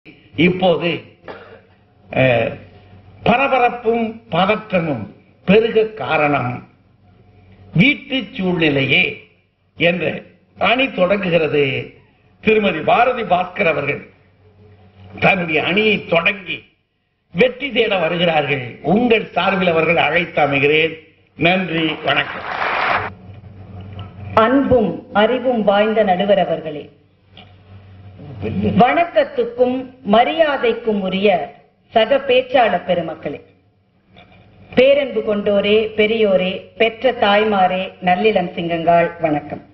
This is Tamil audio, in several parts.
இப்போது அஹ், பரபரப்பும் பதற்றமும் பெருக காரணம் வீட்டு சூழ்நிலையே என்ற அணி தொடங்குகிறது திருமதி பாரதி பாஸ்கர் அவர்கள் தன்னுடைய அணியை தொடங்கி வெற்றி தேட வருகிறார்கள் உங்கள் சார்பில் அவர்கள் அழைத்து அமைகிறேன் நன்றி வணக்கம் அன்பும் அறிவும் வாய்ந்த நடுவர் அவர்களே வணக்கத்துக்கும் மரியாதைக்கும் உரிய சக பேச்சாளர் பெருமக்களே பேரன்பு கொண்டோரே பெரியோரே பெற்ற தாய்மாரே நல்லிளம் சிங்கங்காள் வணக்கம்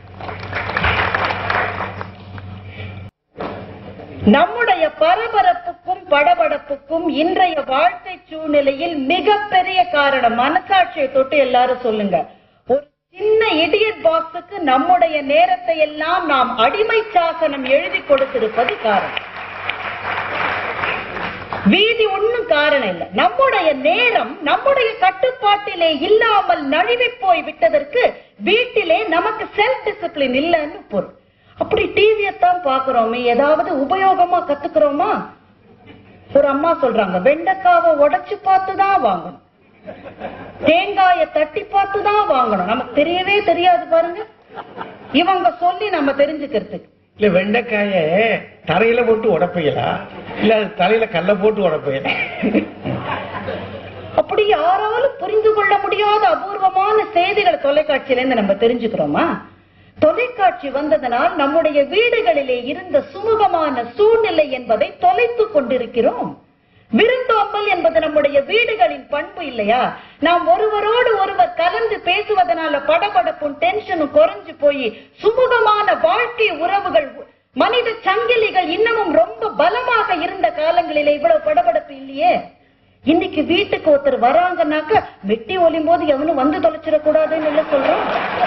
நம்முடைய பரபரப்புக்கும் படபடப்புக்கும் இன்றைய வாழ்க்கை சூழ்நிலையில் மிகப்பெரிய காரணம் மனசாட்சியை தொட்டு எல்லாரும் சொல்லுங்க ஒரு சின்ன இடியட் பாக்ஸுக்கு நம்முடைய நேரத்தை எல்லாம் நாம் அடிமை சாசனம் எழுதி கொடுத்திருப்பது காரணம் வீதி ஒண்ணும் காரணம் இல்ல நம்முடைய நேரம் நம்முடைய கட்டுப்பாட்டிலே இல்லாமல் நழுவி போய் விட்டதற்கு வீட்டிலே நமக்கு செல்ஃப் டிசிப்ளின் இல்லைன்னு பொருள் அப்படி டிவியத்தான் பாக்குறோமே ஏதாவது உபயோகமா கத்துக்கிறோமா ஒரு அம்மா சொல்றாங்க வெண்டைக்காவை உடைச்சு பார்த்து தான் வாங்கணும் தேங்காய தட்டி பார்த்து தான் வாங்கணும் நமக்கு தெரியவே தெரியாது பாருங்க இவங்க சொல்லி நம்ம தெரிஞ்சுக்கிறதுக்கு இல்ல வெண்டைக்காய தரையில போட்டு உடப்பையலா இல்ல அது தலையில கல்ல போட்டு உடப்பையலா அப்படி யாராலும் புரிந்து கொள்ள முடியாத அபூர்வமான செய்திகளை தொலைக்காட்சியில இருந்து நம்ம தெரிஞ்சுக்கிறோமா தொலைக்காட்சி வந்ததனால் நம்முடைய வீடுகளிலே இருந்த சுமூகமான சூழ்நிலை என்பதை தொலைத்துக் கொண்டிருக்கிறோம் விருந்தோம்பல் என்பது நம்முடைய வீடுகளின் பண்பு இல்லையா நாம் ஒருவரோடு ஒருவர் கலந்து பேசுவதனால படபடப்பும் டென்ஷனும் குறைஞ்சு போய் சுமூகமான வாழ்க்கை உறவுகள் மனித சங்கிலிகள் இன்னமும் ரொம்ப பலமாக இருந்த காலங்களிலே இவ்வளவு படபடப்பு இல்லையே இன்னைக்கு வீட்டுக்கு ஒருத்தர் வராங்கன்னாக்க வெட்டி ஒலியும் போது எவனும் வந்து தொலைச்சிடக்கூடாதுன்னு இல்ல சொல்றோம்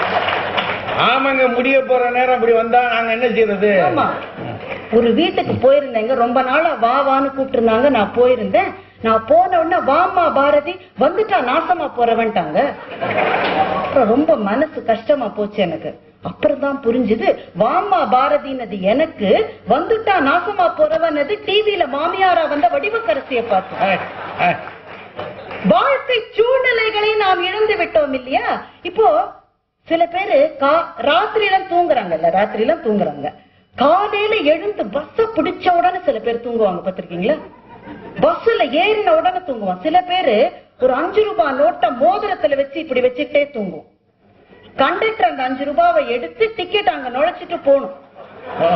ஆமாங்க முடிய போற நேரம் அப்படி வந்தா நாங்க என்ன செய்யறது ஆமா ஒரு வீட்டுக்கு போயிருந்தேங்க ரொம்ப நாளா வா வான்னு கூப்பிட்டு இருந்தாங்க நான் போயிருந்தேன் நான் போன உடனே வாமா பாரதி வந்துட்டா நாசமா போறவன்ட்டாங்க அப்புறம் ரொம்ப மனசு கஷ்டமா போச்சு எனக்கு அப்புறம் தான் புரிஞ்சுது வாமா பாரதினது எனக்கு வந்துட்டா நாசமா போறவனது டிவில மாமியாரா வந்த வடிவக்கரசிய பார்த்தேன் ஏய், ஏய், வாழ்க்கை சூழ்நிலைகளை நாம் இழந்து விட்டோம் இல்லையா இப்போ சில பேரு கா ராத்திரியில தூங்குறாங்கல்ல ராத்திரியில தூங்குறாங்க காலையில எழுந்து பஸ்ஸ பிடிச்ச உடனே சில பேர் தூங்குவாங்க பாத்திருக்கீங்களா பஸ்ல ஏறின உடனே தூங்குவான் சில பேரு ஒரு அஞ்சு ரூபாய் நோட்டை மோதிரத்துல வச்சு இப்படி வச்சுட்டே தூங்குவோம் கண்டக்டர் அந்த அஞ்சு ரூபாவை எடுத்து டிக்கெட் அங்க நுழைச்சிட்டு போகணும் ஓ,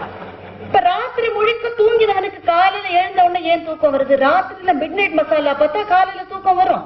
இப்ப ராத்திரி முழுக்க தூங்கினவனுக்கு காலையில எழுந்த உடனே ஏன் தூக்கம் வருது ராத்திரியில மிட் நைட் மசாலா பார்த்தா காலையில தூக்கம் வரும்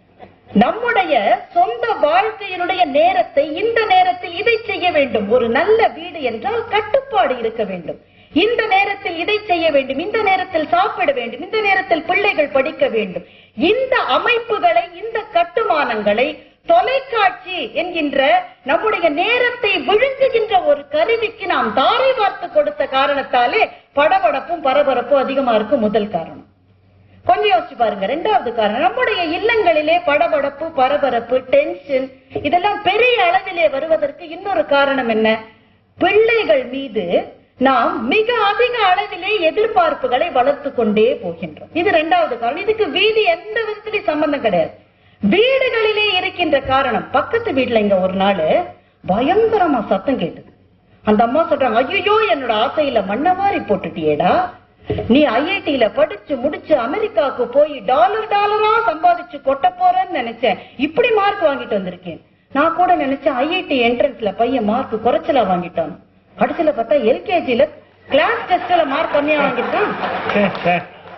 நம்முடைய சொந்த வாழ்க்கையினுடைய நேரத்தை இந்த நேரத்தில் இதை செய்ய வேண்டும் ஒரு நல்ல வீடு என்றால் கட்டுப்பாடு இருக்க வேண்டும் இந்த நேரத்தில் இதை செய்ய வேண்டும் இந்த நேரத்தில் சாப்பிட வேண்டும் இந்த நேரத்தில் பிள்ளைகள் படிக்க வேண்டும் இந்த அமைப்புகளை இந்த கட்டுமானங்களை தொலைக்காட்சி என்கின்ற நம்முடைய நேரத்தை விழுங்குகின்ற ஒரு கருவிக்கு நாம் தாரை வார்த்து கொடுத்த காரணத்தாலே படபடப்பும் பரபரப்பும் அதிகமா இருக்கும் முதல் காரணம் கொஞ்சம் யோசிச்சு பாருங்க ரெண்டாவது காரணம் நம்முடைய இல்லங்களிலே படபடப்பு பரபரப்பு டென்ஷன் இதெல்லாம் பெரிய அளவிலே வருவதற்கு இன்னொரு காரணம் என்ன பிள்ளைகள் மீது நாம் மிக அதிக அளவிலே எதிர்பார்ப்புகளை வளர்த்து கொண்டே போகின்றோம் இது ரெண்டாவது காரணம் இதுக்கு வீடு எந்த விதத்திலையும் சம்பந்தம் கிடையாது வீடுகளிலே இருக்கின்ற காரணம் பக்கத்து வீட்டுல இங்க ஒரு நாள் பயங்கரமா சத்தம் கேட்டது அந்த அம்மா சொல்றாங்க ஐயோ என்னோட ஆசையில மண்ணவாரி போட்டுட்டியேடா நீ ஐஐடியில படிச்சு முடிச்சு அமெரிக்காவுக்கு போய் டாலர் டாலரா சம்பாதிச்சு கொட்ட போறேன்னு நினைச்சேன் இப்படி மார்க் வாங்கிட்டு வந்திருக்கேன் நான் கூட நினைச்சேன் ஐஐடி என்ட்ரன்ஸ்ல பையன் மார்க் குறைச்சலா வாங்கிட்டான் கடைசியில பார்த்தா எல்கேஜில கிளாஸ் டெஸ்ட்ல மார்க் கம்மியா வாங்கிட்டான் சே, சே.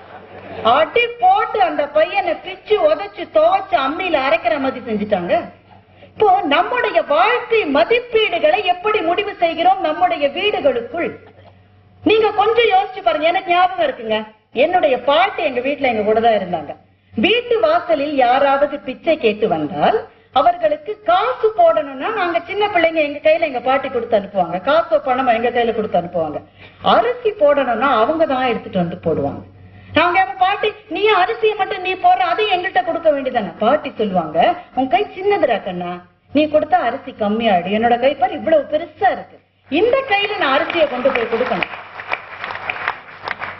அடி போட்டு அந்த பையனை பிச்சு உதைச்சு துவைச்சு அம்மியில அரைக்கிற மாதிரி செஞ்சுட்டாங்க இப்போ நம்முடைய வாழ்க்கை மதிப்பீடுகளை எப்படி முடிவு செய்கிறோம் நம்முடைய வீடுகளுக்குள் நீங்க கொஞ்சம் யோசிச்சு பாருங்க எனக்கு ஞாபகம் இருக்குங்க என்னுடைய பாட்டி எங்க வீட்டுல எங்க கூட தான் இருந்தாங்க வீட்டு வாசலில் யாராவது பிச்சை கேட்டு வந்தால் அவர்களுக்கு காசு போடணும்னா நாங்க சின்ன பிள்ளைங்க எங்க கையில எங்க பாட்டி கொடுத்து அனுப்புவாங்க காசோ பணமோ எங்க கையில கொடுத்து அனுப்புவாங்க அரிசி போடணும்னா அவங்க தான் எடுத்துட்டு வந்து போடுவாங்க நாங்க அவன் பாட்டி நீ அரிசியை மட்டும் நீ போடுற அதையும் எங்கள்கிட்ட கொடுக்க வேண்டியதானே பாட்டி சொல்லுவாங்க உன் கை சின்னதுடா கண்ணா நீ கொடுத்தா அரிசி கம்மியாயிடு என்னோட கை பாரு இவ்வளவு பெருசா இருக்கு இந்த கையில நான் அரிசியை கொண்டு போய் கொடுக்கணும்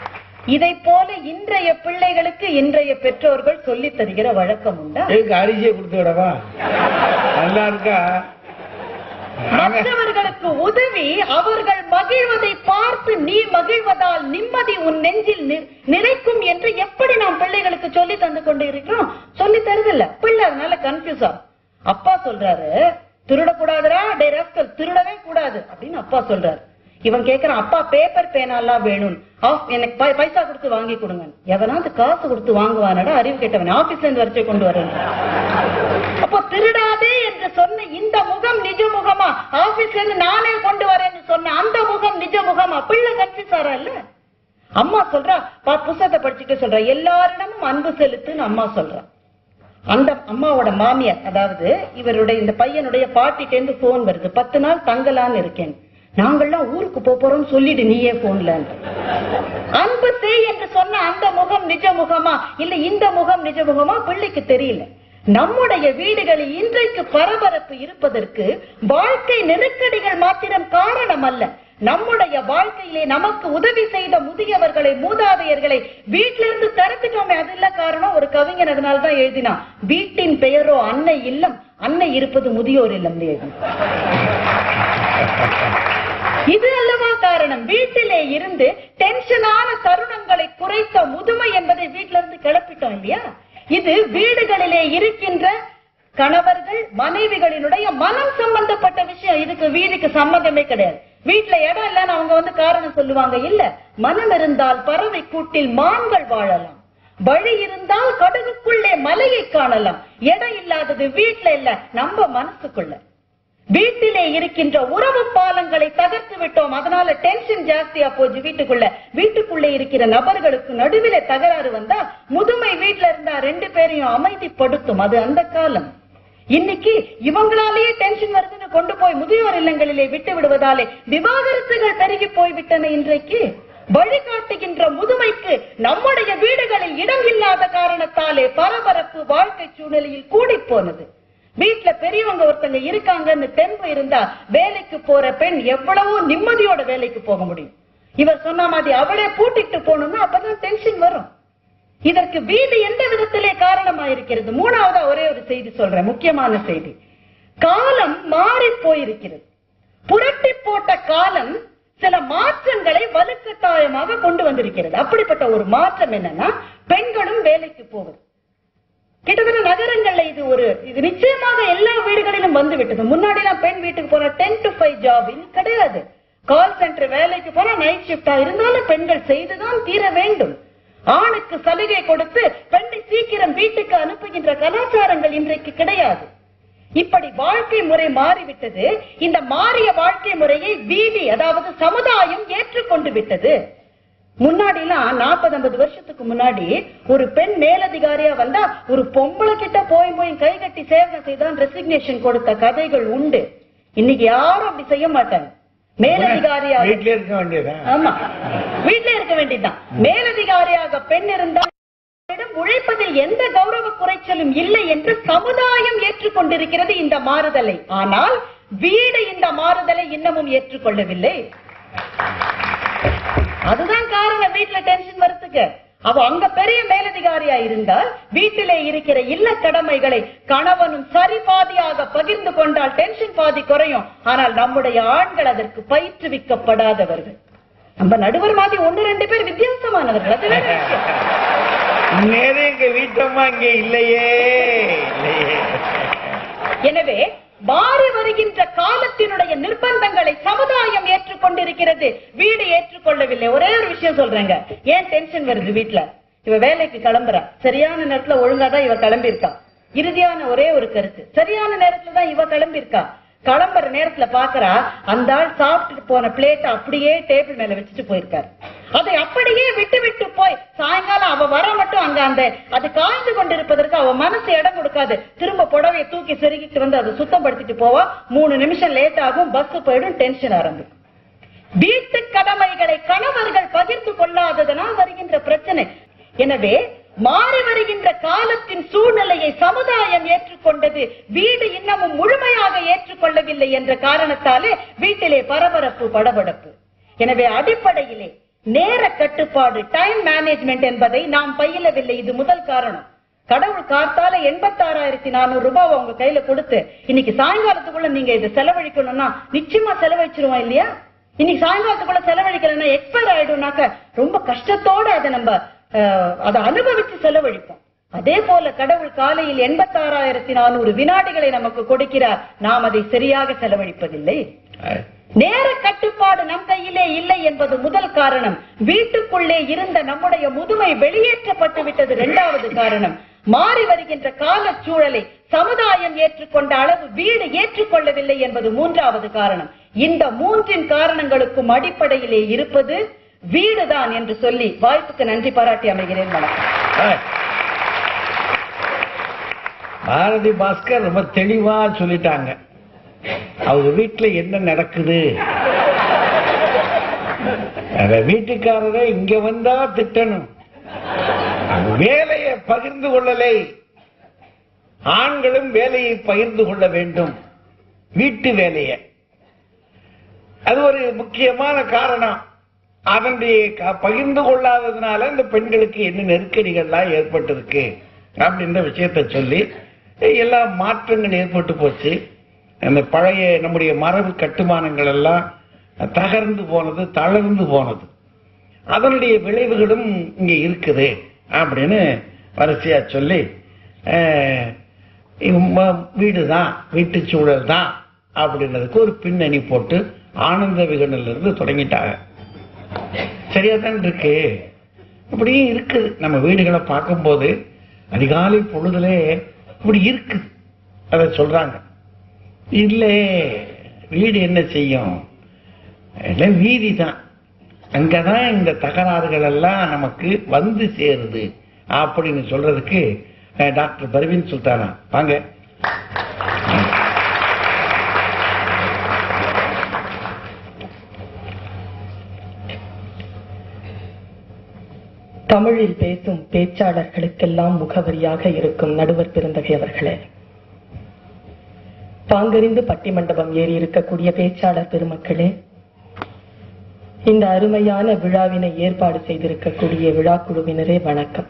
இதை போல இன்றைய பிள்ளைகளுக்கு இன்றைய பெற்றோர்கள் சொல்லித் தருகிற வழக்கம் உண்டா எதுக்கு அரிசியை கொடுத்து விடவா நல்லா இருக்கா நாங்க- மற்றவர்களுக்கு உதவி அவர்கள் மகிழ்வதை பார்த்து நீ மகிழ்வதால் நிம்மதி உன் நெஞ்சில் நி- நிறைக்கும் என்று எப்படி நாம் பிள்ளைகளுக்கு சொல்லி தந்து கொண்டு இருக்கிறோம் சொல்லி தருதில்ல பிள்ளை அதனால கன்ஃபியூஸ் ஆகும் அப்பா சொல்றாரு திருடக்கூடாதுடா டே ராஸ்கல் திருடவே கூடாது அப்படின்னு அப்பா சொல்றாரு இவன் கேக்குறான் அப்பா பேப்பர் பேனாலாம் வேணும் ஆஃப் எனக்கு பை- பைசா கொடுத்து வாங்கி கொடுங்க எவனாவது காசு கொடுத்து வாங்குவானடா அறிவு கேட்டவன் ஆபீஸ்ல இருந்து வரிசை கொண்டு வரேன் அப்போ திருடாதே என்று சொன்ன இந்த முகம் நிஜ முகமா ஆபீஸ்ல இருந்து நானே கொண்டு வரேன்னு சொன்ன அந்த முகம் நிஜ முகமா பிள்ளை கன்ஃபியூஸ் இல்ல அம்மா சொல்றா பா புத்தகத்தை படிச்சுட்டு சொல்றா எல்லாரிடமும் அன்பு செலுத்துன்னு அம்மா சொல்றா அந்த அம்மாவோட மாமியார் அதாவது இவருடைய இந்த பையனுடைய பாட்டிட்ட இருந்து போன் வருது பத்து நாள் தங்கலான்னு இருக்கேன் நாங்கெல்லாம் ஊருக்கு போப் போறோம்னு சொல்லிடு நீயே போன்ல அன்பு செய் என்று சொன்ன அந்த முகம் நிஜ முகமா இல்ல இந்த முகம் நிஜ முகமா பிள்ளைக்கு தெரியல நம்முடைய வீடுகளில் இன்றைக்கு பரபரப்பு இருப்பதற்கு வாழ்க்கை நெருக்கடிகள் மாத்திரம் காரணம் அல்ல நம்முடைய வாழ்க்கையிலே நமக்கு உதவி செய்த முதியவர்களை மூதாதையர்களை வீட்டிலிருந்து தரத்துட்டோமே அது இல்ல காரணம் ஒரு கவிஞன் அதனால தான் எழுதினான் வீட்டின் பெயரோ அன்னை இல்லம் அன்னை இருப்பது முதியோர் இல்லம் எழுதினான் இது அல்லவா காரணம் வீட்டிலே இருந்து டென்ஷனான தருணங்களை குறைத்த முதுமை என்பதை வீட்டில இருந்து கிளப்பிட்டோம் இல்லையா இது வீடுகளிலே இருக்கின்ற கணவர்கள் மனைவிகளினுடைய மனம் சம்பந்தப்பட்ட விஷயம் இதுக்கு வீடுக்கு சம்மந்தமே கிடையாது வீட்டுல இடம் இல்லைன்னு அவங்க வந்து காரணம் சொல்லுவாங்க இல்ல மனம் இருந்தால் பறவை கூட்டில் மான்கள் வாழலாம் வழி இருந்தால் கடுகுக்குள்ளே மலையை காணலாம் இடம் இல்லாதது வீட்டுல இல்ல நம்ம மனசுக்குள்ள வீட்டிலே இருக்கின்ற உறவு பாலங்களை தகர்த்து விட்டோம் அதனால டென்ஷன் ஜாஸ்தியா போச்சு வீட்டுக்குள்ள வீட்டுக்குள்ளே இருக்கிற நபர்களுக்கு நடுவிலே தகராறு வந்தா முதுமை வீட்டுல இருந்தா ரெண்டு பேரையும் அமைதிப்படுத்தும் அது அந்த காலம் இன்னைக்கு இவங்களாலேயே டென்ஷன் வருதுன்னு கொண்டு போய் முதியோர் இல்லங்களிலே விட்டு விடுவதாலே விவாகரத்துகள் பெருகி போய்விட்டன இன்றைக்கு வழிகாட்டுகின்ற முதுமைக்கு நம்முடைய வீடுகளில் இடம் இல்லாத காரணத்தாலே பரபரப்பு வாழ்க்கை சூழ்நிலையில் கூடி போனது வீட்டுல பெரியவங்க ஒருத்தங்க இருக்காங்கன்னு தெம்பு இருந்தா வேலைக்கு போற பெண் எவ்வளவோ நிம்மதியோட வேலைக்கு போக முடியும் இவர் சொன்ன மாதிரி அவளே பூட்டிட்டு போகணும்னா அப்பதான் டென்ஷன் வரும் இதற்கு வீடு எந்த விதத்திலே காரணமா இருக்கிறது மூணாவதா ஒரே ஒரு செய்தி சொல்றேன் முக்கியமான செய்தி காலம் மாறி போயிருக்கிறது புரட்டி போட்ட காலம் சில மாற்றங்களை வலுக்கட்டாயமாக கொண்டு வந்திருக்கிறது அப்படிப்பட்ட ஒரு மாற்றம் என்னன்னா பெண்களும் வேலைக்கு போவது கிட்டத்தட்ட நகரங்கள்ல இது ஒரு இது நிச்சயமாக எல்லா வீடுகளிலும் வந்து விட்டது முன்னாடி எல்லாம் பெண் வீட்டுக்கு போனா டென் டு ஃபைவ் ஜாப் கிடையாது கால் சென்டர் வேலைக்கு போனா நைட் ஷிப்டா இருந்தாலும் பெண்கள் செய்துதான் தீர வேண்டும் ஆணுக்கு சலுகை கொடுத்து பெண்ணை சீக்கிரம் வீட்டுக்கு அனுப்புகின்ற கலாச்சாரங்கள் இன்றைக்கு கிடையாது இப்படி வாழ்க்கை முறை மாறிவிட்டது இந்த மாறிய வாழ்க்கை முறையை வீதி அதாவது சமுதாயம் ஏற்றுக்கொண்டு விட்டது முன்னாடி எல்லாம் நாற்பது ஐம்பது வருஷத்துக்கு முன்னாடி ஒரு பெண் மேலதிகாரியா வந்தா ஒரு பொம்பளை கிட்ட போய் போய் கை கட்டி சேவை செய்தான் ரெசிக்னேஷன் கொடுத்த கதைகள் உண்டு இன்னைக்கு யாரும் அப்படி செய்ய மாட்டாங்க மேலதிகாரியாக வீட்லயே இருக்க வேண்டியதான் ஆமா வீட்ல இருக்க வேண்டியதுதான் மேலதிகாரியாக பெண் இருந்தால் அவரிடம் உழைப்பதில் எந்த கௌரவ குறைச்சலும் இல்லை என்று சமுதாயம் ஏற்றுக்கொண்டிருக்கிறது இந்த மாறுதலை ஆனால் வீடு இந்த மாறுதலை இன்னமும் ஏற்றுக்கொள்ளவில்லை அதுதான் காரணம் வீட்டுல டென்ஷன் வரதுக்கு அவ அங்க பெரிய மேலதிகாரியா இருந்தால் வீட்டிலே இருக்கிற இல்ல கடமைகளை கணவனும் சரி பாதியாக பகிர்ந்து கொண்டால் டென்ஷன் பாதி குறையும் ஆனால் நம்முடைய ஆண்கள் அதற்கு பயிற்றுவிக்கப்படாதவர்கள் நம்ம நடுவர் மாதிரி ஒண்ணு ரெண்டு பேர் வித்தியாசமானவர்கள் அது வேற விஷயம். நேரம் எங்க வீட்டம்மா இங்க இல்லையே இல்லையே எனவே மாறி வருகின்ற காலத்தினுடைய நிர்பந்தங்களை சமுதாயம் ஏற்றுக்கொண்டிருக்கிறது வீடு ஏற்றுக்கொள்ளவில்லை ஒரே ஒரு விஷயம் சொல்றேங்க ஏன் டென்ஷன் வருது வீட்ல இவ வேலைக்கு கிளம்புறா சரியான நேரத்துல ஒழுங்காதான் இவ கிளம்பியிருக்கா இறுதியான ஒரே ஒரு கருத்து சரியான நேரத்துல தான் இவ கிளம்பியிருக்கா கிளம்புற நேரத்துல பாக்குறா அந்த ஆள் சாப்பிட்டுட்டு போன பிளேட் அப்படியே டேபிள் மேல வச்சுட்டு போயிருக்காரு அதை அப்படியே விட்டு விட்டு போய் சாயங்காலம் அவ வர மட்டும் அங்க அந்த அது காய்ந்து கொண்டிருப்பதற்கு அவ மனசு இடம் கொடுக்காது திரும்ப புடவையை தூக்கி செருகிட்டு வந்து அதை சுத்தப்படுத்திட்டு போவா மூணு நிமிஷம் லேட் ஆகும் பஸ் போயிடும் டென்ஷன் ஆரம்பிக்கும் வீட்டு கடமைகளை கணவர்கள் பகிர்ந்து கொள்ளாததனால் வருகின்ற பிரச்சனை எனவே மாறி வருகின்ற காலத்தின் சூழ்நிலையை சமுதாயம் ஏற்றுக்கொண்டது வீடு இன்னமும் முழுமையாக ஏற்றுக்கொள்ளவில்லை என்ற காரணத்தாலே வீட்டிலே பரபரப்பு படபடப்பு எனவே அடிப்படையிலே நேர கட்டுப்பாடு டைம் மேனேஜ்மெண்ட் என்பதை நாம் பயிலவில்லை இது முதல் காரணம் கடவுள் காத்தால எண்பத்தாறாயிரத்தி நானூறு ரூபாய் உங்க கையில கொடுத்து இன்னைக்கு சாயங்காலத்துக்குள்ள நீங்க இதை செலவழிக்கணும்னா நிச்சயமா செலவழிச்சிருவோம் இல்லையா இன்னைக்கு சாயங்காலத்துக்குள்ள செலவழிக்கலன்னா எக்ஸ்பயர் ஆயிடும்னாக்க ரொம்ப கஷ்டத்தோட அதை நம்ம அஹ், அதை அனுபவிச்சு செலவழிப்போம் அதே போல கடவுள் காலையில் எண்பத்தாறாயிரத்தி நானூறு வினாடிகளை நமக்கு கொடுக்கிறார் நாம் அதை சரியாக செலவழிப்பதில்லை அஹ், நேர கட்டுப்பாடு நம் கையிலே இல்லை என்பது முதல் காரணம் வீட்டுக்குள்ளே இருந்த நம்முடைய முதுமை வெளியேற்றப்பட்டு விட்டது இரண்டாவது காரணம் மாறி வருகின்ற கால சூழலை சமுதாயம் ஏற்றுக்கொண்ட அளவு வீடு ஏற்றுக்கொள்ளவில்லை என்பது மூன்றாவது காரணம் இந்த மூன்றின் காரணங்களுக்கும் அடிப்படையிலே இருப்பது வீடுதான் என்று சொல்லி வாய்ப்புக்கு நன்றி பாராட்டி அமைகிறேன் வணக்கம் அஹ். பாரதி பாஸ்கர் ரொம்ப தெளிவா சொல்லிட்டாங்க அவங்க வீட்டுல என்ன நடக்குது அத வீட்டுக்காரரை இங்க வந்தா திட்டணும் அது வேலையை பகிர்ந்து கொள்ளலை ஆண்களும் வேலையை பகிர்ந்து கொள்ள வேண்டும் வீட்டு வேலையை அது ஒரு முக்கியமான காரணம் அதனுடைய க- பகிர்ந்து கொள்ளாததுனால இந்த பெண்களுக்கு என்ன நெருக்கடிகள்லாம் ஏற்பட்டிருக்கு அப்படின்ற விஷயத்தை சொல்லி எல்லா மாற்றங்கள் ஏற்பட்டு போச்சு அந்த பழைய நம்முடைய மரபு கட்டுமானங்கள் எல்லாம் தகர்ந்து போனது தளர்ந்து போனது அதனுடைய விளைவுகளும் இங்க இருக்குது அப்படின்னு வரிசையா சொல்லி அஹ், இம்ம- வீடுதான் வீட்டு சூழல் தான் அப்படின்றதுக்கு ஒரு பின்னணி போட்டு ஆனந்த விகடனில் இருந்து தொடங்கிட்டாங்க சரியா தான் இருக்கு இப்படியும் இருக்குது நம்ம வீடுகளை பார்க்கும்போது அதிகாலை பொழுதுல இப்படி இருக்குது அதை சொல்றாங்க இல்ல வீடு என்ன செய்யும் எல்லாம் வீதி தான் அங்கதான் இந்த தகராறுகள் எல்லாம் நமக்கு வந்து சேருது அப்படின்னு சொல்றதுக்கு அஹ், டாக்டர் பர்வீன் சுல்தானா வாங்க தமிழில் பேசும் பேச்சாளர்களுக்கெல்லாம் முகவரியாக இருக்கும் நடுவர் பெருந்தகை அவர்களே பாங்கறிந்து பட்டிமண்டபம் ஏறி இருக்கக்கூடிய பேச்சாளர் பெருமக்களே இந்த அருமையான விழாவினை ஏற்பாடு செய்திருக்கக்கூடிய விழா குழுவினரே வணக்கம்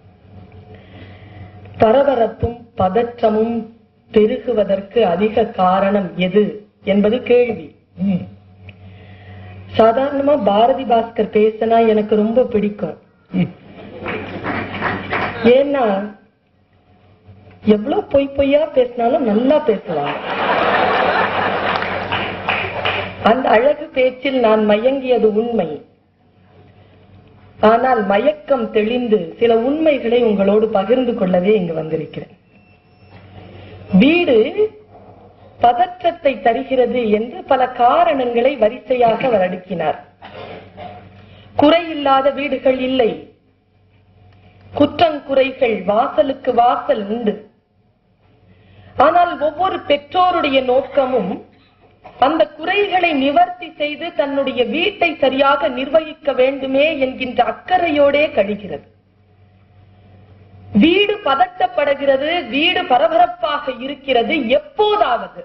பரபரப்பும் பதற்றமும் பெருகுவதற்கு அதிக காரணம் எது என்பது கேள்வி ம். சாதாரணமா பாரதி பாஸ்கர் பேசினா எனக்கு ரொம்ப பிடிக்கும் ம். ஏன்னா எவ்வளவு பொய் பொய்யா பேசினாலும் நல்லா பேசுவாங்க அந்த அழகு பேச்சில் நான் மயங்கியது உண்மை ஆனால் மயக்கம் தெளிந்து சில உண்மைகளை உங்களோடு பகிர்ந்து கொள்ளவே இங்கு வந்திருக்கிறேன் வீடு பதற்றத்தை தருகிறது என்று பல காரணங்களை வரிசையாக அவர் அடுக்கினார் குறையில்லாத வீடுகள் இல்லை குற்றங்குறைகள் வாசலுக்கு வாசல் உண்டு ஆனால் ஒவ்வொரு பெற்றோருடைய நோக்கமும் அந்த குறைகளை நிவர்த்தி செய்து தன்னுடைய வீட்டை சரியாக நிர்வகிக்க வேண்டுமே என்கின்ற அக்கறையோடே கழிகிறது வீடு பதட்டப்படுகிறது வீடு பரபரப்பாக இருக்கிறது எப்போதாவது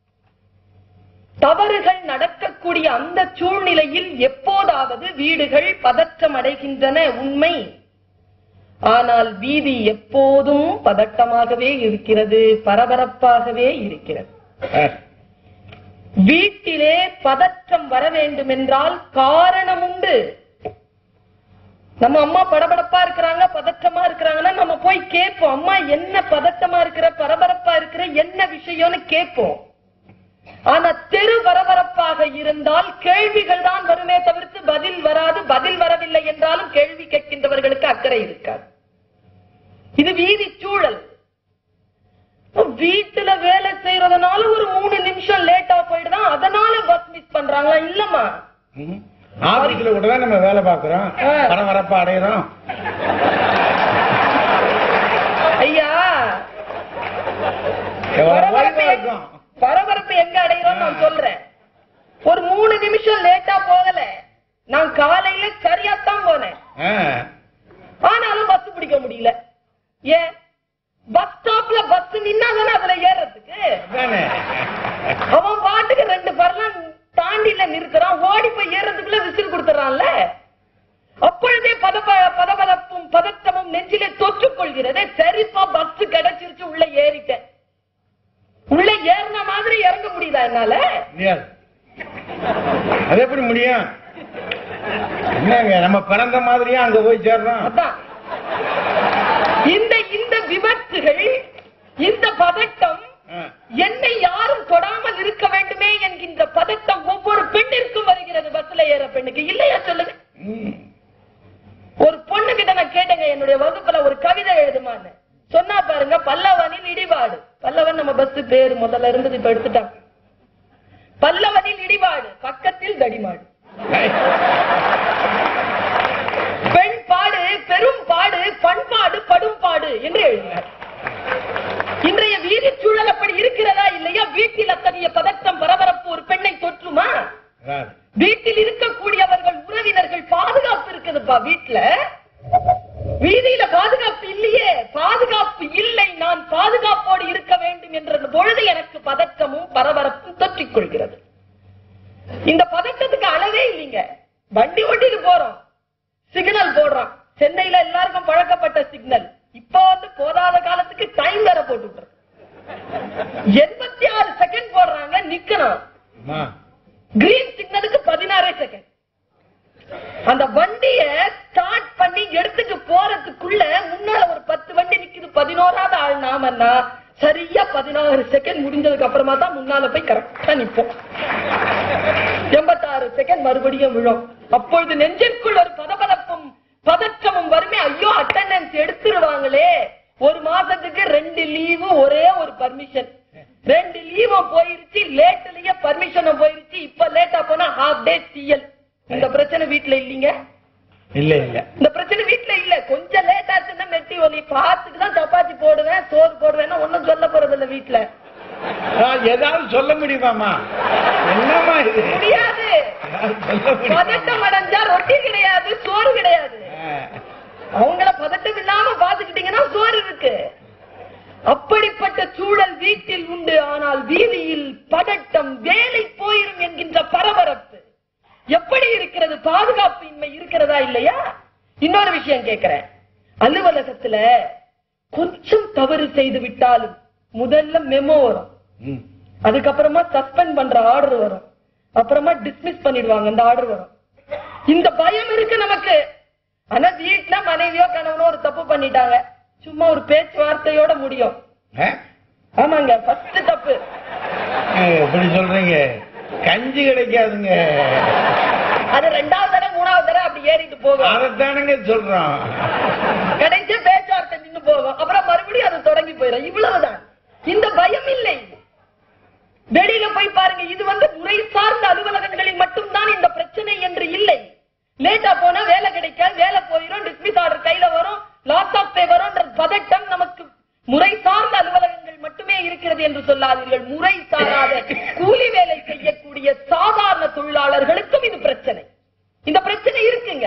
தவறுகள் நடக்கக்கூடிய அந்த சூழ்நிலையில் எப்போதாவது வீடுகள் பதற்றம் அடைகின்றன உண்மை ஆனால் வீதி எப்போதும் பதட்டமாகவே இருக்கிறது பரபரப்பாகவே இருக்கிறது அஹ். வீட்டிலே பதற்றம் வர வேண்டும் என்றால் காரணம் உண்டு நம்ம அம்மா படபடப்பா இருக்கிறாங்க பதற்றமா இருக்கிறாங்கன்னா நம்ம போய் கேட்போம் அம்மா என்ன பதட்டமா இருக்கிற பரபரப்பா இருக்கிற என்ன விஷயம்னு கேட்போம் ஆனா தெரு பரபரப்பாக இருந்தால் கேள்விகள் தான் வருமே தவிர்த்து பதில் வராது பதில் வரவில்லை என்றாலும் கேள்வி கேட்கின்றவர்களுக்கு அக்கறை இருக்காது இது வீதி சூழல் வீட்டுல வேலை செய்யறதுனால ஒரு மூணு நிமிஷம் லேட்டா போயிடுதான் அதனால பஸ் மிஸ் பண்றாங்களா இல்லம்மா ம். ஆபீஸ்ல கூட தான் நம்ம வேலை பார்க்கிறோம் ஆ. பரபரப்பா அடையிறோம் ஐயா எவ்வளவு பரபரப்பு ஓய்வா எங்க- இருக்கும் பரபரப்பு எங்க அடைகிறோம் நான் சொல்றேன் ஒரு மூணு நிமிஷம் லேட்டா போகல நான் காலையில சரியாத்தான் போனேன் ஆ. ஆனாலும் பஸ் பிடிக்க முடியல ஏன் பஸ் ஸ்டாப்ல பஸ் நின்னாதானே அதுல ஏறதுக்கு அதானே. அவன் பாட்டுக்கு ரெண்டு பர்லாம் தாண்டில நிறுத்துறான் ஓடி போய் ஏறதுக்குள்ள விசில் கொடுத்துறான்ல வருகிறதே சரிப்பா பஸ் கிடைச்சிருச்சு உள்ள ஏறிட்டேன் உள்ள ஏறின மாதிரி இறங்க முடியுதா என்னால முடியாது அது எப்படி முடியும் என்னங்க நம்ம பிறந்த மாதிரியா அங்க போய் சேர்றோம் அதான் இந்த இந்த விபத்துகள் இந்த பதட்டம் ஆ. என்னை யாரும் தொடாமல் இருக்க வேண்டுமே என்கின்ற பதட்டம் ஒவ்வொரு பெண்ணிற்கும் வருகிறது பஸ்ல ஏற பெண்ணுக்கு இல்லையா சொல்லுங்க ம். ஒரு பொண்ணு கிட்ட நான் கேட்டேங்க என்னுடைய வகுப்புல ஒரு கவிதை எழுதுமான்னு சொன்னா பாருங்க பல்லவனில் இடிபாடு பல்லவன் நம்ம பஸ் பேரு முதல்ல இருந்தது இப்ப எடுத்துட்டாங்க பல்லவனில் இடிபாடு பக்கத்தில் தடிமாடு பெண் பாடு பெரும் பாடு பண்பாடு படும் பாடு என்று எழுதினார் இன்றைய வீதி சூழல் அப்படி இருக்கிறதா இல்லையா வீட்டில் அத்தகைய பதட்டம் பரபரப்பு ஒரு பெண்ணை தொற்றுமா வராது. வீட்டில் இருக்கக்கூடியவர்கள் உறவினர்கள் பாதுகாப்பு இருக்குதுப்பா வீட்டுல வீதியில பாதுகாப்பு இல்லையே பாதுகாப்பு இல்லை நான் பாதுகாப்போடு இருக்க வேண்டும் என்ற பொழுது எனக்கு பதட்டமும் பரபரப்பும் தொற்றிக் கொள்கிறது இந்த பதட்டத்துக்கு அளவே இல்லைங்க வண்டி ஓட்டிட்டு போறோம் சிக்னல் போடுறான் சென்னையில எல்லாருக்கும் பழக்கப்பட்ட சிக்னல் இப்ப வந்து போதாத காலத்துக்கு டைம் வேற போட்டு விட்டுரு எண்பத்தி ஆறு செகண்ட் போடுறாங்க நிக்கணும் அம்மா, கிரீன் சிக்னலுக்கு பதினாறே செகண்ட் அந்த வண்டிய ஸ்டார்ட் பண்ணி எடுத்துட்டு போறதுக்குள்ள முன்னால ஒரு பத்து வண்டி நிக்குது பதினோராவது ஆள் நாமன்னா சரியா பதினாறு செகண்ட் முடிஞ்சதுக்கு அப்புறமா தான் முன்னால போய் கரெக்டா நிப்போம் எண்பத்தாறு செகண்ட் மறுபடியும் விழும் அப்பொழுது நெஞ்சிற்குள் ஒரு பதபதப்பும் பதற்றமும் வருமே ஐயோ அட்டெண்டன்ஸ் எடுத்துருவாங்களே ஒரு மாசத்துக்கு ரெண்டு லீவு ஒரே ஒரு பர்மிஷன் ரெண்டு லீவும் போயிருச்சு லேட்லயே பர்மிஷனும் போயிருச்சு இப்ப லேட்டா போனா ஹாஃப் டே சிஎல் இந்த பிரச்சனை வீட்ல இல்லீங்க இல்ல இல்ல இந்த பிரச்சனை வீட்ல இல்ல கொஞ்சம் லேட் ஆச்சுன்னா மெட்டி ஒலி பார்த்துட்டு தான் சப்பாத்தி போடுவேன் சோறு போடுவேன்னா ஒண்ணும் சொல்ல போறது இல்ல வீட்ல ஆ, ஏதாவது சொல்ல முடியுமாமா என்னம்மா இது முடியாது ஏதாவது சொல்ல முடியுமா? பதட்டம் அடைஞ்சா ரொட்டி கிடையாது சோறு கிடையாது ஆ. அவங்கள பதட்டம் இல்லாம பாத்துக்கிட்டீங்கன்னா சோறு இருக்கு அப்படிப்பட்ட சூழல் வீட்டில் உண்டு ஆனால் வீதியில் பதட்டம் வேலை போயிரும் என்கின்ற பரபரப்பு எப்படி இருக்கிறது பாதுகாப்பு இன்மை இருக்கிறதா இல்லையா இன்னொரு விஷயம் கேட்கிறேன் அலுவலகத்துல கொஞ்சம் தவறு செய்து விட்டாலும் முதல்ல மெமோ வரும் ம். அதுக்கப்புறமா சஸ்பெண்ட் பண்ற ஆர்டர் வரும் அப்புறமா டிஸ்மிஸ் பண்ணிடுவாங்க அந்த ஆர்டர் வரும் இந்த பயம் இருக்கு நமக்கு ஆனா வீட்டுல மனைவியோ கணவனோ ஒரு தப்பு பண்ணிட்டாங்க சும்மா ஒரு பேச்சுவார்த்தையோட முடியும் ஆ? ஆமாங்க ஃபர்ஸ்ட் தப்பு ஆ, எப்படி சொல்றீங்க கஞ்சி கிடைக்காதுங்க அது ரெண்டாவது தடவை மூணாவது தடவை அப்படி ஏறிட்டு போகும் அதைத்தானுங்க சொல்றோம் கடைசியா பேச்சுவார்த்தை நின்னு போகும் அப்புறம் மறுபடியும் அது தொடங்கி போயிடும் இவ்வளவுதான் இந்த பயம் இல்லை வெளியில போய் பாருங்க இது வந்து முறை சார்ந்த அலுவலகங்களில் மட்டும்தான் இந்த பிரச்சனை என்று இல்லை லேட்டா போனா வேலை கிடைக்காது வேலை போயிடும் டிஸ்மிஸ் ஆர்டர் கையில வரும் லாஸ் ஆஃப் பே வரும்ன்ற பதட்டம் நமக்கு முறை சார்ந்த அலுவலகங்கள் மட்டுமே இருக்கிறது என்று சொல்லாதீர்கள் முறை சாராத கூலி வேலை செய்யக்கூடிய சாதாரண தொழிலாளர்களுக்கும் இது பிரச்சனை இந்த பிரச்சனை இருக்குங்க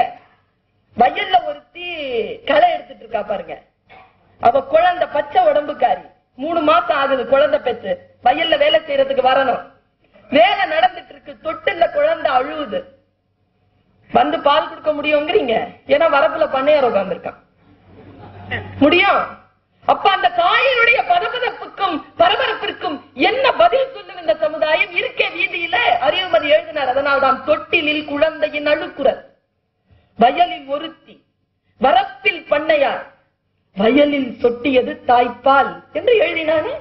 வயல்ல ஒருத்தி களை எடுத்துட்டு இருக்கா பாருங்க அவ குழந்தை பச்சை உடம்புக்காரி மூணு மாசம் ஆகுது குழந்தை பெற்று வயல்ல வேலை செய்யறதுக்கு வரணும் வேலை நடந்துட்டு இருக்கு தொட்டுல குழந்தை அழுவுது வந்து பால் கொடுக்க முடியுங்கிறீங்க ஏன்னா வரப்புல பண்ணையார் உட்கார்ந்திருக்கான் முடியும் அப்ப அந்த தாயினுடைய பதபதப்புக்கும் பரபரப்பிற்கும் என்ன பதில் சொல்லும் இந்த சமுதாயம் இருக்கே வீதியில அறிவுமதி எழுதினார் அதனால்தான் தொட்டிலில் குழந்தையின் அழுக்குரல் வயலில் ஒருத்தி வரப்பில் பண்ணையார் வயலில் சொட்டியது தாய்ப்பால் என்று எழுதினானே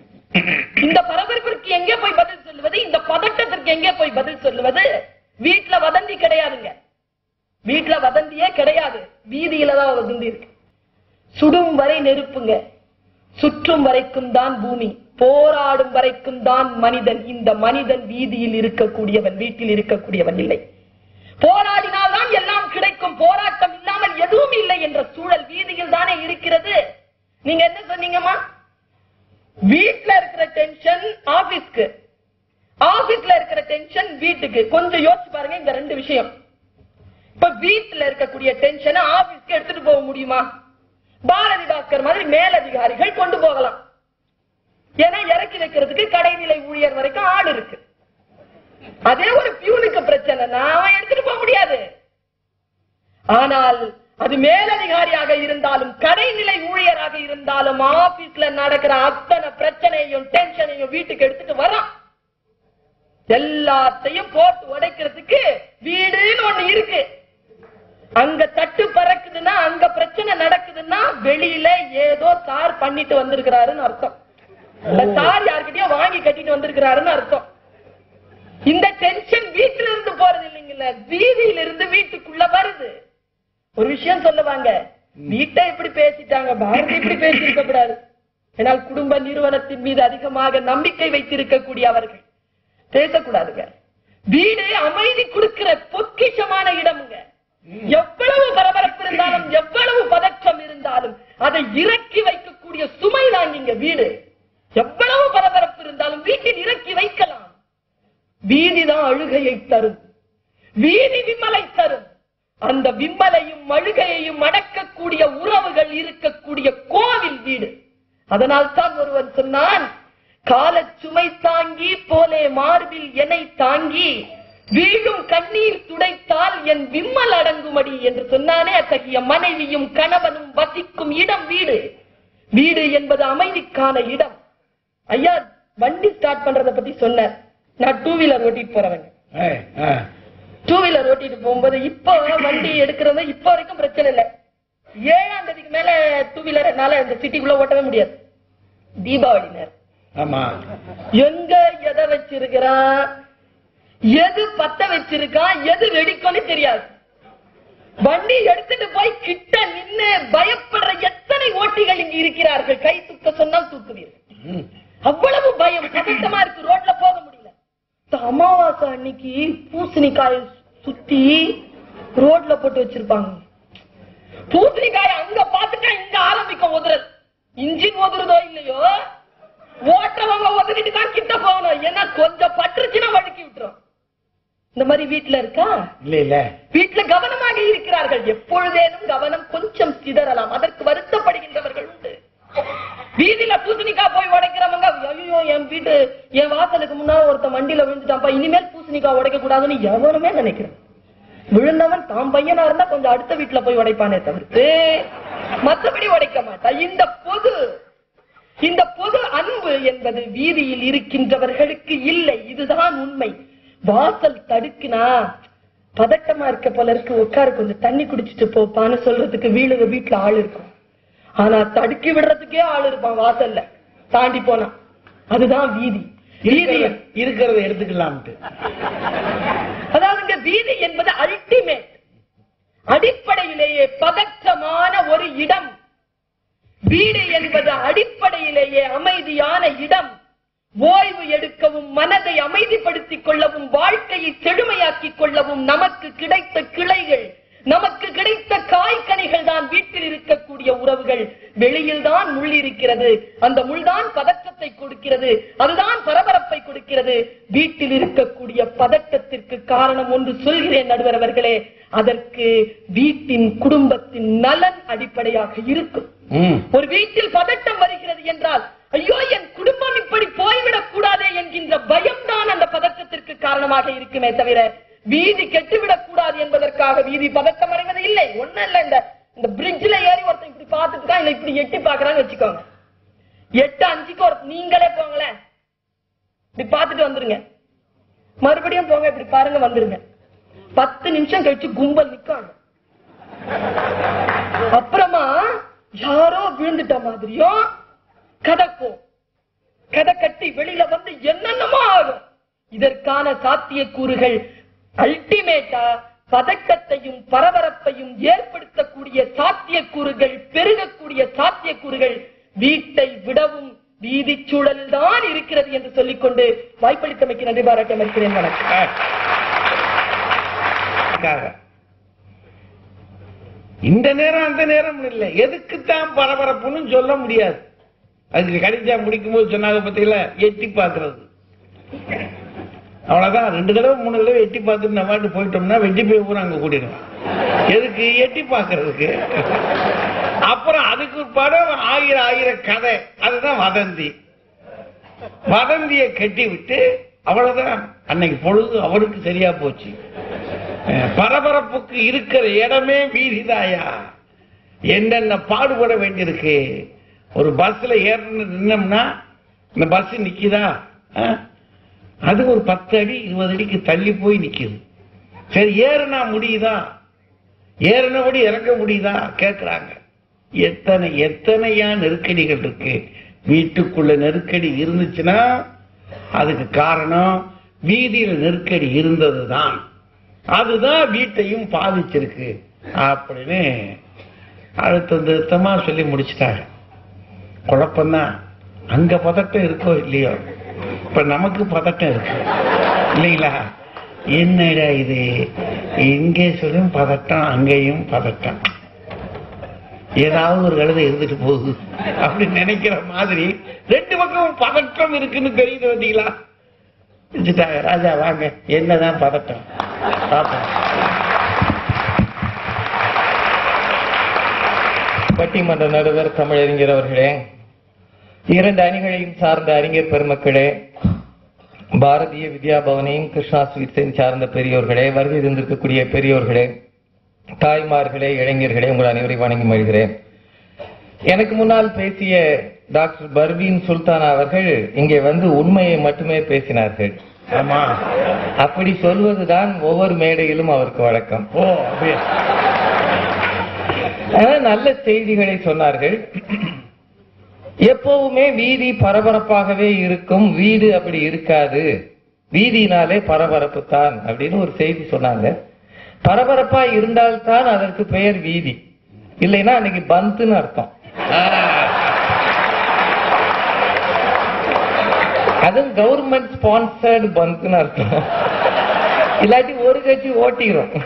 இந்த பரபரப்பிற்கு எங்கே போய் பதில் சொல்லுவது இந்த பதட்டத்திற்கு எங்கே போய் பதில் சொல்லுவது வீட்டுல வதந்தி கிடையாதுங்க வீட்டுல வதந்தியே கிடையாது வீதியில தான் வதந்தி இருக்கு சுடும் வரை நெருப்புங்க சுற்றும் வரைக்கும் தான் பூமி போராடும் வரைக்கும் தான் மனிதன் இந்த மனிதன் வீதியில் இருக்கக்கூடியவன் வீட்டில் இருக்கக்கூடியவன் இல்லை போராடினால்தான் எல்லாம் கிடைக்கும் போராட்டம் இல்லாமல் எதுவும் இல்லை என்ற சூழல் வீதியில் தானே இருக்கிறது நீங்க என்ன சொன்னீங்கம்மா வீட்ல இருக்கிற டென்ஷன் ஆபீஸ்க்கு ஆபீஸ்ல இருக்கிற டென்ஷன் வீட்டுக்கு கொஞ்சம் யோசிச்சு பாருங்க இந்த ரெண்டு விஷயம் இப்ப வீட்டுல இருக்கக்கூடிய டென்ஷனை ஆபீஸ்க்கு எடுத்துட்டு போக முடியுமா பாரதி பாஸ்கர் மாதிரி மேலதிகாரிகள் கொண்டு போகலாம் ஏன்னா இறக்கி வைக்கிறதுக்கு கடைநிலை ஊழியர் வரைக்கும் ஆடு இருக்கு அதே ஒரு பியூனுக்கு பிரச்சனைனா அவன் எடுத்துட்டு போக முடியாது ஆனால் அது மேலதிகாரியாக இருந்தாலும் கடைநிலை ஊழியராக இருந்தாலும் ஆபீஸ்ல நடக்கிற அத்தனை பிரச்சனையும் டென்ஷனையும் வீட்டுக்கு எடுத்துட்டு வரான் எல்லாத்தையும் போட்டு உடைக்கிறதுக்கு வீடுன்னு ஒண்ணு இருக்கு அங்க தட்டு பறக்குதுன்னா அங்க பிரச்சனை நடக்குதுன்னா வெளியில ஏதோ சார் பண்ணிட்டு வந்திருக்கிறாருன்னு அர்த்தம் அந்த சார் யார்கிட்டயோ வாங்கி கட்டிட்டு வந்திருக்கிறாருன்னு அர்த்தம் இந்த டென்ஷன் வீட்டுல இருந்து போறது இல்லைங்கல்ல வீதியில இருந்து வீட்டுக்குள்ள வருது ஒரு விஷயம் சொல்லுவாங்க வீட்டை இப்படி பேசிட்டாங்க பாரதி இப்படி பேசியிருக்க கூடாது ஏனால் குடும்ப நிறுவனத்தின் மீது அதிகமாக நம்பிக்கை வைத்திருக்கக்கூடிய அவர்கள் பேசக்கூடாதுங்க வீடு அமைதி கொடுக்கிற பொக்கிஷமான இடமுங்க எவ்வளவு பரபரப்பு இருந்தாலும் எவ்வளவு பதற்றம் இருந்தாலும் அதை இறக்கி வைக்கக்கூடிய சுமை தாங்கிங்க வீடு எவ்வளவு பரபரப்பு இருந்தாலும் வீட்டில் இறக்கி வைக்கலாம் வீதிதான் அழுகையை தரும் வீதி விம்மலை தரும் அந்த விம்மலையும் அழுகையையும் அடக்கக்கூடிய உறவுகள் இருக்கக்கூடிய கோவில் வீடு அதனால் தான் ஒருவன் சொன்னான் கால சுமை தாங்கி போலே மார்பில் எனை தாங்கி வீழும் கண்ணீர் துடைத்தால் என் விம்மல் அடங்குமடி என்று சொன்னானே அத்தகைய மனைவியும் கணவனும் வசிக்கும் இடம் வீடு வீடு என்பது அமைதிக்கான இடம் ஐயா வண்டி ஸ்டார்ட் பண்றத பத்தி சொன்னார் நான் டூ வீலர் ஓட்டிட்டு போறவன் ஏய், ஆ. டூ வீலர் ஓட்டிட்டு போகும்போது இப்போ வண்டி எடுக்கிறது இப்போ வரைக்கும் பிரச்சனை இல்ல ஏழாம் தேதிக்கு மேல டூ வீலர் என்னால இந்த சிட்டிக்குள்ள ஓட்டவே முடியாது தீபாவளி நேரம் ஆமா எங்க எதை வச்சிருக்கிறான் எது பத்த வச்சிருக்கான் எது வெடிக்கும்னு தெரியாது வண்டி எடுத்துட்டு போய் கிட்ட நின்னு பயப்படுற எத்தனை ஓட்டிகள் இங்க இருக்கிறார்கள் கை தூக்க சொன்னால் தூக்குவீர்கள் ம். அவ்வளவு பயம் பதட்டமா இருக்கு ரோட்ல போக முடியல இந்த அமாவாசை அன்னைக்கு பூசணிக்காய சுத்தி ரோட்ல போட்டு வச்சிருப்பாங்க பூசணிக்காய அங்க பாத்துட்டா இங்க ஆரம்பிக்கும் உதறல் இன்ஜின் உதறுதோ இல்லையோ ஓட்டுறவங்க உதறிட்டு தான் கிட்ட போகணும் ஏன்னா கொஞ்சம் பற்றுச்சுன்னா வழுக்கி விட்டுரும் இந்த மாதிரி வீட்டுல இருக்கா இல்ல இல்ல வீட்டுல கவனமாக இருக்கிறார்கள் எப்பொழுதேனும் கவனம் கொஞ்சம் சிதறலாம் அதற்கு வருத்தப்படுகின்றவர்கள் உண்டு வீதியில பூசணிக்காய் போய் உடைக்கிறவங்க ஐயோ என் வீட்டு என் வாசலுக்கு முன்னால ஒருத்தன் வண்டியில விழுந்துட்டான்ப்பா இனிமேல் பூசணிக்காய் உடைக்க கூடாதுன்னு எவனுமே நினைக்கிறேன் விழுந்தவன் தாம் பையனா இருந்தா கொஞ்சம் அடுத்த வீட்டுல போய் உடைப்பானே தவிர்த்து மத்தபடி உடைக்க மாட்டான் இந்த பொது இந்த பொது அன்பு என்பது வீதியில் இருக்கின்றவர்களுக்கு இல்லை இதுதான் உண்மை வாசல் தடுக்குனா பதட்டமா இருக்க போல இருக்கு உட்காரு கொஞ்சம் தண்ணி குடிச்சிட்டு போப்பான்னு சொல்றதுக்கு வீடு வீட்டுல ஆள் இருக்கும் ஆனா தடுக்கி விடுறதுக்கே ஆள் இருப்பான் வாசல்ல தாண்டி போனா அதுதான் வீதி வீதி இருக்கிறத- இருக்கிறத எடுத்துக்கலாம்ட்டு அதாவது இங்க வீதி என்பது அல்டிமேட் அடிப்படையிலேயே பதற்றமான ஒரு இடம் வீடு என்பது அடிப்படையிலேயே அமைதியான இடம் ஓய்வு எடுக்கவும் மனதை அமைதிப்படுத்திக் கொள்ளவும் வாழ்க்கையை செழுமையாக்கிக் கொள்ளவும் நமக்கு கிடைத்த கிளைகள் நமக்கு கிடைத்த காய்கனிகள் தான் வீட்டில் இருக்கக்கூடிய உறவுகள் வெளியில் தான் முள் இருக்கிறது அந்த முள் தான் பதற்றத்தை கொடுக்கிறது அதுதான் பரபரப்பை கொடுக்கிறது வீட்டில் இருக்கக்கூடிய பதட்டத்திற்கு காரணம் ஒன்று சொல்கிறேன் நடுவர் அவர்களே அதற்கு வீட்டின் குடும்பத்தின் நலன் அடிப்படையாக இருக்கும் ம். ஒரு வீட்டில் பதட்டம் வருகிறது என்றால் ஐயோ என் குடும்பம் இப்படி போய்விடக் கூடாதே என்கின்ற பயம்தான் அந்த பதற்றத்திற்கு காரணமாக இருக்குமே தவிர வீதி கெட்டுவிடக் கூடாது என்பதற்காக வீதி பதட்டம் அடைவது இல்லை ஒண்ணு இல்ல இந்த இந்த பிரிட்ஜ்ல ஏறி ஒருத்தன் இப்படி பார்த்துட்டு தான் இல்ல இப்படி எட்டி பாக்குறான்னு வச்சுக்கோங்க எட்டு அஞ்சுக்கு ஒரு நீங்களே போங்களேன் இப்படி பார்த்துட்டு வந்துருங்க மறுபடியும் போங்க இப்படி பாருங்க வந்துருங்க பத்து நிமிஷம் கழிச்சு கும்பல் நிக்காங்க அப்புறமா யாரோ விழுந்துட்ட மாதிரியும் கதக்கும் கதை கட்டி வெளியில வந்து என்னென்னமோ ஆகும் இதற்கான சாத்தியக்கூறுகள் அல்டிமேட்டா பதட்டத்தையும் பரபரப்பையும் ஏற்படுத்தக்கூடிய சாத்தியக்கூறுகள் பெருகக்கூடிய சாத்தியக்கூறுகள் வீட்டை விடவும் வீதி சூழலில் தான் இருக்கிறது என்று சொல்லிக்கொண்டு வாய்ப்பளித்தமைக்கு நன்றி பாராட்ட மறுக்கிறேன் வணக்கம் ஆ. அதுக்காக. இந்த நேரம் அந்த நேரம் இல்லை எதுக்குத்தான் பரபரப்புன்னு சொல்ல முடியாது அதுக்கு கடிச்சா முடிக்கும் போது சொன்னாங்க பத்தியில எட்டி பாக்குறது அவ்வளவுதான் ரெண்டு தடவை மூணு தடவை எட்டி பார்த்துட்டு நம்ம பாட்டு போயிட்டோம்னா வெட்டி போய் பூரா அங்க கூட்டிடலாம் எதுக்கு எட்டி பாக்குறதுக்கு அப்புறம் அதுக்கு ஒரு படம் ஆயிரம் ஆயிரம் கதை அதுதான் வதந்தி வதந்தியை கட்டி விட்டு அவ்வளவுதான் அன்னைக்கு பொழுது அவருக்கு சரியா போச்சு அஹ், பரபரப்புக்கு இருக்கிற இடமே வீதிதாயா என்னென்ன பாடுபட வேண்டியிருக்கு ஒரு பஸ்ல ஏறணும் நின்னோம்னா இந்த பஸ் நிக்குதா அஹ்? அது ஒரு பத்து அடி இருபது அடிக்கு தள்ளி போய் நிக்குது சரி ஏறுனா முடியுதா ஏறினபடி இறங்க முடியுதா கேட்கிறாங்க எத்தனை எத்தனையா நெருக்கடிகள் இருக்கு வீட்டுக்குள்ள நெருக்கடி இருந்துச்சுன்னா அதுக்கு காரணம் வீதியில நெருக்கடி இருந்ததுதான் அதுதான் வீட்டையும் பாதிச்சிருக்கு அப்படின்னு அழுத்த திருத்தமா சொல்லி முடிச்சிட்டாங்க குழப்பம்தான் அங்க பதட்டம் இருக்கோ இல்லையோ இப்ப நமக்கு பதட்டம் இருக்கு இல்லைங்களா என்னடா இது இங்கே சொல்லும் பதட்டம் அங்கேயும் பதட்டம் ஏதாவது ஒரு கழுதை இருந்துட்டு போகுது அப்படின்னு நினைக்கிற மாதிரி ரெண்டு பக்கமும் பதட்டம் இருக்குன்னு தெரியுது வந்தீங்களா வச்சுட்டாங்க ராஜா வாங்க என்னதான் பதட்டம் பாப்போம் பட்டிமன்ற நடுவர் தமிழறிஞர் அவர்களே இரண்டு அணிகளையும் சார்ந்த அறிஞர் பெருமக்களே பாரதிய வித்யா பவனையும் கிருஷ்ணா ஸ்வீட்ஸையும் சார்ந்த பெரியோர்களே வருகை இருந்திருக்கக்கூடிய பெரியோர்களே தாய்மார்களே இளைஞர்களே உங்கள் அனைவரையும் வணங்கி மொழிகிறேன் எனக்கு முன்னால் பேசிய டாக்டர் பர்வீன் சுல்தானா அவர்கள் இங்கே வந்து உண்மையை மட்டுமே பேசினார்கள் ஆமா அப்படி சொல்வதுதான் ஒவ்வொரு மேடையிலும் அவருக்கு வழக்கம் ஓ அப்படியே ஆனா, நல்ல செய்திகளை சொன்னார்கள் எப்பவுமே வீதி பரபரப்பாகவே இருக்கும் வீடு அப்படி இருக்காது வீதினாலே பரபரப்பு தான் அப்படின்னு ஒரு செய்தி சொன்னாங்க பரபரப்பா இருந்தால்தான் அதற்கு பெயர் வீதி இல்லைன்னா அன்னைக்கு பந்துன்னு அர்த்தம் ஆ, அதுவும் கவர்மெண்ட் ஸ்பான்சர்டு பந்துன்னு அர்த்தம் இல்லாட்டி ஒரு கட்சி ஓட்டிடும்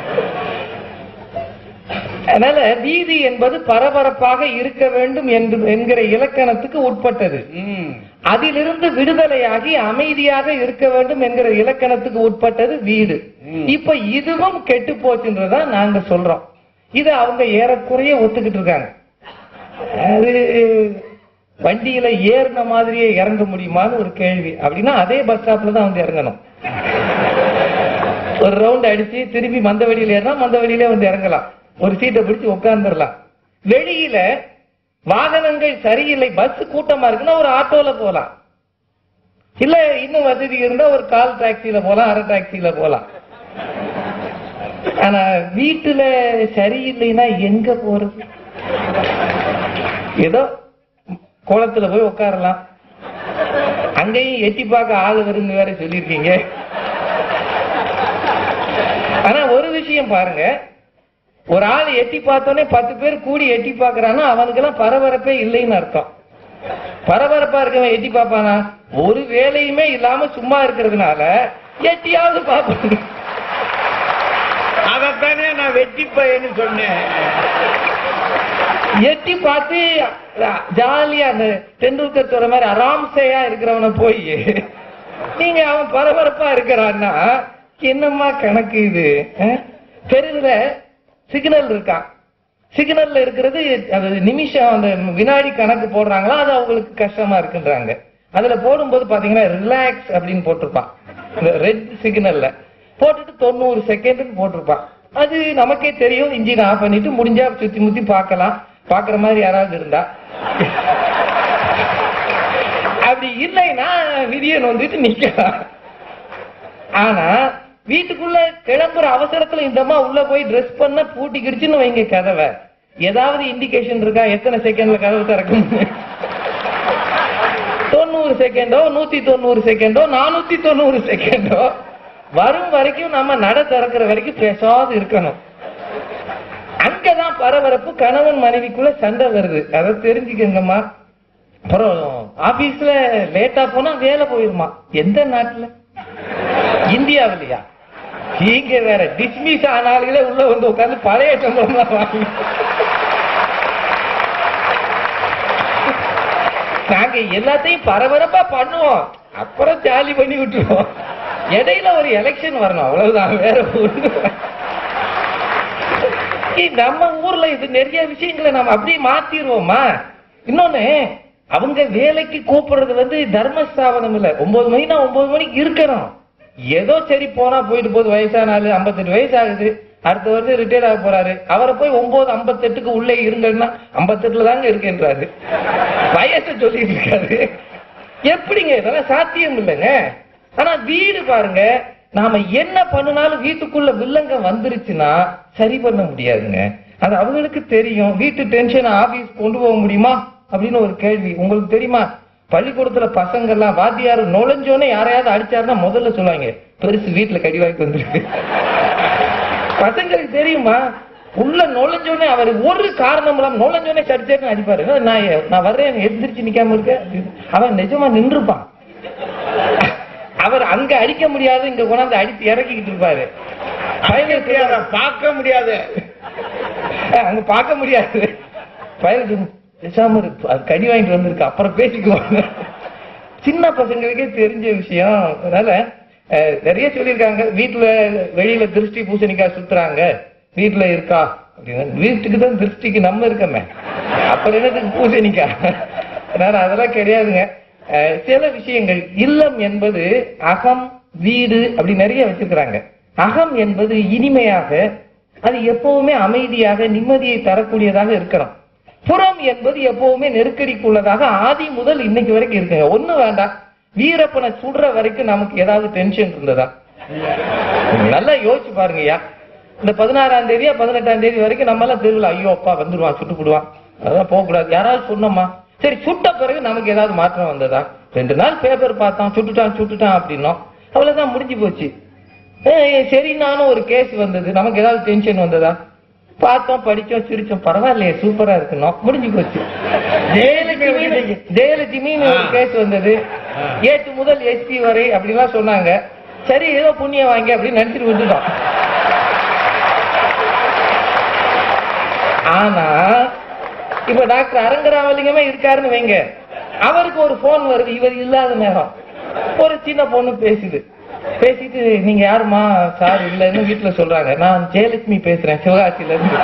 அதனால வீதி என்பது பரபரப்பாக இருக்க வேண்டும் என்று என்கிற இலக்கணத்துக்கு உட்பட்டது ம், அதிலிருந்து விடுதலையாகி அமைதியாக இருக்க வேண்டும் என்கிற இலக்கணத்துக்கு உட்பட்டது வீடு ம். இப்ப இதுவும் கெட்டு போச்சுன்றதா நாங்க சொல்றோம் இது அவங்க ஏறக்குறைய ஒத்துக்கிட்டு இருக்காங்க அது வண்டியில ஏறின மாதிரியே இறங்க முடியுமான்னு ஒரு கேள்வி அப்படின்னா அதே பஸ் ஸ்டாப்ல தான் வந்து இறங்கணும் ஒரு ரவுண்ட் அடிச்சு திருப்பி மந்த வழியில ஏறினா மந்த வழியிலே வந்து இறங்கலாம் ஒரு சீட்டை பிடிச்சு உட்கார்ந்துடலாம் வெளியில வாகனங்கள் சரியில்லை பஸ் கூட்டமா இருக்குன்னா ஒரு ஆட்டோல போலாம் இல்ல இன்னும் வசதி இருந்தா ஒரு கால் டாக்ஸில போலாம் அரை டாக்ஸில போலாம் ஆனா வீட்டுல சரியில்லைன்னா எங்க போறது ஏதோ குளத்துல போய் உட்காரலாம் அங்கேயும் எட்டி பார்க்க ஆள் வரும்னு வேற சொல்லியிருக்கீங்க ஆனா ஒரு விஷயம் பாருங்க ஒரு ஆள் எட்டி பார்த்தோன்னே பத்து பேர் கூடி எட்டி பார்க்கறான்னா அவனுக்கெல்லாம் பரபரப்பே இல்லைன்னு அர்த்தம் பரபரப்பா இருக்கவன் எட்டி பார்ப்பானா ஒரு வேலையுமே இல்லாம சும்மா இருக்கிறதுனால எட்டியாவது பார்ப்பாங்க அதைத்தானே நான் வெட்டி பையன்னு சொன்னேன் எட்டி பார்த்து ஜாலியா அந்த டெண்டுல்கர் சொல்ற மாதிரி அராம்சையா இருக்கிறவன போய் நீங்க அவன் பரபரப்பா இருக்கிறான்னா என்னம்மா கணக்கு இது அஹ்? தெருவுல சிக்னல் இருக்கான் சிக்னல்ல இருக்கிறது அது நிமிஷம் அந்த வினாடி கணக்கு போடுறாங்களா அது அவங்களுக்கு கஷ்டமா இருக்குன்றாங்க அதுல போடும்போது பாத்தீங்கன்னா ரிலாக்ஸ் அப்படின்னு போட்டிருப்பான் இந்த ரெட் சிக்னல்ல போட்டுட்டு தொண்ணூறு செகண்ட்னு போட்டிருப்பான் அது நமக்கே தெரியும் இன்ஜின் ஆஃப் பண்ணிட்டு முடிஞ்சா சுத்தி முத்தி பார்க்கலாம் பாக்குற மாதிரி யாராவது இருந்தா அப்படி இல்லைன்னா விதியை வந்துட்டு நிக்கலாம் ஆனா வீட்டுக்குள்ள கிளம்புற அவசரத்துல இந்தம்மா உள்ள போய் ட்ரெஸ் பண்ண பூட்டி கிடிச்சுன்னு வைங்க கதவை ஏதாவது இண்டிகேஷன் இருக்கா எத்தனை செகண்ட்ல கதவு திறக்கும் தொண்ணூறு செகண்டோ நூத்தி தொண்ணூறு செகண்டோ நானூத்தி தொண்ணூறு செகண்டோ வரும் வரைக்கும் நம்ம நட திறக்கிற வரைக்கும் பேசாது இருக்கணும் அங்கதான் பரபரப்பு கணவன் மனைவிக்குள்ள சண்டை வருது அதை தெரிஞ்சுக்கங்கம்மா அப்புறம் ஆபீஸ்ல லேட்டா போனா வேலை போயிருமா எந்த நாட்டுல இந்தியாவிலையா இங்க வேற டிஸ்மிஸ் ஆனாலுங்களே உள்ள வந்து உட்கார்ந்து பழைய சம்பளம் தான் வாங்கி நாங்க எல்லாத்தையும் பரபரப்பா பண்ணுவோம் அப்புறம் ஜாலி பண்ணி விட்டுருவோம் இடையில ஒரு எலெக்ஷன் வரணும் அவ்வளவுதான் வேற ஒண்ணு ஏய், நம்ம ஊர்ல இது நிறைய விஷயங்களை நம்ம அப்படியே மாத்திருவோமா இன்னொன்னு அவங்க வேலைக்கு கூப்பிடுறது வந்து தர்மஸ்தாபனம் இல்ல ஒன்பது மணினா ஒன்பது மணிக்கு இருக்கணும் ஏதோ சரி போனா போயிட்டு போகுது வயசான ஆளு ஐம்பத்தெட்டு வயசு ஆகுது அடுத்த வருஷம் ரிட்டையர் ஆக போறாரு அவரை போய் ஒன்பது ஐம்பத்தெட்டுக்கு உள்ளே இருங்கன்னா ஐம்பத்தெட்டுல தாங்க இருக்கேன்றாரு வயசை சொல்லிட்டு இருக்காரு எப்படிங்க இதெல்லாம் சாத்தியம் இல்லைங்க ஆனா வீடு பாருங்க நாம என்ன பண்ணினாலும் வீட்டுக்குள்ள வில்லங்க வந்துருச்சுன்னா சரி பண்ண முடியாதுங்க அது அவங்களுக்கு தெரியும் வீட்டு டென்ஷன் ஆபீஸ் கொண்டு போக முடியுமா அப்படின்னு ஒரு கேள்வி உங்களுக்கு தெரியுமா பள்ளிக்கூடத்துல பசங்க எல்லாம் வாத்தியார் நுழைஞ்சோன்னே யாரையாவது அடிச்சாருன்னா முதல்ல சொல்லுவாங்க பெருசு வீட்டுல கடி வாங்கி வந்திருக்கு பசங்களுக்கு தெரியுமா உள்ள நுழைஞ்சோடனே அவர் ஒரு காரணம் இல்லாம நுழைஞ்சோடனே சடிச்சேன்னு அடிப்பாரு "ஏய், நான் எ- நான் வர்றேன் எந்திரிச்சு நிக்காம இருக்க அவன் நிஜமா நின்றுப்பான் அவர் அங்க அடிக்க முடியாது இங்க கொண்டாந்து அடித்து இறக்கிக்கிட்டு இருப்பாரு பயனுக்கு அதை பார்க்க முடியாது அங்க பார்க்க முடியாது பயனுக்கு பேசாம இரு. அது கடி வாங்கிட்டு வந்திருக்கு அப்புறம் பேசிக்குவாங்க சின்ன பசங்களுக்கே தெரிஞ்ச விஷயம் அதனால அஹ், நிறைய சொல்லியிருக்காங்க வீட்டுல வெளியில திருஷ்டி பூசணிக்காய் சுத்துறாங்க வீட்டுல இருக்கா அப்படின்னு வீட்டுக்கு தான் திருஷ்டிக்கு நம்ம இருக்கமே அப்புறம் என்னதுக்கு பூசணிக்காய் அதனால அதெல்லாம் கிடையாதுங்க அஹ், சில விஷயங்கள் இல்லம் என்பது அகம் வீடு அப்படி நிறைய வச்சிருக்கிறாங்க அகம் என்பது இனிமையாக அது எப்பவுமே அமைதியாக நிம்மதியை தரக்கூடியதாக இருக்கணும் புறம் என்பது எப்பவுமே நெருக்கடிக்குள்ளதாக ஆதி முதல் இன்னைக்கு வரைக்கும் இருக்குங்க ஒண்ணு வேண்டாம் வீரப்பனை சுடுற வரைக்கும் நமக்கு ஏதாவது டென்ஷன் இருந்ததா நல்லா யோசிச்சு பாருங்கய்யா இந்த பதினாறாம் தேதியா பதினெட்டாம் தேதி வரைக்கும் நம்ம எல்லாம் தெருவில் ஐயோ அப்பா வந்துருவான் சுட்டு போடுவான் அதெல்லாம் போகக்கூடாது யாராவது சொன்னோமா சரி சுட்ட பிறகு நமக்கு ஏதாவது மாற்றம் வந்ததா ரெண்டு நாள் பேப்பர் பார்த்தோம் சுட்டுட்டான் சுட்டுட்டான் அப்படின்னோம் அவ்வளவுதான் முடிஞ்சு போச்சு ஏய், சரி நானும் ஒரு கேஸ் வந்தது நமக்கு ஏதாவது டென்ஷன் வந்ததா பார்த்தோம் படிச்சோம் சிரிச்சோம் பரவாயில்லையே சூப்பரா இருக்கணும் முடிஞ்சு போச்சு ஜெயலட்சுமி ஜெயலட்சுமின்னு ஒரு ஆ. கேஸ் வந்தது ஆ. ஏட்டு முதல் எஸ்பி வரை அப்படிலாம் சொன்னாங்க சரி ஏதோ புண்ணியம் வாங்கி அப்படின்னு நினைச்சிட்டு விட்டுட்டோம் ஆனா இப்ப டாக்டர் அரங்கராமலிங்கமே இருக்காருன்னு வைங்க அவருக்கு ஒரு போன் வருது இவர் இல்லாத நேரம் ஒரு சின்ன பொண்ணு பேசுது பேசிட்டு நீங்க யாருமா சார் இல்லைன்னு வீட்டுல சொல்றாங்க நான் ஜெயலட்சுமி பேசுறேன் சிவகாசியில இருந்து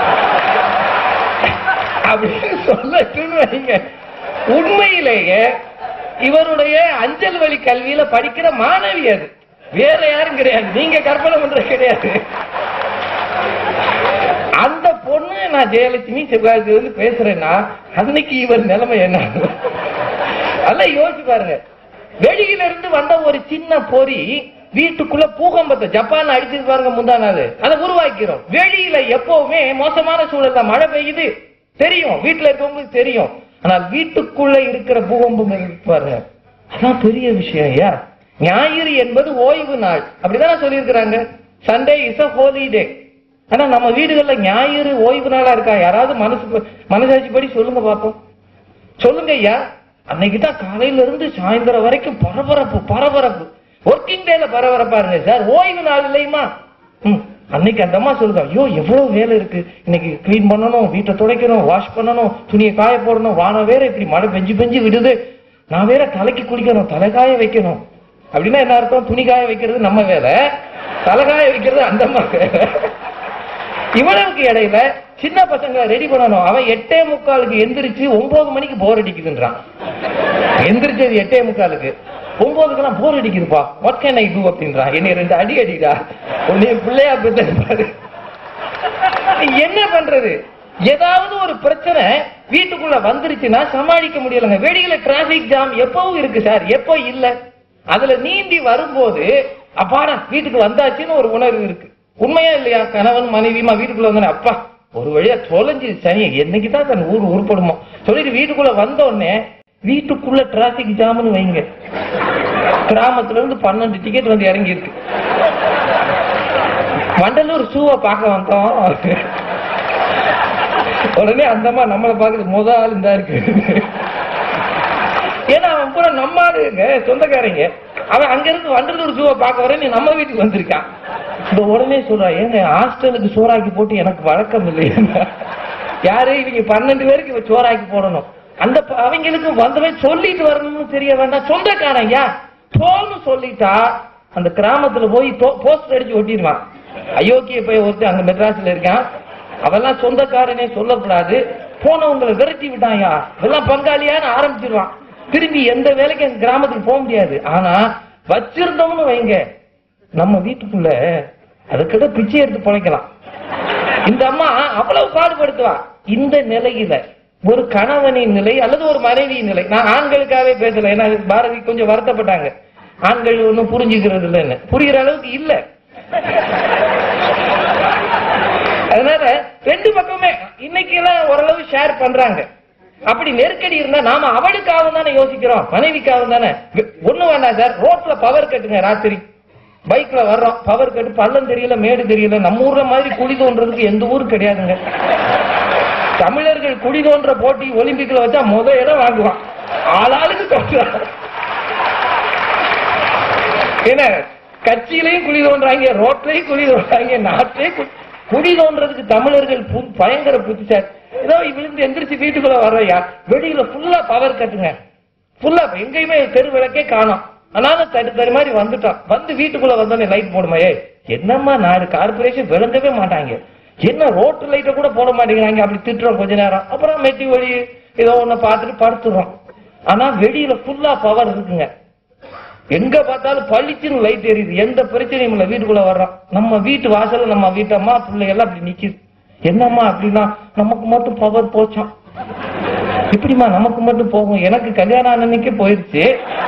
அப்படின்னு சொல்லட்டுன்னு வைங்க உண்மையிலேயே இவருடைய அஞ்சல் வழி கல்வியில படிக்கிற மாணவி அது வேற யாரும் கிடையாது நீங்க கற்பனை பண்றது கிடையாது அந்த பொண்ணு நான் ஜெயலட்சுமி சிவகாசி வந்து பேசுறேன்னா அன்னைக்கு இவர் நிலைமை என்ன அதெல்லாம் யோசிச்சு பாருங்க வெளியில இருந்து வந்த ஒரு சின்ன பொறி வீட்டுக்குள்ள பூகம்பத்தை ஜப்பான் அடிச்சது பாருங்க முந்தா நாள் அதை உருவாக்கிறோம் வெளியில எப்பவுமே மோசமான சூழல்ல மழை பெய்யுது தெரியும் வீட்டுல இருக்கவங்களுக்கு தெரியும் ஆனால் வீட்டுக்குள்ள இருக்கிற பூகம்பம் இருக்கு பாருங்க அதான் பெரிய விஷயம் ஐயா ஞாயிறு என்பது ஓய்வு நாள் அப்படிதானே சொல்லியிருக்கிறாங்க Sunday is a holy day ஆனா நம்ம வீடுகள்ல ஞாயிறு ஓய்வு நாளா இருக்கா யாராவது மனசு மனசாட்சி படி சொல்லுங்க பாப்போம் சொல்லுங்க ஐயா அன்னைக்கு தான் காலையில இருந்து சாயந்தரம் வரைக்கும் பரபரப்பு பரபரப்பு ஒர்க்கிங் டேல பரபரப்பா இருங்க சார் ஓய்வு நாள் இல்லையுமா ம், அன்னைக்கு அந்த அம்மா சொல்லுங்க ஐயோ எவ்வளவு வேலை இருக்கு இன்னைக்கு க்ளீன் பண்ணணும் வீட்டை துடைக்கணும் வாஷ் பண்ணணும் துணியை காய போடணும் வானம் வேற இப்படி மழை பெஞ்சு பெஞ்சு விடுது நான் வேற தலைக்கு குளிக்கணும் தலை காய வைக்கணும் அப்படின்னா என்ன அர்த்தம் துணி காய வைக்கிறது நம்ம வேலை தலை காய வைக்கிறது அந்த அம்மா வேலை இவ்வளவுக்கு இடையில சின்ன பசங்களை ரெடி பண்ணணும் அவன் எட்டே முக்காலுக்கு எந்திரிச்சு ஒன்பது மணிக்கு போர் அடிக்குதுன்றான் எந்திரிச்சது எட்டே முக்காலுக்கு ஒன்பதுக்கெல்லாம் போர் அடிக்குதுப்பா வாட் கேன் ஐ டூ அப்படின்றான் என்னை ரெண்டு அடி அடிடா உன்னை பிள்ளையா பெற்று என்ன பண்றது ஏதாவது ஒரு பிரச்சனை வீட்டுக்குள்ள வந்துருச்சுன்னா சமாளிக்க முடியலங்க வெளியில டிராபிக் ஜாம் எப்பவும் இருக்கு சார் எப்போ இல்ல அதுல நீந்தி வரும்போது அப்பாடா வீட்டுக்கு வந்தாச்சுன்னு ஒரு உணர்வு இருக்கு உண்மையா இல்லையா கணவன் மனைவியுமா வீட்டுக்குள்ள வந்தோடனே அப்பா ஒரு வழியா தொலைஞ்சு சனி என்னைக்கு தான் தன் ஊர் உருப்படுமோ சொல்லிட்டு வீட்டுக்குள்ள வந்த உடனே வீட்டுக்குள்ள டிராபிக் ஜாம்னு வைங்க கிராமத்துல இருந்து பன்னெண்டு டிக்கெட் வந்து இறங்கி இருக்கு வண்டலூர் ஷூவை பார்க்க வந்தோம் உடனே அந்தம்மா நம்மளை பார்க்குது முத ஆள் இந்த இருக்கு ஏன்னா அவன் பூரா நம்ம ஆளுங்க சொந்தக்காரங்க அவன் அங்க இருந்து வண்டலூர் ஷூவை பார்க்க வர நீ நம்ம வீட்டுக்கு வந்திருக்கான் இந்த உடனே சொல்றா ஏங்க ஹாஸ்டலுக்கு சோறாக்கி போட்டு எனக்கு வழக்கம் இல்லையா யாரு இவங்க பன்னெண்டு பேருக்கு இவ சோறாக்கி போடணும் அந்த ப- அவங்களுக்கு வந்தவன் சொல்லிட்டு வரணும்னு தெரிய வேண்டாம் சொந்தக்காரன் ஐயா போன்னு சொல்லிட்டா அந்த கிராமத்துல போய் போஸ்டர் அடிச்சு ஒட்டிடுவான் அயோக்கிய போய் ஒருத்தன் அங்க மெட்ராஸ்ல இருக்கான் அவெல்லாம் சொந்தக்காரனே சொல்லக்கூடாது போனவங்களை விரட்டி விட்டான்யா இதெல்லாம் பங்காளியான்னு ஆரம்பிச்சிருவான் திரும்பி எந்த வேலைக்கு அந்த கிராமத்துக்கு போக முடியாது ஆனா வச்சிருந்தோம்னு வைங்க நம்ம வீட்டுக்குள்ள அதுக்கிட்ட பிச்சை எடுத்து பொழைக்கலாம் இந்த அம்மா அவ்வளவு பாடுபடுத்துவா இந்த நிலையில ஒரு கணவனின் நிலை அல்லது ஒரு மனைவியின் நிலை நான் ஆண்களுக்காகவே பேசல ஏன்னா பாரதி கொஞ்சம் வருத்தப்பட்டாங்க ஆண்கள் ஒன்னும் புரிஞ்சுக்கிறது இல்லைன்னு புரியுற அளவுக்கு இல்ல அதனால ரெண்டு பக்கமே இன்னைக்கு எல்லாம் ஓரளவு ஷேர் பண்றாங்க அப்படி நெருக்கடி இருந்தா நாம அவளுக்காக தானே யோசிக்கிறோம் மனைவிக்காக தானே ஒண்ணு வேண்டாம் சார் ரோட்ல பவர் கட்டுங்க ராத்திரி பைக்ல வர்றோம் பவர் கட்டு பள்ளம் தெரியல மேடு தெரியல நம்ம ஊர்ல மாதிரி குழி தோன்றதுக்கு எந்த ஊரும் கிடையாதுங்க தமிழர்கள் குழி தோன்ற போட்டி ஒலிம்பிக்ல வச்சா முத இடம் வாங்குவான் ஆளாளுக்கு தோன்றான் என்ன கட்சியிலையும் குழி தோன்றாங்க ரோட்லயும் குழி தோன்றாங்க நாட்டிலையும் குழி- குழி தோன்றதுக்கு தமிழர்கள் பு- பயங்கர புத்திசாலி ஏதோ விழுந்து எந்திரிச்சு வீட்டுக்குள்ள வர்றையா வெளியில ஃபுல்லா பவர் கட்டுங்க ஃபுல்லா எங்கேயுமே தெரு விளக்கே காணோம் ஆனாலும் தடு தடு மாதிரி வந்துட்டான் வந்து வீட்டுக்குள்ள வந்தோடனே லைட் போடுமா ஏய் என்னம்மா நாடு கார்பரேஷன் விளங்கவே மாட்டாங்க என்ன ரோட்டு லைட்ட கூட போட மாட்டேங்கிறாங்க அப்படி திட்டுறோம் கொஞ்ச நேரம் அப்புறம் மெட்டி ஒளி ஏதோ ஒண்ணு பார்த்துட்டு படுத்துறோம் ஆனா வெளியில ஃபுல்லா பவர் இருக்குங்க எங்க பார்த்தாலும் பளிச்சுன்னு லைட் எரியுது எந்த பிரச்சனையும் இல்ல வீட்டுக்குள்ள வர்றோம் நம்ம வீட்டு வாசல்ல நம்ம வீட்டு அம்மா பிள்ளை எல்லாம் அப்படி நிக்குது என்னம்மா அப்படின்னா நமக்கு மட்டும் பவர் போச்சாம் இப்படிமா நமக்கு மட்டும் போகும் எனக்கு கல்யாணம் அன்னைக்கே போயிருச்சு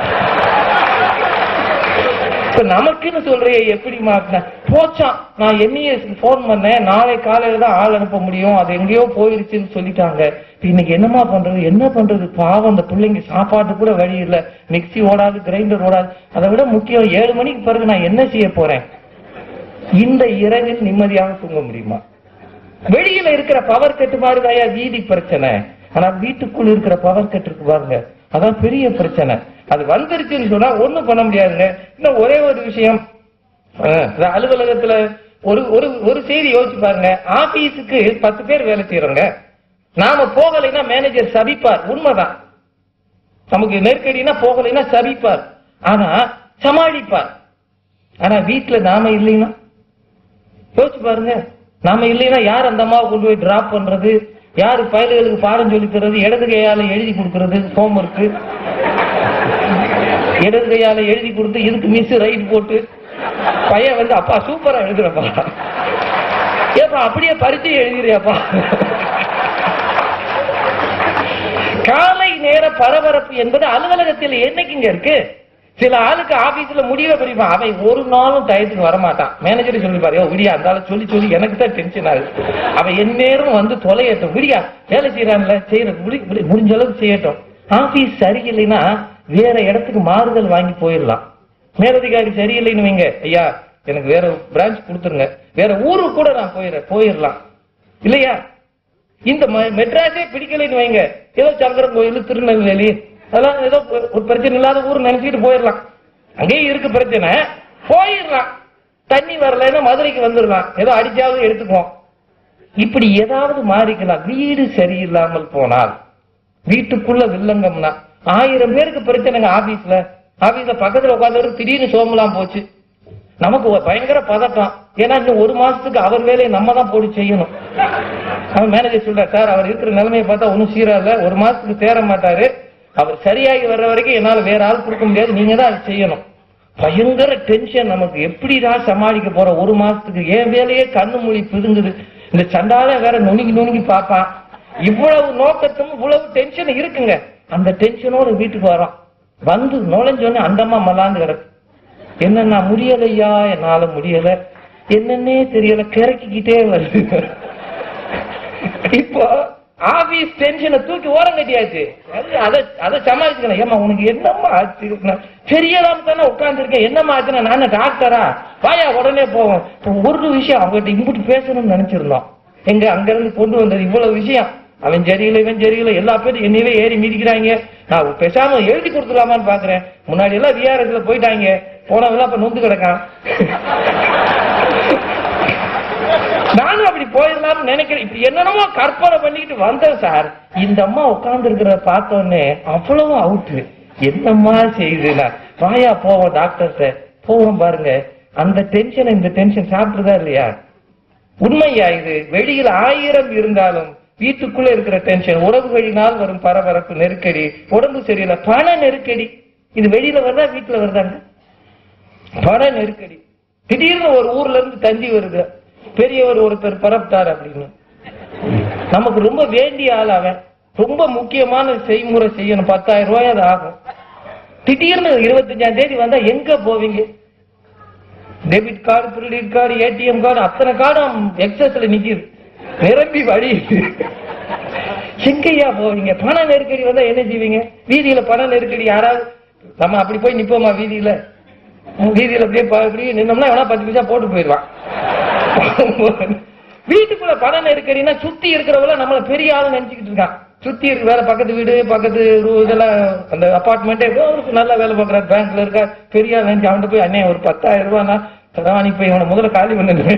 இப்ப நமக்குன்னு சொல்றிய எப்படிமா அப்படின்னா, போச்சாம் நான் என்இஎஸ்க்கு போன் பண்ணேன் நாளை காலையில தான் ஆள் அனுப்ப முடியும் அது எங்கேயோ போயிருச்சுன்னு சொல்லிட்டாங்க இப்ப இன்னைக்கு என்னமா பண்றது என்ன பண்றது பாவம் அந்த பிள்ளைங்க சாப்பாட்டு கூட வழி இல்ல மிக்ஸி ஓடாது கிரைண்டர் ஓடாது அதை விட முக்கியம் ஏழு மணிக்கு பிறகு நான் என்ன செய்ய போறேன் இந்த இரவில் நிம்மதியாக தூங்க முடியுமா வெளியில இருக்கிற பவர் கட்டு மாதிரிதாயா வீதி பிரச்சனை ஆனா வீட்டுக்குள்ள இருக்கிற பவர் கட்டு இருக்கு பாருங்க அதான் பெரிய பிரச்சனை அது வந்துருச்சுன்னு சொன்னா ஒண்ணும் பண்ண முடியாதுங்க இன்னும் ஒரே ஒரு விஷயம் அஹ், இந்த அலுவலகத்துல ஒரு ஒரு ஒரு செய்தி யோசிச்சு பாருங்க ஆபீஸுக்கு பத்து பேர் வேலை செய்யறோங்க நாம போகலைன்னா மேனேஜர் சபிப்பார் உண்மைதான் நமக்கு நெருக்கடினா போகலைன்னா சபிப்பார் ஆனா சமாளிப்பார் ஆனா வீட்டுல நாம இல்லைன்னா யோசிச்சு பாருங்க நாம இல்லைன்னா யார் அந்த அம்மாவை கொண்டு போய் டிராப் பண்றது யாரு பயல்களுக்கு பாடம் சொல்லி தர்றது இடது கையால எழுதி கொடுக்கறது ஹோம் ஒர்க்கு இடது கையால எழுதி கொடுத்து இதுக்கு மிஸ் ரைட் போட்டு பையன் வந்து அப்பா சூப்பரா எழுதுறப்பா ஏப்பா அப்படியே பரிச்சை எழுதிறியாப்பா காலை நேர பரபரப்பு என்பது அலுவலகத்தில் என்னைக்குங்க இருக்கு சில ஆளுக்கு ஆபீஸ்ல முடிவே புரியுமா அவன் ஒரு நாளும் டயத்துக்கு வரமாட்டான் மேனேஜர் சொல்லி பாரு விடியா அந்த ஆளு சொல்லி சொல்லி எனக்கு தான் டென்ஷன் ஆகுது அவன் எந்நேரம் வந்து தொலையட்டும் விடியா வேலை செய்யறான்ல செய்யறது முடி- முடி- முடிஞ்ச அளவுக்கு செய்யட்டும் ஆபீஸ் சரியில்லைன்னா வேற இடத்துக்கு மாறுதல் வாங்கி போயிடலாம் மேலதிகாரி சரியில்லைன்னு வைங்க ஐயா எனக்கு வேற பிரான்ச் கொடுத்துருங்க வேற ஊருக்கு கூட நான் போயிடுறேன் போயிடலாம் இல்லையா இந்த ம- மெட்ராஸே பிடிக்கலைன்னு வைங்க ஏதோ சங்கரன் கோயில் திருநெல்வேலி அதெல்லாம் ஏதோ ஒரு- ஒரு பிரச்சனை இல்லாத ஊர் நினைச்சிட்டு போயிடலாம் அங்கேயும் இருக்கு பிரச்சனை போயிடலாம் தண்ணி வரலைன்னா மதுரைக்கு வந்துடலாம் ஏதோ அடிச்சாவது எடுத்துக்குவோம் இப்படி ஏதாவது மாறிக்கலாம் வீடு சரியில்லாமல் போனால் வீட்டுக்குள்ள வில்லங்கம்னா ஆயிரம் பேருக்கு பிரச்சனைங்க ஆபீஸ்ல ஆபீஸ்ல பக்கத்துல உட்காந்து திடீர்னு சோம்பலாம் போச்சு நமக்கு ஒரு பயங்கர பதட்டம் ஏன்னா இன்னும் ஒரு மாசத்துக்கு அவர் வேலையை நம்ம தான் போட்டு செய்யணும் அவன் மேனேஜர் சொல்றார் சார் அவர் இருக்கிற நிலைமையை பார்த்தா ஒன்னும் சீரா இல்ல ஒரு மாசத்துக்கு தேர மாட்டாரு அவர் சரியாகி வர்ற வரைக்கும் என்னால வேற ஆள் கொடுக்க முடியாது நீங்க தான் அதை செய்யணும் பயங்கர டென்ஷன் நமக்கு எப்படிதான் சமாளிக்க போற ஒரு மாசத்துக்கு என் வேலையே கண்ணு மொழி பிதுங்குது இந்த சண்டால வேற நுணுங்கி நுணுங்கி பாப்பான் இவ்வளவு நோக்கத்தும் இவ்வளவு டென்ஷன் இருக்குங்க அந்த டென்ஷனோட வீட்டுக்கு வரோம் வந்து நுழைஞ்சோடனே அந்தம்மா மலாந்து கிடக்கு என்னன்னா முடியலையா என்னால முடியல என்னன்னே தெரியல கிறக்கிக்கிட்டே வருது இப்போ ஆபீஸ் டென்ஷனை தூக்கி ஓரம் கட்டியாச்சு அது அதை அதை சமாளிச்சுக்கணும் ஏமா உனக்கு என்னம்மா ஆச்சு நான் தெரியலாம் தானே உட்கார்ந்துருக்கேன் என்னம்மா ஆச்சுன்னா நான் டாக்டரா வாயா உடனே போவோம் இப்போ ஒரு விஷயம் அவங்ககிட்ட இம்புட்டு பேசணும்னு நினைச்சிருந்தோம் எங்க அங்க இருந்து கொண்டு வந்தது இவ்வளவு விஷயம் அவன் சரியில்லை இவன் சரியில்லை எல்லா பேரும் என்னையவே ஏறி மிதிக்கிறாங்க நான் பேசாம எழுதி கொடுத்துடலாமான்னு பாக்குறேன் முன்னாடி எல்லாம் விஆர்எஸ்ல போயிட்டாங்க போனவெல்லாம் அப்ப நொந்து கிடக்கான் நானும் அப்படி போயிடலாம்னு நினைக்கிறேன் இப்படி என்னென்னமோ கற்பனை பண்ணிக்கிட்டு வந்தேன் சார் இந்த அம்மா உட்கார்ந்து இருக்கிறத பார்த்தோன்னே அவ்வளவு அவுட்டு என்னம்மா செய்யுதுன்னா வாயா போவோம் டாக்டர்கிட்ட போவோம் பாருங்க அந்த டென்ஷன் இந்த டென்ஷன் சாப்பிட்டுதா இல்லையா உண்மையா இது வெளியில் ஆயிரம் இருந்தாலும் வீட்டுக்குள்ள இருக்கிற டென்ஷன் உறவுகளினால் வரும் பரபரப்பு நெருக்கடி உடம்பு சரியில்லை பண நெருக்கடி இது வெளியில வருதா வீட்டுல வருதாங்க பண நெருக்கடி திடீர்னு ஒரு ஊர்ல இருந்து தந்தி வருது பெரியவர் ஒருத்தர் பரப்பிட்டார் அப்படின்னு நமக்கு ரொம்ப வேண்டிய ஆள் அவன் ரொம்ப முக்கியமான செய்முறை செய்யணும் பத்தாயிரம் ரூபாய் அது ஆகும் திடீர்னு இருபத்தஞ்சாம் தேதி வந்தா எங்க போவீங்க debit card credit card ATM card அத்தனை கார்டும் எக்ஸஸ்ல நிக்குது நிரம்பி வழி எங்கய்யா போவீங்க பண நெருக்கடி வந்தா என்ன செய்வீங்க வீதியில பண நெருக்கடி யாராவது நம்ம அப்படி போய் நிப்போமா வீதியில வீதியில அப்படியே ப- அப்படியே நின்னோம்னா எவனா பத்து பைசா போட்டு போயிடுவான் வீட்டுக்குள்ள பண நெருக்கடினா சுத்தி இருக்கிறவங்கள நம்மள பெரிய ஆளு நினைச்சுக்கிட்டு இருக்கான் சுத்தி இருக்கு வேற பக்கத்து வீடு பக்கத்து ரூ- இதெல்லாம் அந்த அபார்ட்மெண்ட் அவருக்கு நல்லா வேலை பார்க்கறாரு பேங்க்ல இருக்கா பெரிய ஆள் நினைச்சு அவன்கிட்ட போய் அண்ணே ஒரு பத்தாயிரம் ரூபாய்னா தரவா நீ போய் இவனை முதல்ல காலி பண்ணு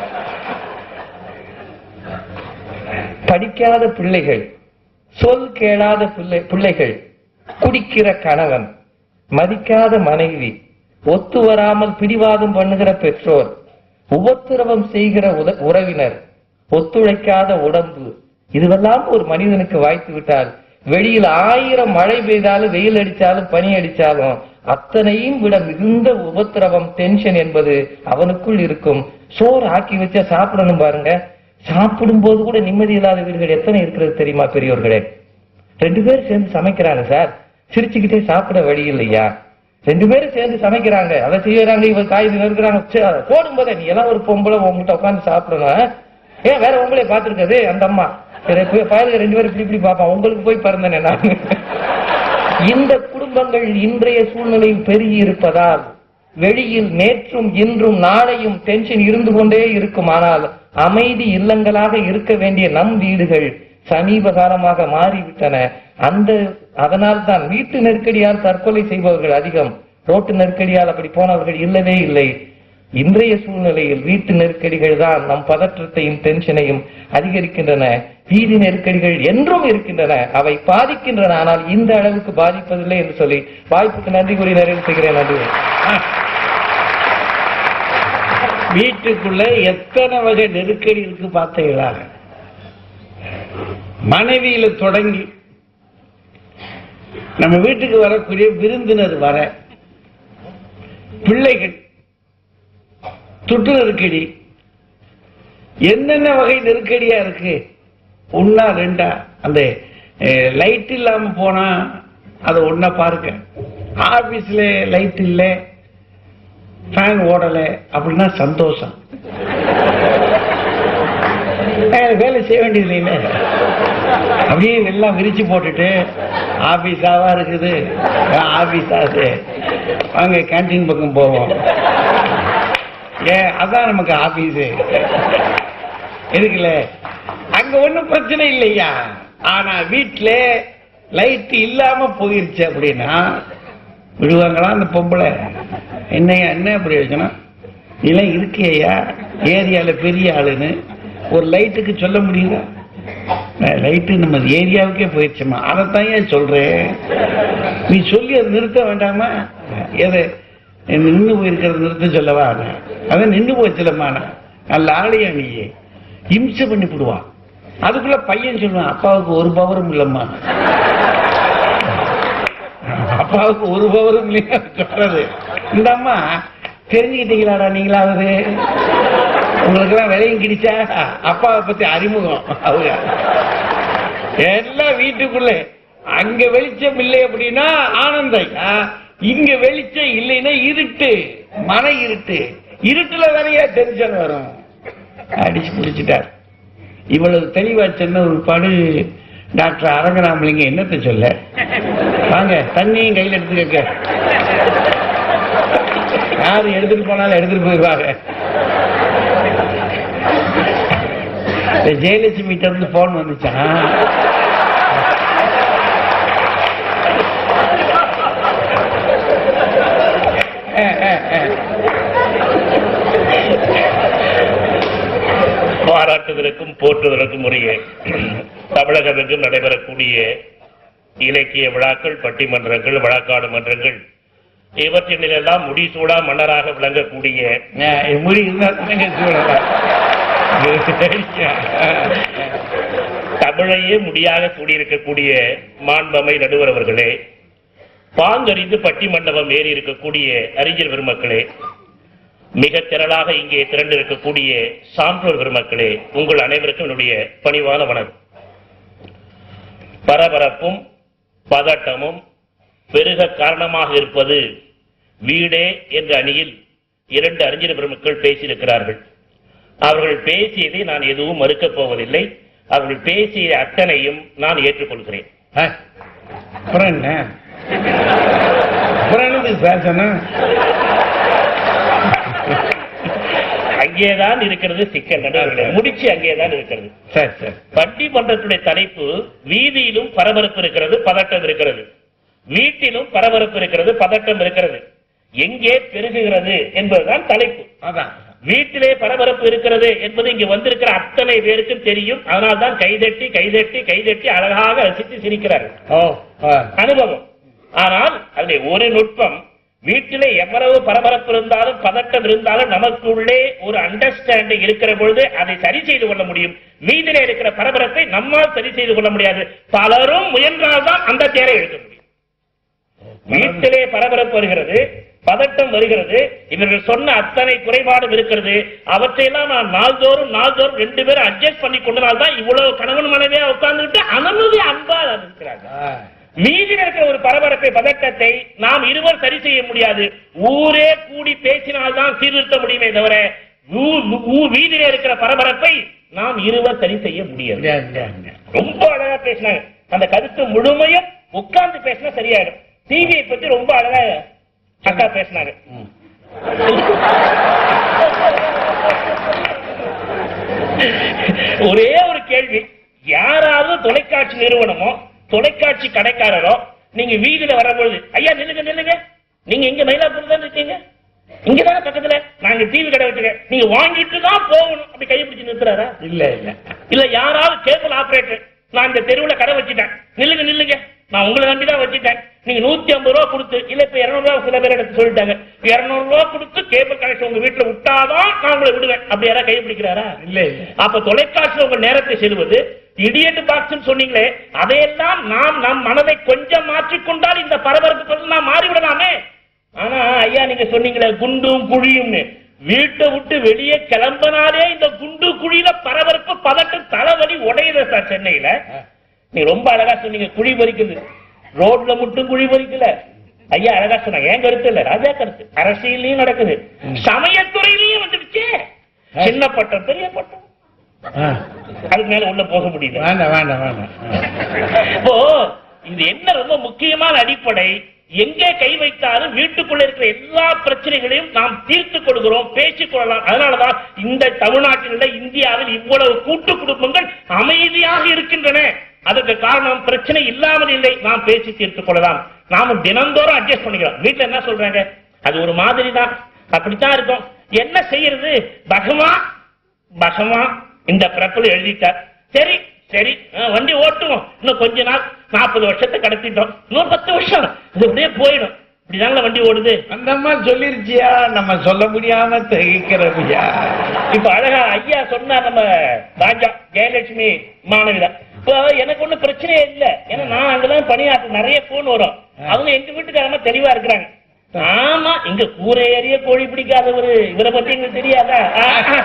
படிக்காத பிள்ளைகள் சொல் கேளாத பிள்ளை பிள்ளைகள் குடிக்கிற கணவன் மதிக்காத மனைவி ஒத்து வராமல் பிடிவாதம் பண்ணுகிற பெற்றோர் உபத்திரவம் செய்கிற உத- உறவினர் ஒத்துழைக்காத உடம்பு இதுவெல்லாம் ஒரு மனிதனுக்கு வாய்த்து விட்டால் வெளியில் ஆயிரம் மழை பெய்தாலும் வெயில் அடிச்சாலும் பனி அடிச்சாலும் அத்தனையும் விட மிகுந்த உபத்திரவம் டென்ஷன் என்பது அவனுக்குள் இருக்கும் சோறு ஆக்கி வச்சா சாப்பிடணும் பாருங்க சாப்பிடும் போது கூட நிம்மதி இல்லாத வீடுகள் எத்தனை இருக்கிறது தெரியுமா பெரியோர்களே ரெண்டு பேரும் சேர்ந்து சமைக்கிறாங்க சார் சிரிச்சுக்கிட்டே சாப்பிட வழி இல்லையா ரெண்டு பேரும் சேர்ந்து சமைக்கிறாங்க அதை செய்யறாங்க இவர் காய் இருக்கிறாங்க போடும் போதே நீ எல்லாம் ஒரு பொம்பளை உங்ககிட்ட உட்காந்து சாப்பிடணும் ஏன் வேற உங்களே பார்த்திருக்காது அந்த அம்மா சரி போய் பயலுக்கு ரெண்டு பேரும் இப்படி இப்படி பார்ப்பான் உங்களுக்கு போய் பிறந்தேனே நான் இந்த குடும்பங்கள் இன்றைய சூழ்நிலையில் பெருகி இருப்பதால் வெளியில் நேற்றும் இன்றும் நாளையும் டென்ஷன் இருந்து கொண்டே இருக்கும் ஆனால் அமைதி இல்லங்களாக இருக்க வேண்டிய நம் வீடுகள் சமீப காலமாக மாறிவிட்டன அந்த அதனால் தான் வீட்டு நெருக்கடியால் தற்கொலை செய்பவர்கள் அதிகம் ரோட்டு நெருக்கடியால் அப்படி போனவர்கள் இல்லவே இல்லை இன்றைய சூழ்நிலையில் வீட்டு நெருக்கடிகள் தான் நம் பதற்றத்தையும் டென்ஷனையும் அதிகரிக்கின்றன வீதி நெருக்கடிகள் என்றும் இருக்கின்றன அவை பாதிக்கின்றன ஆனால் இந்த அளவுக்கு பாதிப்பதில்லை என்று சொல்லி வாய்ப்புக்கு நன்றி கூறி நிறைவு செய்கிறேன் நன்றி வீட்டுக்குள்ள எத்தனை வகை நெருக்கடி இருக்கு பார்த்தீங்களா மனைவியில தொடங்கி நம்ம வீட்டுக்கு வரக்கூடிய விருந்தினர் வர பிள்ளைகள் துட்டு நெருக்கடி என்னென்ன வகை நெருக்கடியா இருக்கு ஒன்னா ரெண்டா அந்த லைட் இல்லாம போனா அதை ஒன்னா பாருங்க ஆபீஸ்ல லைட் இல்ல ஃபேன் ஓடல அப்படின்னா சந்தோஷம் வேற வேலை செய்ய வேண்டியது இல்லை அப்படியே எல்லாம் விரிச்சு போட்டுட்டு ஆபீஸாவா இருக்குது ஆபீஸ் ஆகுது வாங்க கேண்டீன் பக்கம் போவோம் ஏன் அதான் நமக்கு ஆபீஸ் இருக்குல்ல அங்க ஒண்ணும் பிரச்சனை இல்லையா ஆனா வீட்டுல லைட் இல்லாம போயிருச்சு அப்படின்னா விடுவாங்களா அந்த பொம்பளை என்னையா என்ன பிரயோஜனம் நீலாம் இருக்கியா ஏரியால பெரிய ஆளுன்னு ஒரு லைட்டுக்கு சொல்ல முடியுதா லைட்டு நம்ம ஏரியாவுக்கே போயிடுச்சுமா அதைத்தான் ஏன் சொல்றேன் நீ சொல்லி அதை நிறுத்த வேண்டாமா எது நின்று போயிருக்கிறது நிறுத்த சொல்லவா அதான் நின்று போச்சுலம்மா நான். நல்ல ஆளையா நீயே இம்சை பண்ணி விடுவான் அதுக்குள்ள பையன் சொல்லுவான் அப்பாவுக்கு ஒரு பவரும் இல்லம்மா அப்பாவுக்கு ஒரு பவரும் இல்லையா சொல்றது இந்த அம்மா தெரிஞ்சுக்கிட்டீங்களாடா நீங்களாவது உங்களுக்கு எல்லாம் விலையும் கிடைச்சா அப்பாவை பத்தி அறிமுகம் அவங்க எல்லாம் வீட்டுக்குள்ள அங்க வெளிச்சம் இல்லை அப்படின்னா ஆனந்தம் இங்க வெளிச்சம் இல்லைன்னா இருட்டு மன இருட்டு இருட்டுல நிறைய டென்ஷன் வரும் அடிச்சு பிடிச்சிட்டார் இவ்வளவு தெளிவா சொன்ன ஒரு படு டாக்டர் அரங்கராமலிங்க என்னத்தை சொல்ல வாங்க தண்ணியும் கையில் எடுத்துக்க யாரு எடுத்துட்டு போனாலும் எடுத்துட்டு போயிடுவாங்க இந்த ஜெயலட்சுமி இருந்து போன் வந்துச்சான் அஹ், அஹ், அஹ். பாராட்டுதலுக்கும் போற்றுதலுக்கும் உரிய தமிழகமெங்கும் நடைபெறக்கூடிய இலக்கிய விழாக்கள் பட்டிமன்றங்கள் வழக்காடு மன்றங்கள் இவற்றினிலெல்லாம் முடிசூடா மன்னராக விளங்கக்கூடிய அஹ், இது முடி இருந்தா தானங்க சூழலாம். தமிழையே முடியாக சூடியிருக்கக்கூடிய மாண்பமை நடுவர் அவர்களே பாங்கறிந்து பட்டிமண்டபம் ஏறி இருக்கக்கூடிய அறிஞர் பெருமக்களே மிக திரளாக இங்கே திரண்டிருக்கக்கூடிய சான்றோர் பெருமக்களே உங்கள் அனைவருக்கும் என்னுடைய பணிவான வணக்கம் பரபரப்பும் பதட்டமும் பெருக காரணமாக இருப்பது வீடே என்ற அணியில் இரண்டு அறிஞர் பெருமக்கள் பேசியிருக்கிறார்கள் அவர்கள் பேசியதை நான் எதுவும் மறுக்கப் போவதில்லை அவர்கள் பேசிய அத்தனையும் நான் ஏற்றுக்கொள்கிறேன் ஆ, அப்புறம் என்ன அப்புறம் என்னது பேசணும் அங்கேதான் இருக்கிறது சிக்கல் நடுவர்களே முடிச்சு அங்கேதான் இருக்கிறது சரி சரி பட்டிமன்றத்துடைய தலைப்பு வீதியிலும் பரபரப்பு இருக்கிறது பதட்டம் இருக்கிறது வீட்டிலும் பரபரப்பு இருக்கிறது பதட்டம் இருக்கிறது எங்கே பெருகுகிறது என்பதுதான் தலைப்பு அதான் வீட்டிலே பரபரப்பு இருக்கிறது என்பது இங்கு வந்திருக்கிற அத்தனை பேருக்கும் தெரியும் அதனால்தான் கைதட்டி கைதட்டி கைதட்டி அழகாக ரசித்து சிரிக்கிறார்கள் ஓ ஆ, அனுபவம் ஆனால் அதில் ஒரு நுட்பம் வீட்டிலே எவ்வளவு பரபரப்பு இருந்தாலும் பதட்டம் இருந்தாலும் நமக்குள்ளே ஒரு அண்டர்ஸ்டாண்டிங் இருக்கிற பொழுது அதை சரி செய்து கொள்ள முடியும் வீதியிலே இருக்கிற பரபரப்பை நம்மால் சரி செய்து கொள்ள முடியாது பலரும் முயன்றால்தான் அந்த தேரை எடுக்க முடியும் வீட்டிலே பரபரப்பு வருகிறது பதட்டம் வருகிறது இவர்கள் சொன்ன அத்தனை குறைபாடும் இருக்கிறது அவற்றையெல்லாம் நான் நாள்தோறும் நாள்தோறும் ரெண்டு பேரும் அட்ஜஸ்ட் பண்ணி கொண்டனால்தான் இவ்வளவு கணவன் மனைவியா உட்கார்ந்துட்டு அனனுடைய அன்பா இருக்கிறாங்க ஆ. மீதியில் இருக்கிற ஒரு பரபரப்பை பதட்டத்தை நாம் இருவர் சரி செய்ய முடியாது ஊரே கூடி பேசினால்தான் சீர்திருத்த முடியுமே தவிர ஊ- ஊ- வீதியில இருக்கிற பரபரப்பை நாம் இருவர் சரி செய்ய முடியாது முடியாது, முடியாது, முடியாது. ரொம்ப அழகா பேசினாங்க அந்த கருத்து முழுமையும் உட்கார்ந்து பேசினா சரியாயிடும் டிவியை பத்தி ரொம்ப அழகா அக்கா பேசினாங்க ம். ஒரே ஒரு கேள்வி யாராவது தொலைக்காட்சி நிறுவனமோ தொலைக்காட்சி கடைக்காரரோ நீங்க வீதியில வரும்பொழுது ஐயா நில்லுங்க நில்லுங்க நீங்க இங்க மயிலாப்பூர் தான் இருக்கீங்க இங்க தானே பக்கத்துல நாங்க டிவி கடை வச்சிருக்கேன் நீங்க வாங்கிட்டு தான் போகணும் அப்படி கையை பிடிச்சு நிறுத்துறாரா இல்ல இல்ல இல்ல யாராவது கேபிள் ஆபரேட்டர் நான் இந்த தெருவுல கடை வச்சுட்டேன் நில்லுங்க நில்லுங்க நான் உங்களை நம்பி தான் வச்சுட்டேன் நீங்க நூத்தி ஐம்பது ரூபா கொடுத்து இல்ல இப்ப இருநூறு ரூபா சில பேர் எடுத்து சொல்லிட்டாங்க இருநூறு ரூபா கொடுத்து கேபிள் கனெக்ஷன் உங்க வீட்டுல விட்டாதான் நான் உங்களை விடுவேன் அப்படி யாராவது கையை பிடிக்கிறாரா இல்ல இல்ல அப்ப தொலைக்காட்சியில் உங்க நேரத்தை செல்வது இடியட் பாக்ஸ் சொன்னீங்களே அதையெல்லாம் நாம் நம் மனதை கொஞ்சம் மாற்றிக்கொண்டால் இந்த பரபரப்புக்கு நாம் மாறிவிடலாமே ஆனா ஐயா நீங்க சொன்னீங்களே குண்டும் குழியும்னு வீட்டை விட்டு வெளியே கிளம்பினாலே இந்த குண்டு குழியில பரபரப்பு பதட்டம் தலைவலி உடையுது சார் சென்னையில நீ ரொம்ப அழகா சொன்னீங்க குழி பறிக்குது ரோட்ல மட்டும் குழி பறிக்கல ஐயா அழகா சொன்னாங்க என் கருத்து இல்ல ராஜா கருத்து அரசியலையும் நடக்குது சமயத்துறையிலையும் வந்துடுச்சு சின்ன பட்டம் பெரிய பட்டம் ஆ. அதுக்கு மேல உள்ள போக முடியல வேண்டாம் வேண்டாம் வேண்டாம் ஆ. இப்போ இது என்ன ரொம்ப முக்கியமான அடிப்படை எங்கே கை வைத்தாலும் வீட்டுக்குள்ள இருக்கிற எல்லா பிரச்சனைகளையும் நாம் தீர்த்துக் கொள்கிறோம் பேசிக் கொள்ளலாம் அதனாலதான் இந்த தமிழ்நாட்டில் இந்தியாவில் இவ்வளவு கூட்டு குடும்பங்கள் அமைதியாக இருக்கின்றன அதற்கு காரணம் பிரச்சனை இல்லாமல் இல்லை நாம் பேசி தீர்த்துக் கொள்ளலாம் நாம தினந்தோறும் அட்ஜஸ்ட் பண்ணிக்கிறோம் வீட்டுல என்ன சொல்றாங்க அது ஒரு மாதிரி தான் அப்படித்தான் இருக்கும் என்ன செய்யறது பகவான் பகவான் இந்த பிறப்பில் எழுதிட்டார் சரி சரி அஹ், வண்டி ஓட்டுவோம் இன்னும் கொஞ்ச நாள் நாற்பது வருஷத்தை கடத்திட்டோம் இன்னும் பத்து வருஷம் இது அப்படியே போயிடும் இப்படிதாங்களா வண்டி ஓடுது அந்த அம்மா சொல்லிருச்சியா நம்ம சொல்ல முடியாம திகைக்கிறவையா இப்ப அழகா ஐயா சொன்னா நம்ம ராஜா ஜெயலட்சுமி மாணவிதான் இப்போ எனக்கு ஒண்ணும் பிரச்சனையே இல்ல ஏன்னா நான் அங்கதான் பணியாற்ற நிறைய போன் வரும் அவங்க எங்க வீட்டுக்காரமா தெளிவா இருக்கிறாங்க ஆமா இங்க கூரை ஏறிய கோழி பிடிக்காதவரு இவரை பத்தி எங்களுக்கு தெரியாதா ஆ,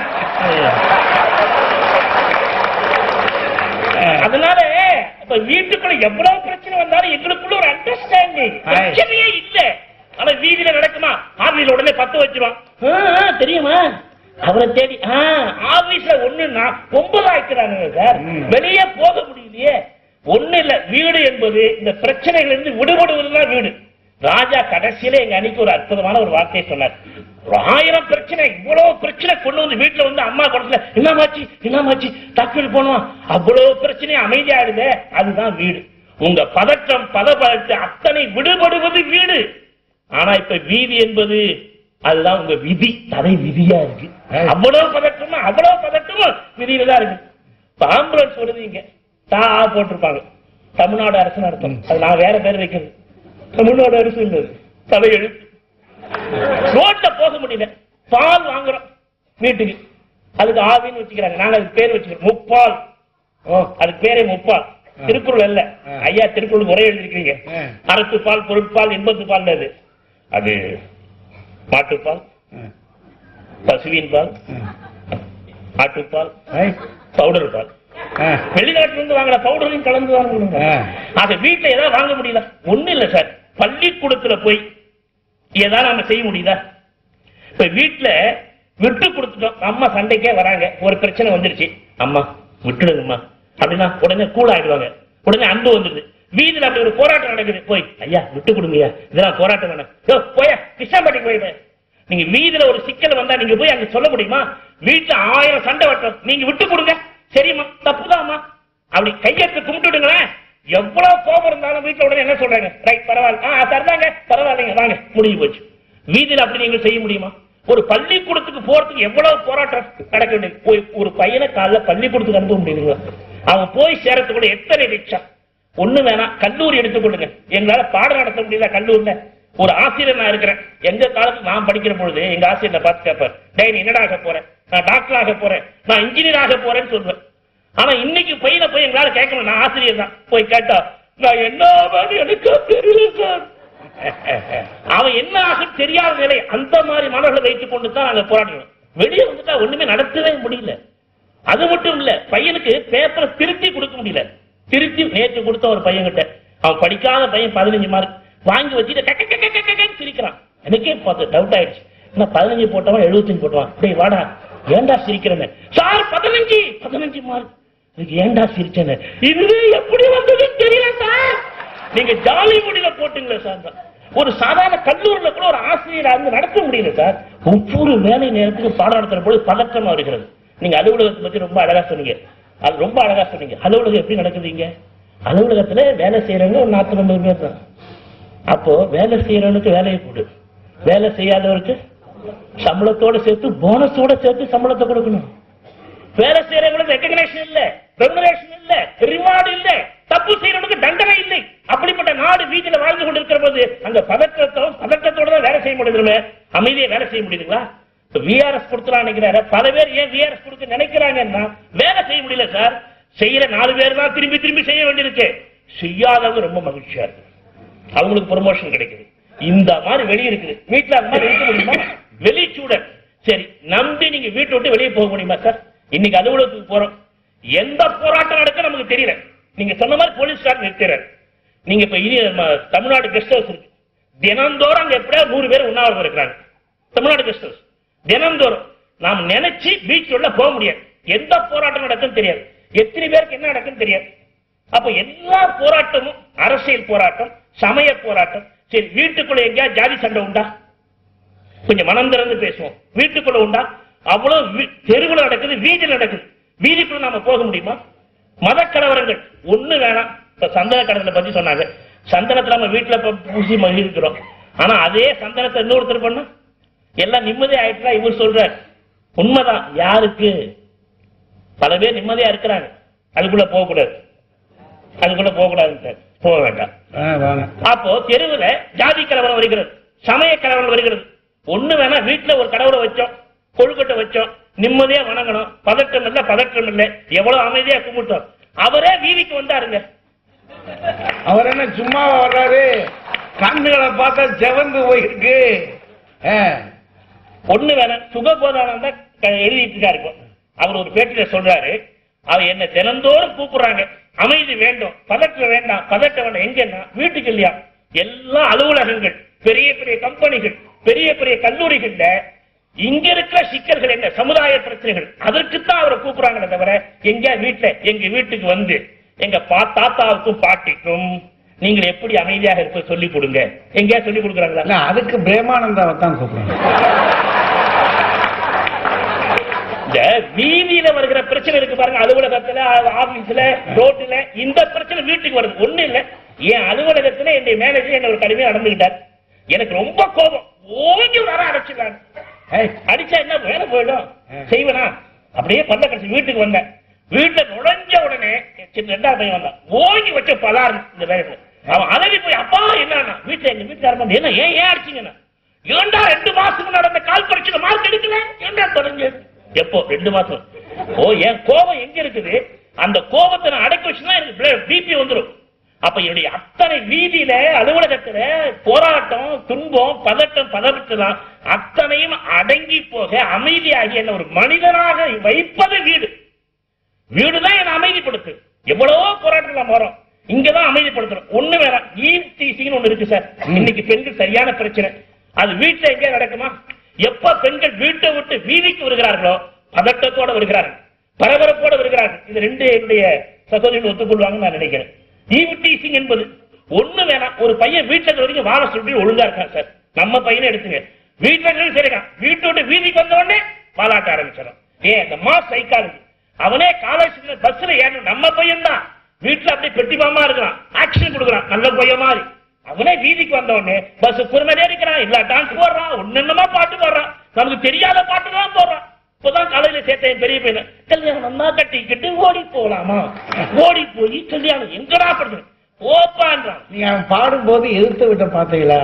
ஆ. அதனால இப்ப வீட்டுக்குள்ள எவ்வளவு பிரச்சனை வந்தாலும் எங்களுக்குள்ள ஒரு அண்டர்ஸ்டாண்டிங் ஆய். பிரச்சனையே இல்ல ஆனா வீதியில நடக்குமா ஆபீஸ்ல உடனே பத்து வச்சிருவான் ஆ, ஆ, தெரியுமா அவரை தேடி ஆ, ஆபீஸ்ல ஒண்ணுன்னா ஒன்பது ஆக்கிறாங்க சார் ம். வெளியே போக முடியலையே ஒண்ணு இல்ல வீடு என்பது இந்த பிரச்சனைகள் இருந்து விடுபடுவதுதான் வீடு ராஜா கடைசியில எங்க அன்னைக்கு ஒரு அற்புதமான ஒரு வார்த்தையை சொன்னார் ஒரு ஆயிரம் பிரச்சனை இவ்வளவு பிரச்சனை கொண்டு வந்து வீட்டுல வந்து அம்மா குடத்துல என்னமாச்சு என்னமாச்சு டாக்டர் போனோம் அவ்வளவு பிரச்சனை அமைதியாடுதே அதுதான் வீடு உங்க பதற்றம் பதப்பதற்ற அத்தனை விடுபடுவது வீடு ஆனா இப்ப வீதி என்பது அதுதான் உங்க விதி தலை விதியா இருக்கு அவ்வளவு பதற்றமா அவ்வளவு பதற்றமும் விதியில தான் இருக்கு இப்ப ஆம்புலன்ஸ் வருது இங்க தா ஆ போட்டிருப்பாங்க தமிழ்நாடு அரசு நடத்தும் அது நான் வேற பேர் வைக்கிறது தமிழ்நாடு அரசு இல்லது தலையெழுத்து ரோட்ல போக முடியல பால் வாங்குறோம் வீட்டுக்கு அதுக்கு ஆவின்னு வச்சுக்கிறாங்க நாங்க அதுக்கு பேர் வச்சுக்கிறோம் முப்பால் ஓ அதுக்கு பேரே முப்பால் திருக்குறள் அல்ல ஆ. ஐயா திருக்குறள் முறை எழுதிருக்கீங்க ஆ. அறத்து பால் பொருட்பால் இன்பத்து பால் அது அது மாட்டுப்பால் ஆ. பசுவின் பால் ஆட்டுப்பால் ரைட். பவுடர் பால் ஆ. வெளிநாட்டுல இருந்து வாங்குற பவுடரையும் கலந்து வாங்கணுங்க ஆ. அத வீட்டுல ஏதாவது வாங்க முடியல ஒண்ணு இல்ல சார் பள்ளிக்கூடத்துல போய் ஏதாவது நம்ம செய்ய முடியுதா இப்ப வீட்டுல விட்டு கொடுத்துட்டோம் அம்மா சண்டைக்கே வராங்க ஒரு பிரச்சனை வந்துருச்சு அம்மா விட்டுடுங்கம்மா அப்படின்னா உடனே கூல் ஆயிடுவாங்க உடனே அன்பு வந்துடுது வீதியில அப்படி ஒரு போராட்டம் நடக்குது போய் ஐயா விட்டு கொடுங்கய்யா இதெல்லாம் போராட்டம் வேணாம் யோ போயா கிருஷ்ணாம்பட்டிக்கு போயிடு நீங்க வீதியில ஒரு சிக்கல் வந்தா நீங்க போய் அங்க சொல்ல முடியுமா வீட்டுல ஆயிரம் சண்டை வட்டம் நீங்க விட்டு கொடுங்க சரிம்மா தப்புதாம்மா அப்படி கையெழுத்து கும்பிட்டுடுங்களேன் எவ்வளவு கோபம் இருந்தாலும் வீட்டுல உடனே என்ன சொல்றாங்க ரைட் பரவாயில்ல ஆ சரிதாங்க பரவாயில்லைங்க வாங்க முடிஞ்சு போச்சு வீதியில அப்படி நீங்க செய்ய முடியுமா ஒரு பள்ளிக்கூடத்துக்கு போறதுக்கு எவ்வளவு போராட்டம் நடக்க வேண்டியது ஒரு- ஒரு பையனை காலைல பள்ளிக்கூடத்துக்கு அனுப்ப முடியுதுங்களா அவன் போய் சேரத்துக்குள்ள எத்தனை ரிக்ஷா ஒண்ணு வேணாம் கல்லூரி எடுத்துக்கொள்ளுங்க எங்களால பாடம் நடத்த முடியல கல்லூரில ஒரு ஆசிரியர் நான் இருக்கிறேன் எங்க காலத்துல நான் படிக்கிற பொழுது எங்க ஆசிரியர் பார்த்து கேட்பார் டேய் நீ என்னடா ஆக போறேன் நான் டாக்டர் ஆக போறேன் நான் இன்ஜினியர் ஆக போறேன்னு சொல்லுவேன் ஆனா இன்னைக்கு பையனை போய் எங்களால கேட்கணும் நான் ஆசிரியர் தான் போய் கேட்டா நான் என்ன ஆவான்னு எனக்கு தெரியல சார் அவன் என்ன ஆகும் தெரியாத நிலை அந்த மாதிரி மனதை வைத்துக் கொண்டு தான் நாங்க போராடணும் வெளியே வந்துட்டா ஒண்ணுமே நடத்தவே முடியல அது மட்டும் இல்ல பையனுக்கு பேப்பரை திருத்தி கொடுக்க முடியல திருத்தி நேற்று கொடுத்த ஒரு பையன்கிட்ட அவன் படிக்காத பையன் பதினஞ்சு மார்க் வாங்கி வச்சுட்டு கக்க கக்க கக்க கக்கன்னு சிரிக்கிறான் எனக்கே பார்த்து டவுட் ஆயிடுச்சு என்ன பதினஞ்சு போட்டவன் எழுபத்தஞ்சு போட்டவன் டேய் வாடா ஏன்டா சிரிக்கிறேன்னு சார் பதினஞ்சு பதினஞ்சு மார்க் இதுக்கு ஏன்டா சிரிச்சேன்னு இதுவே எப்படி வந்ததுன்னு தெரியல சார் நீங்க ஜாலி முடியல போட்டுங்களே சார் ஒரு சாதாரண கல்லூரில கூட ஒரு ஆசிரியரா இருந்து நடத்த முடியல சார் ஒவ்வொரு வேலை நேரத்துக்கு பாடம் நடத்துற போது பதற்றமா வருகிறது நீங்க அலுவலகத்தை பத்தி ரொம்ப அழகா சொன்னீங்க அது ரொம்ப அழகா சொன்னீங்க அலுவலகம் எப்படி நடக்குதுங்க அலுவலகத்துல வேலை செய்யறவங்க ஒரு நாற்பது ஐம்பது பேர் தான் அப்போ வேலை செய்யறவனுக்கு வேலையை கொடு வேலை செய்யாதவருக்கு சம்பளத்தோட சேர்த்து போனஸோட சேர்த்து சம்பளத்தை கொடுக்கணும் வேலை செய்யறவங்களுக்கு ரெக்கக்னேஷன் இல்ல ரெகுலேஷன் இல்ல ரிவார்டு இல்ல தப்பு செய்யறவனுக்கு தண்டனை இல்லை அப்படிப்பட்ட நாடு வீதியில வாழ்ந்து கொண்டிருக்கிற போது அந்த பதற்றத்தோட பதற்றத்தோட தான் வேலை செய்ய முடியுதுமே அமைதியா வேலை செய்ய முடியுதுங்களா விஆர்எஸ் கொடுத்துலாம் நினைக்கிறாரு பல பேர் ஏன் விஆர்எஸ் கொடுக்க நினைக்கிறாங்கன்னா வேலை செய்ய முடியல சார் செய்யற நாலு பேர் தான் திரும்பி திரும்பி செய்ய வேண்டியிருக்கு செய்யாதவங்க ரொம்ப மகிழ்ச்சியா இருக்கு அவங்களுக்கு ப்ரொமோஷன் கிடைக்குது இந்த மாதிரி வெளிய இருக்குது வீட்டுல அந்த மாதிரி இருக்க முடியுமா வெளிச்சூழல் சரி நம்பி நீங்க வீட்டை விட்டு வெளியே போக முடியுமா சார் இன்னைக்கு அலுவலகத்துக்கு போறோம் எந்த போராட்டம் நடக்க நமக்கு தெரியல நீங்க சொன்ன மாதிரி போலீஸ்கார் நிறுத்துறாரு நீங்க இப்ப இனி நம்ம தமிழ்நாடு கெஸ்ட் ஹவுஸ் இருக்கு தினந்தோறும் அங்க எப்படியா நூறு பேர் உண்ணாவிரதம் இருக்கிறாங்க தமிழ்நாடு கெஸ்ட் ஹவுஸ் தினந்தோறும் நாம் நினைச்சு பீச் உள்ள போக முடியாது எந்த போராட்டம் நடக்குன்னு தெரியாது எத்தனை பேருக்கு என்ன நடக்குன்னு தெரியாது அப்ப எல்லா போராட்டமும் அரசியல் போராட்டம் சமய போராட்டம் சரி வீட்டுக்குள்ள எங்கேயா ஜாதி சண்டை உண்டா கொஞ்சம் மனம் திறந்து பேசுவோம் வீட்டுக்குள்ள உண்டா அவ்வளவு வீ- தெருவுல நடக்குது வீதியில நடக்குது வீதிக்குள்ள நாம போக முடியுமா மத கலவரங்கள் ஒண்ணு வேணாம் இப்ப சந்தன கடலை பத்தி சொன்னாங்க சந்தனத்தை நம்ம வீட்டுல இப்ப பூசி மகிழ்கிறோம் ஆனா அதே சந்தனத்தை இன்னொருத்தர் பண்ணா எல்லாம் நிம்மதி ஆயிட்டா இவர் சொல்றார் உண்மைதான் யாருக்கு பல பேர் நிம்மதியா இருக்கிறாங்க அதுக்குள்ள போக கூடாது அதுக்குள்ள போக கூடாது போக வேண்டாம் ஆ, வாங்க அப்போ தெருவுல ஜாதி கலவரம் வருகிறது சமய கலவரம் வருகிறது ஒண்ணு வேணா வீட்டுல ஒரு கடவுளை வச்சோம் கொழுக்கட்டை வச்சோம் நிம்மதியா வணங்கணும் பதட்டம் இல்ல பதற்றம் இல்ல எவ்வளவு அமைதியா கும்பிட்டோம் அவரே வீதிக்கு வந்தாருங்க அவர் என்ன சும்மா வர்றாரு கண்ணுகளை பார்த்தா செவந்து போயிருக்கு ஆ, ஒண்ணு வேணாம் சுகபோதானம் தான் க- எழுதிட்டு இருக்காரு இப்போ. அவர் ஒரு பேட்டியில சொல்றாரு அவர் என்ன தினந்தோறும் கூப்பிடுறாங்க அமைதி வேண்டும் பதற்றம் வேண்டாம் பதட்டம் வேண்டாம் எங்கன்னா வீட்டுக்கு இல்லையா எல்லா அலுவலகங்கள் பெரிய பெரிய கம்பெனிகள் பெரிய பெரிய கல்லூரிகள்ல இங்க இருக்கிற சிக்கல்கள் என்ன சமுதாய பிரச்சனைகள் அதற்குத்தான் அவரை கூப்பிடுறாங்களே தவிர எங்க வீட்டுல எங்க வீட்டுக்கு வந்து எங்க பா தாத்தாவுக்கும் பாட்டிக்கும் நீங்கள் எப்படி அமைதியாக இருப்ப சொல்லி கொடுங்க எங்கேயா சொல்லி கொடுக்குறாங்களா இல்ல, அதுக்கு பிரேமானந்தாவை தான் கூப்பிடுறேன் இந்த வீதியில வருகிற பிரச்சனை இருக்கு பாருங்க அலுவலகத்துல ஆபீஸ்ல ரோட்ல இந்த பிரச்சனை வீட்டுக்கு வருது ஒண்ணு இல்ல என் அலுவலகத்துல என்னுடைய மேனேஜர் என்ன ஒரு கடுமையா நடந்துகிட்டார் எனக்கு ரொம்ப கோபம் ஓங்கி வர அடைச்சிட்டாங்க ஏய், அடிச்சா என்ன வேலை போயிடும் செய்வனா அப்படியே பல்ல கடிச்சு வீட்டுக்கு வந்தேன் வீட்டுல நுழைஞ்ச உடனே சின்ன ரெண்டாவது பையன் வந்தான் ஓங்கி வச்ச பலார் இந்த வேலையில அவன் அலறி போய் அப்பா என்னன்னா வீட்டுல எங்க வீட்டுக்காரர் வந்து என்ன ஏன் ஏன் அடிச்சீங்கன்னா ஏன்டா ரெண்டு மாசம் நடந்த கால் பரீட்சையில மார்க் எடுக்கல ஏன்டா தொலைஞ்சது எப்போ ரெண்டு மாசம் ஓ என் கோபம் எங்க இருக்குது அந்த கோபத்தை நான் அடக்கி வச்சுன்னா எனக்கு பிபி வந்துடும் அப்ப என்னுடைய அத்தனை வீதியில அலுவலகத்துல போராட்டம் துன்பம் பதட்டம் பதற்றலாம் அத்தனையும் அடங்கி போக அமைதியாகி என்ன ஒரு மனிதனாக வைப்பது வீடு வீடுதான் என்ன அமைதிப்படுத்து எவ்வளவோ போராட்டம் நம்ம வரோம் இங்கதான் அமைதிப்படுத்துறோம் ஒண்ணு வேணாம் ஈவ்டீசிங்னு ஒண்ணு இருக்கு சார் இன்னைக்கு பெண்கள் சரியான பிரச்சனை அது வீட்டுல எங்கே நடக்குமா எப்ப பெண்கள் வீட்டை விட்டு வீதிக்கு வருகிறார்களோ பதட்டத்தோட வருகிறார்கள் பரபரப்போட வருகிறார்கள் இது ரெண்டு என்னுடைய சகோதரிகள் ஒத்துக்கொள்வாங்கன்னு நான் நினைக்கிறேன் ஈவ்டீசிங் என்பது ஒண்ணு வேணாம் ஒரு பையன் வீட்டுல வரைக்கும் வாழ சொல்லி ஒழுங்கா இருக்கான் சார் நம்ம பையனை எடுத்துங்க வீட்டுல இருக்கிறது சரிதான் வீட்டை விட்டு வீதிக்கு வந்த உடனே வாலாட்ட ஆரம்பிச்சிடும் ஏன் அந்த மாஸ் சைக்காலஜி அவனே காலேஜ் பஸ்ல ஏறணும் நம்ம பையன் தான் வீட்டுல அப்படியே பெட்டி மாமா இருக்கிறான் ஆக்ஷன் கொடுக்குறான் நல்ல பையன் மாதிரி அவனே வீதிக்கு வந்த உடனே பஸ் பொறுமையா இருக்கிறான் இல்ல டான்ஸ் போடுறான் ஒன்னென்னமா பாட்டு போடுறான் நமக்கு தெரியாத பாட்டு தான் போடுறான் இப்பதான் காலையில சேர்த்த என் பெரிய பையன் கல்யாணம் தான் கட்டிக்கிட்டு ஓடி போலாமா ஓடி போய் கல்யாணம் எங்கடா படுத்து ஓப்பான்றான் நீங்க அவன் பாடும்போது எதிர்த்து விட்ட பாத்தீங்களா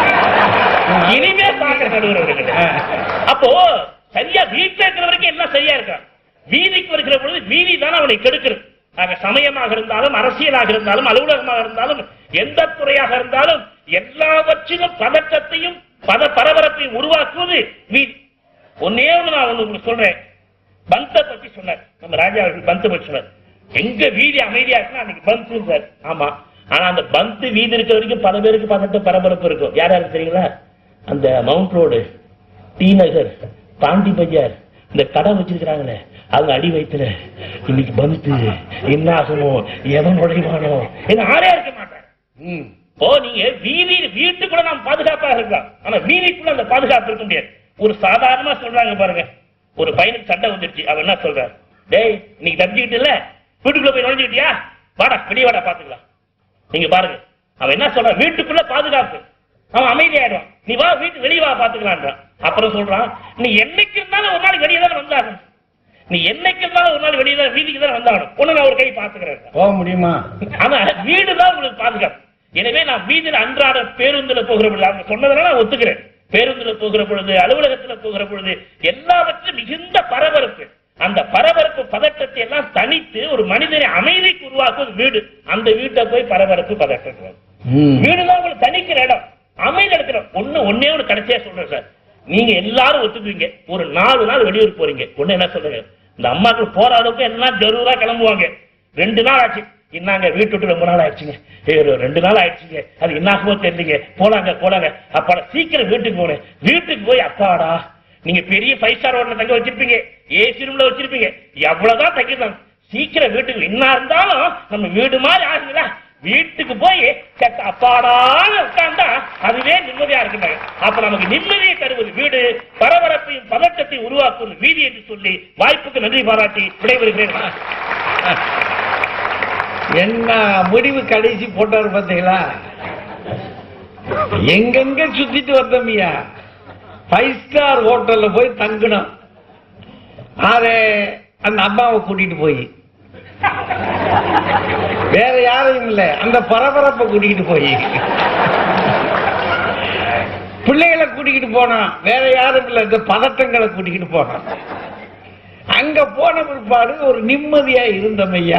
இனிமே பார்க்க நடுவர் அப்போ சரியா வீட்டுல இருக்கிற வரைக்கும் எல்லாம் சரியா இருக்கான் வீதிக்கு வருகிற பொழுது வீதி தான் அவனை கெடுக்கிறது ஆக சமயமாக இருந்தாலும் அரசியலாக இருந்தாலும் அலுவலகமாக இருந்தாலும் எந்த துறையாக இருந்தாலும் எல்லாவற்றிலும் பதற்றத்தையும் பத பரபரப்பையும் உருவாக்குவது வீதி ஒன்னே ஒண்ணு நான் ஒண்ணு உங்களுக்கு சொல்றேன் பந்த பத்தி சொன்னார் நம்ம ராஜா அவர்கள் பந்த பத்தி சொன்னார் எங்க வீதி அமைதியா இருக்குன்னா அன்னைக்கு பந்து சார் ஆமா ஆனா அந்த பந்து வீதி இருக்க வரைக்கும் பல பேருக்கு பதட்டம் பரபரப்பு இருக்கும் யார் யாருக்கு தெரியுங்களா அந்த mount road T Nagar Pondy Bazaar இந்த கடை வச்சிருக்கிறாங்களே அவங்க அடி வயிற்றுல இன்னைக்கு பந்து என்ன ஆகுமோ எவன் நுழைவானோ என்ன ஆளே இருக்க மாட்டார் ம். ஓ நீங்க வீதி வீட்டுக்குள்ள நாம் பாதுகாப்பாக இருக்கலாம் ஆனா வீதிக்குள்ள அந்த பாதுகாப்பு இருக்க முடியாது ஒரு சாதாரணமா சொல்றாங்க பாருங்க ஒரு பையனுக்கு சண்டை வந்துருச்சு அவன் என்ன சொல்றான் டேய் இன்னைக்கு தப்பிச்சுக்கிட்டு இல்ல வீட்டுக்குள்ள போய் நுழைஞ்சுக்கிட்டியா வாடா வெளியே வாடா பாத்துக்கலாம் நீங்க பாருங்க அவன் என்ன சொல்றான் வீட்டுக்குள்ள பாதுகாப்பு அவன் அமைதியாயிடுவான் நீ வா வீட்டு வெளியே வா பாத்துக்கலான்றான் அப்புறம் சொல்றான் நீ என்னைக்கு இருந்தாலும் ஒரு நாள் வெளியே தான் வந்தாகணும் நீ என்னைக்கு இருந்தாலும் ஒரு நாள் வெளியே தான் வீதிக்கு தான் வந்தாகணும் ஒண்ணு நான் ஒரு கை பாத்துக்கிறேன் போக முடியுமா ஆனா வீடுதான் உங்களுக்கு பாதுகாப்பு எனவே நான் வீதியில அன்றாட பேருந்துல போகிற பொழுது அவங்க சொன்னதெல்லாம் நான் ஒத்துக்கிறேன் பேருந்துல போகிற பொழுது அலுவலகத்துல போகிற பொழுது எல்லாவற்றிலும் மிகுந்த பரபரப்பு அந்த பரபரப்பு பதட்டத்தை எல்லாம் தனித்து ஒரு மனிதனை அமைதிக்கு உருவாக்குவது வீடு அந்த வீட்டை போய் பரபரப்பு பதட்டம் ம். வீடுதான் உங்களுக்கு தனிக்கிற இடம் அமைதி எடுக்கிற ஒண்ணு ஒன்னே ஒண்ணு கடைசியா சொல்றேன் சார் நீங்க எல்லாரும் ஒத்துக்குவீங்க ஒரு நாலு நாள் வெளியூர் போறீங்க ஒண்ணு என்ன சொல்லுங்க இந்த அம்மாக்கள் போற அளவுக்கு எல்லாம் ஜரூரா கிளம்புவாங்க ரெண்டு நாள் ஆச்சு இன்னாங்க வீட்டு விட்டு ரொம்ப நாள் ஆயிடுச்சுங்க ஏய், ஒரு ரெண்டு நாள் ஆயிடுச்சுங்க அது என்னாகுமோ தெரியலீங்க போலாங்க போலாங்க அப்பாடா சீக்கிரம் வீட்டுக்கு போனேன் வீட்டுக்கு போய் அப்பாடா நீங்க பெரிய ஃபைவ் ஸ்டார் ஹோட்டல் தங்க வச்சிருப்பீங்க ஏசி ரூம்ல வச்சிருப்பீங்க எவ்வளவுதான் தங்கிடலாம் சீக்கிரம் வீட்டுக்கு என்ன இருந்தாலும் நம்ம வீடு மாதிரி ஆகுங்களா வீட்டுக்கு போய் செத்த அப்பாடான்னு உட்கார்ந்தா அதுவே நிம்மதியா இருக்குங்க அப்ப நமக்கு நிம்மதியை தருவது வீடு பரபரப்பையும் பதட்டத்தையும் உருவாக்குவது வீதி என்று சொல்லி வாய்ப்புக்கு நன்றி பாராட்டி விடைபெறுகிறேன் என்ன முடிவு கடைசி போட்டாரு பாத்தீங்களா எங்கெங்க சுத்திட்டு வந்தோம்யா ஃபைவ் ஸ்டார் ஹோட்டல்ல போய் தங்கணும் ஆறு அந்த அம்மாவை கூட்டிட்டு போய் வேற யாரையும் இல்ல அந்த பரபரப்பை கூட்டிட்டு போய் பிள்ளைகளை கூட்டிக்கிட்டு போனான் வேற யாரும் இல்ல இந்த பதட்டங்களை கூட்டிக்கிட்டு போனான் அங்க போன பிற்பாடு ஒரு நிம்மதியா இருந்தமையா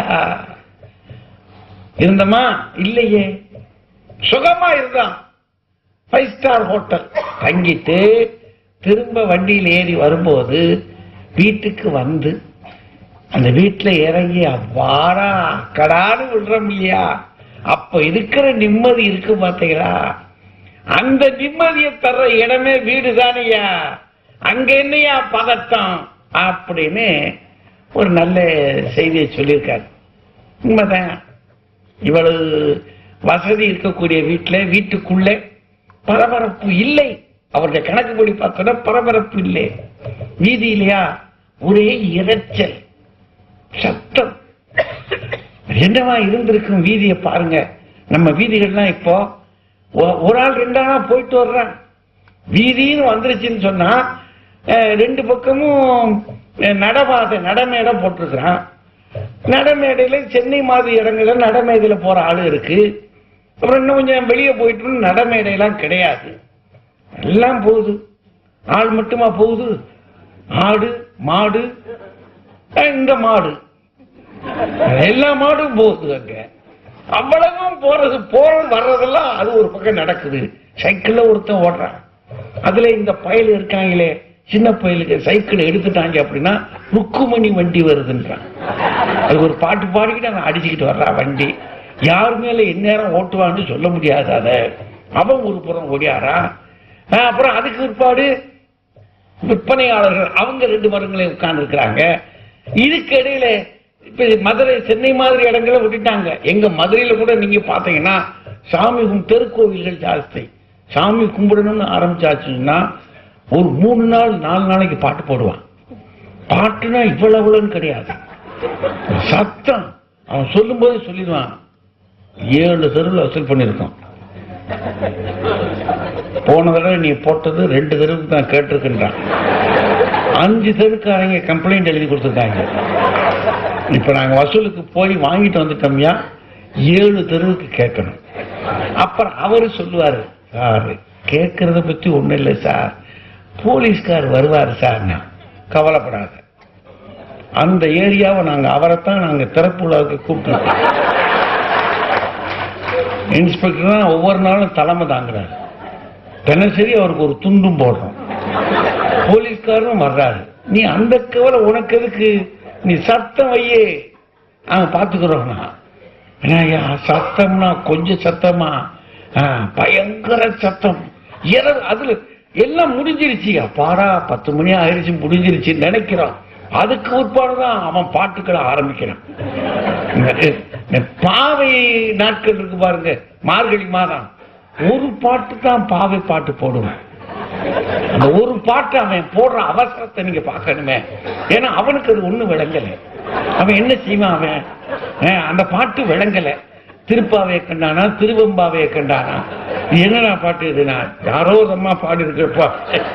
இருந்தமா இல்லையே சுகமா இருந்தான் ஃபைவ் ஸ்டார் ஹோட்டல் தங்கிட்டு திரும்ப வண்டியில் ஏறி வரும்போது வீட்டுக்கு வந்து அந்த வீட்டுல இறங்கி அவ்வாறா கடான்னு விடுறோம் இல்லையா அப்ப இருக்கிற நிம்மதி இருக்கு பாத்தீங்களா அந்த நிம்மதியை தர்ற இடமே வீடு தானையா அங்க என்னையா பதட்டம் அப்படின்னு ஒரு நல்ல செய்தியை சொல்லியிருக்காரு உண்மைதான் இவ்வளவு வசதி இருக்கக்கூடிய வீட்டுல வீட்டுக்குள்ள பரபரப்பு இல்லை அவருடைய கணக்குப்படி பார்த்தோன்னா பரபரப்பு இல்லை வீதியிலையா ஒரே இரைச்சல் சத்தம் என்னவா இருந்திருக்கும் வீதியை பாருங்க நம்ம வீதிகள்லாம் இப்போ ஒ- ஒரு ஆள் ரெண்டு ஆளா போயிட்டு வர்றான் வீதின்னு வந்துருச்சுன்னு சொன்னா அஹ், ரெண்டு பக்கமும் அஹ், நடபாதை நடமேடை போட்டிருக்கிறான் நடமேடையில சென்னை மாதிரி இடங்கள்ல நடமேடையில போற ஆளு இருக்கு அப்புறம் இன்னும் கொஞ்சம் வெளியே போயிட்டு நடமேடையெல்லாம் கிடையாது எல்லாம் போகுது ஆள் மட்டுமா போகுது ஆடு மாடு அஹ், இந்த மாடு எல்லா மாடும் போகுது அங்க அவ்வளவும் போறது போறது வர்றதெல்லாம் அது ஒரு பக்கம் நடக்குது சைக்கிள்ல ஒருத்தன் ஓடுறான் அதுல இந்த பயல் இருக்காங்களே சின்ன பயலுக்கு சைக்கிள் எடுத்துட்டாங்க அப்படின்னா ருக்குமணி வண்டி வருதுன்றான் அது ஒரு பாட்டு பாடிக்கிட்டு அவன் அடிச்சுக்கிட்டு வர்றான் வண்டி யார் மேல எந்நேரம் ஓட்டுவான்னு சொல்ல முடியாது அத அவன் ஒரு புறம் ஓடியாரா ஆஹ் அப்புறம் அதுக்கு பிற்பாடு விற்பனையாளர்கள் அவங்க ரெண்டு மரங்களையும் உட்கார்ந்து இருக்கிறாங்க இதுக்கு இடையில இப்ப மதுரை சென்னை மாதிரி இடங்களை விட்டுட்டாங்க எங்க மதுரையில கூட நீங்க பாத்தீங்கன்னா சாமி கும் தெருக்கோவில்கள் ஜாஸ்தி சாமி கும்பிடணும்னு ஆரம்பிச்சாச்சுன்னா ஒரு மூணு நாள் நாலு நாளைக்கு பாட்டு போடுவான் பாட்டுனா இவ்வளவுன்னு கிடையாது சத்தம் அவன் சொல்லும் போது சொல்லிடுவான் ஏழு தெருவில் வசூல் பண்ணியிருக்கோம் போன தடவை நீ போட்டது ரெண்டு தெருவுக்கு தான் கேட்டிருக்கின்றான் அஞ்சு தெருக்காரங்க கம்ப்ளைண்ட் எழுதி கொடுத்துருக்காங்க இப்ப நாங்க வசூலுக்கு போய் வாங்கிட்டு வந்துட்டோம்யா ஏழு தெருவுக்கு கேட்கணும் அப்புறம் அவரு சொல்லுவாரு சார் கேட்கறத பத்தி ஒண்ணும் இல்லை சார் போலீஸ்கார் வருவார் சார் கவலைப்படாத அந்த ஏரியாவை நாங்க அவரைத்தான் நாங்க திறப்பு விழாவுக்கு கூப்பிட்டு இன்ஸ்பெக்டர் தான் ஒவ்வொரு நாளும் தலைமை தாங்குறாரு தினசரி அவருக்கு ஒரு துண்டும் போடுறோம் போலீஸ்காரரும் வர்றாரு நீ அந்த கவலை உனக்கு எதுக்கு நீ சத்தம் வையே நாங்க பாத்துக்கிறோம்னா ஐயா சத்தம்னா கொஞ்சம் சத்தமா ஆ, பயங்கர சத்தம் இரவு அதுல எல்லாம் முடிஞ்சிருச்சு அப்பாடா பத்து மணி ஆயிடுச்சு முடிஞ்சிருச்சு நினைக்கிறான் அதுக்கு உட்பாடுதான் அவன் பாட்டுக்களை ஆரம்பிக்கிறான் இந்த- இந்த பாவை நாட்கள் இருக்கு பாருங்க மார்கழி மாதம் ஒரு பாட்டு தான் பாவை பாட்டு போடுவான் அந்த ஒரு பாட்டு அவன் போடுற அவசரத்தை நீங்க பார்க்கணுமே ஏன்னா அவனுக்கு அது ஒண்ணு விளங்கல அவன் என்ன செய்வான் அவன் அஹ், அந்த பாட்டு விளங்கல திருப்பாவையை கண்டானா திருவெம்பாவையை கண்டானா இது என்னடா பாட்டு இது நான் யாரோ ஒரு அம்மா பாடி இருக்குப்பா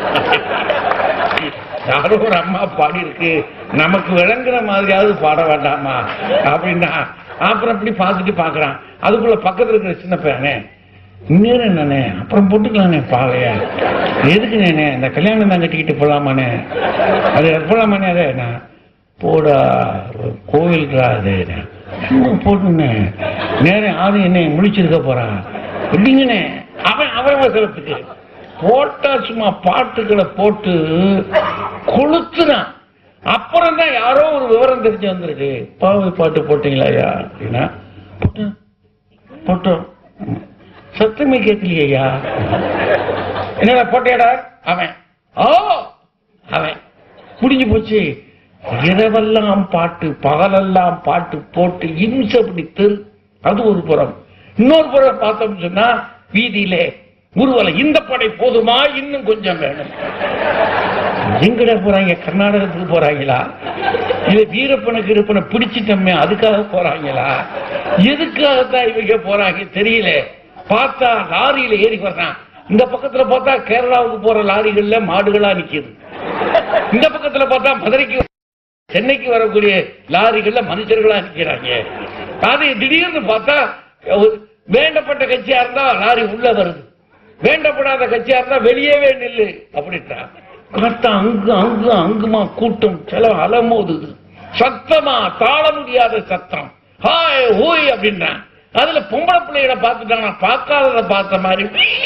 யாரோ ஒரு அம்மா பாடி இருக்கு நமக்கு விளங்குற மாதிரியாவது பாட வேண்டாமா அப்படின்னா அப்புறம் இப்படி பார்த்துட்டு பார்க்கறான் அதுக்குள்ள பக்கத்துல இருக்கிற சின்ன பையனே இன்னும் என்னண்ணே அப்புறம் போட்டுக்கலானே பாவையா எதுக்கு நேனே இந்த கல்யாணம் தான் கட்டிக்கிட்டு போலாமாண்ணே அது போலாமாண்ணே அதே நான் போடா கோவில்ரா அது சும்மா போட்டுண்ணே நேரம் ஆது என்ன முழிச்சிருக்க போறான் எப்படிங்கண்ணே அவன் அவன் அவசரத்துக்கு போட்டா சும்மா பாட்டுகளை போட்டு கொளுத்துறான் அப்புறம் தான் யாரோ ஒரு விவரம் தெரிஞ்சு வந்திருக்கு பாவை பாட்டு போட்டீங்களா ஐயா அப்படின்னா போட்டோம் போட்டோம் சத்தமே கேட்கலையா என்னடா போட்டியாடா அவன் ஓ அவன் முடிஞ்சு போச்சு இரவெல்லாம் பாட்டு பகலெல்லாம் பாட்டு போட்டு இம்சை பிடித்து அது ஒரு புறம் இன்னொரு புறம் பார்த்தோம்னு சொன்னா வீதியிலே ஊர்வலம் இந்த படை போதுமா இன்னும் கொஞ்சம் வேணும் எங்கட போறாங்க கர்நாடகத்துக்கு போறாங்களா இல்ல வீரப்பனை கிருப்பனை பிடிச்சிட்டோமே அதுக்காக போறாங்களா எதுக்காகத்தான் இவங்க போறாங்க தெரியல பார்த்தா லாரியில ஏறி வர்றான் இந்த பக்கத்துல பார்த்தா கேரளாவுக்கு போற லாரிகள்ல மாடுகளா நிக்குது இந்த பக்கத்துல பார்த்தா மதுரைக்கு சென்னைக்கு வரக்கூடிய லாரிகள்ல மனுஷர்களா நிக்கிறாங்க அது திடீர்னு பார்த்தா ஒரு வேண்டப்பட்ட கட்சியா இருந்தா லாரி உள்ள வருது வேண்டப்படாத கட்சியா இருந்தா வெளியவே நில்லு அப்படின்ட்டா பார்த்தா அங்கு அங்கு அங்குமா கூட்டம் சில அலமோதுது சத்தமா தாழ முடியாத சத்தம் ஹாய் ஹூய் அப்படின்றான் அதுல பொம்பளை பிள்ளைகளை பார்த்துட்டாங்க பார்க்காதத பார்த்த மாதிரி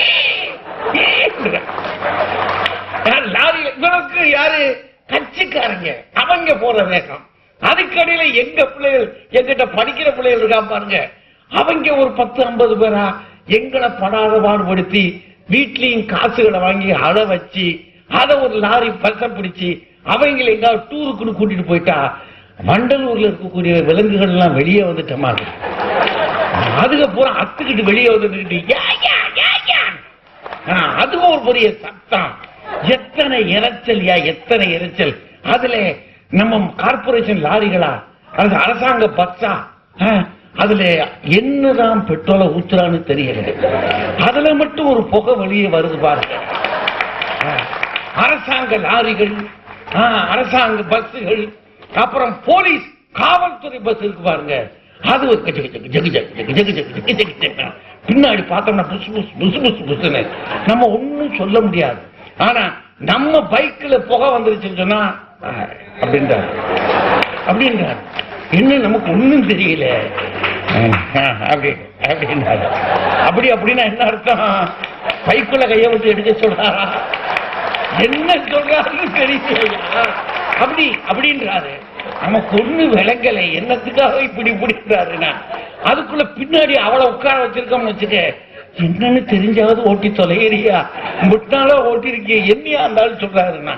யார் லாரியில இவனுக்கு யாரு கட்சிக்காரங்க அவங்க போற வேகம் அதுக்கடையில எங்க பிள்ளைகள் எங்கிட்ட படிக்கிற பிள்ளைகள் இருக்கா பாருங்க அவங்க ஒரு பத்து ஐம்பது பேரா எங்களை படாத பாடுபடுத்தி வீட்லயும் காசுகளை வாங்கி அழ வச்சு அதை ஒரு லாரி பச பிடிச்சு அவங்களை எங்காவது டூருக்குன்னு கூட்டிட்டு போயிட்டா வண்டலூர்ல இருக்கக்கூடிய விலங்குகள் எல்லாம் வெளியே வந்துட்ட மாதிரி அதுக்கு பூரா அத்துக்கிட்டு வெளியே வந்துட்டு யா, யா, யா, யா. ஆ, அதுவும் ஒரு பெரிய சத்தம் எத்தனை இரைச்சல் யா எத்தனை இரைச்சல் அதுல நம்ம கார்பரேஷன் லாரிகளா அது அரசாங்க பஸ்ஸா ஆ, அதுல என்னதான் பெட்ரோலை ஊத்துறான்னு தெரியல அதுல மட்டும் ஒரு புகை வெளியே வருது பாருங்க ஆ, அரசாங்க லாரிகள் ஆ, அரசாங்க பஸ்ஸுகள் அப்புறம் போலீஸ் காவல்துறை பஸ் இருக்கு பாருங்க அது ஒரு கஜ கஜ ஜகு ஜகு ஜகு ஜகு ஜகு ஜகு ஜகு ஜகு. பின்னாடி பார்த்தோம்னா புசு புசு புசு புசு புசுன்னு நம்ம ஒண்ணும் சொல்ல முடியாது ஆனா நம்ம பைக்ல புகை வந்துருச்சுன்னு சொன்னா ஆ, அப்படின்றார் அப்படின்றார் என்ன நமக்கு ஒண்ணும் தெரியல அப்படி அப்படின்னாரு அப்படி அப்படின்னா என்ன அர்த்தம் பைக்குள்ள கைய விட்டு எடுக்க சொல்றாரா என்ன சொல்றாருன்னு தெரியலையா அப்படி அப்படின்றாரு நமக்கு ஒண்ணு விளங்கலை என்னத்துக்காக இப்படி இப்படின்றாருன்னா அதுக்குள்ள பின்னாடி அவளை உட்கார வச்சிருக்கோம்னு வச்சுக்க என்னன்னு தெரிஞ்சாவது ஓட்டி தொலைகிறியா முட்டாள ஓட்டி இருக்கிய என்னையா இருந்தாலும் சொல்றாருன்னா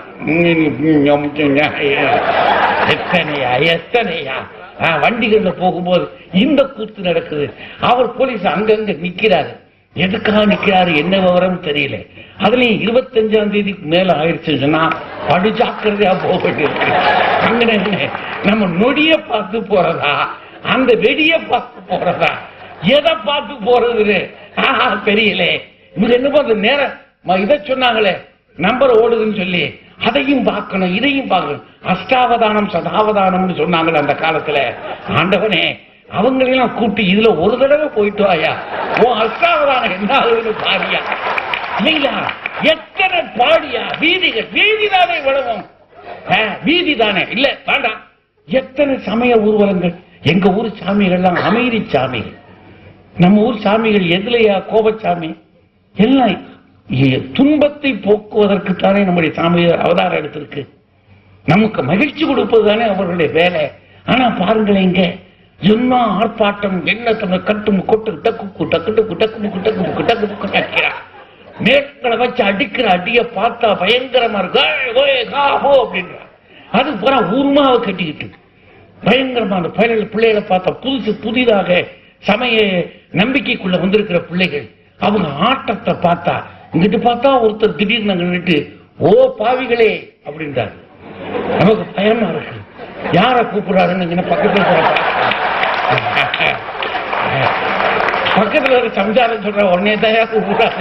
எத்தனையா எத்தனையா ஆ, வண்டிகள்ல போகும்போது இந்த கூத்து நடக்குது அவர் போலீஸ் அங்கங்க நிக்கிறாரு எதுக்காக நிக்கிறாரு என்ன விவரம் தெரியல அதுலயும் இருபத்தஞ்சாம் தேதிக்கு மேல ஆயிடுச்சுன்னு சொன்னா படு ஜாக்கிரதையா போக வேண்டியிருக்கு அங்க என்ன, நம்ம நொடிய பார்த்து போறதா அந்த வெடிய பார்த்து போறதா எதை பார்த்து போறது ஆஹா தெரியல இவங்க என்ன பண்றது நேரம் ம- இதை சொன்னாங்களே நம்பர் ஓடுதுன்னு சொல்லி அதையும் பார்க்கணும் இதையும் பார்க்கணும் அஷ்டாவதானம் சதாவதானம்னு சொன்னாங்களே அந்த காலத்துல ஆண்டவனே அவங்களெல்லாம் கூப்பிட்டு இதுல ஒரு தடவை போயிட்டு வாயா ஓ அஷ்டாவதானம் என்ன ஆகுதுன்னு பாரியா இல்லைங்களா எத்தனை பாடியா வீதிகள் வீதி தானே விளவும் வீதி தானே இல்ல வேண்டாம் எத்தனை சமய ஊர்வலங்கள் எங்க ஊர் சாமிகள்லாம் அமைதி சாமிகள் நம்ம ஊர் சாமிகள் எதுலையா கோபச்சாமி எல்லாம் இ- துன்பத்தை போக்குவதற்கு தானே நம்முடைய சாமி அவதாரம் எடுத்திருக்கு நமக்கு மகிழ்ச்சி கொடுப்பது தானே அவர்களுடைய வேலை ஆனா பாருங்களேன் இங்க என்ன ஆர்ப்பாட்டம் என்ன தன்னை கட்டும் கொட்டு டக்கு டக்கு டக்கு டக்கு டக்கு டக்கு டக்கு டக்கிறான் மேற்களை வச்சு அடிக்கிற அடிய பார்த்தா பயங்கரமா இருக்கு ஏய், ஓய், கா, ஹோ அப்படின்றான் அது பூரா ஊர்மாவை கட்டிக்கிட்டு பயங்கரமா அந்த பயணிகள் பிள்ளைகளை பார்த்தா புதுசு புதிதாக சமய நம்பிக்கைக்குள்ள வந்திருக்கிற பிள்ளைகள் அவங்க ஆட்டத்தை பார்த்தா இங்கிட்டு பார்த்தா ஒருத்தர் திடீர்னு அங்க நின்னுட்டு ஓ பாவிகளே அப்படின்றாரு நமக்கு பயமா இருக்கு யார கூப்பிடுறாருன்னு இங்க பக்கத்துல போய் பார்த்தா. பக்கத்துல ஒரு சம்சாரம் சொல்ற உடனே தயா கூப்பிடுறாரு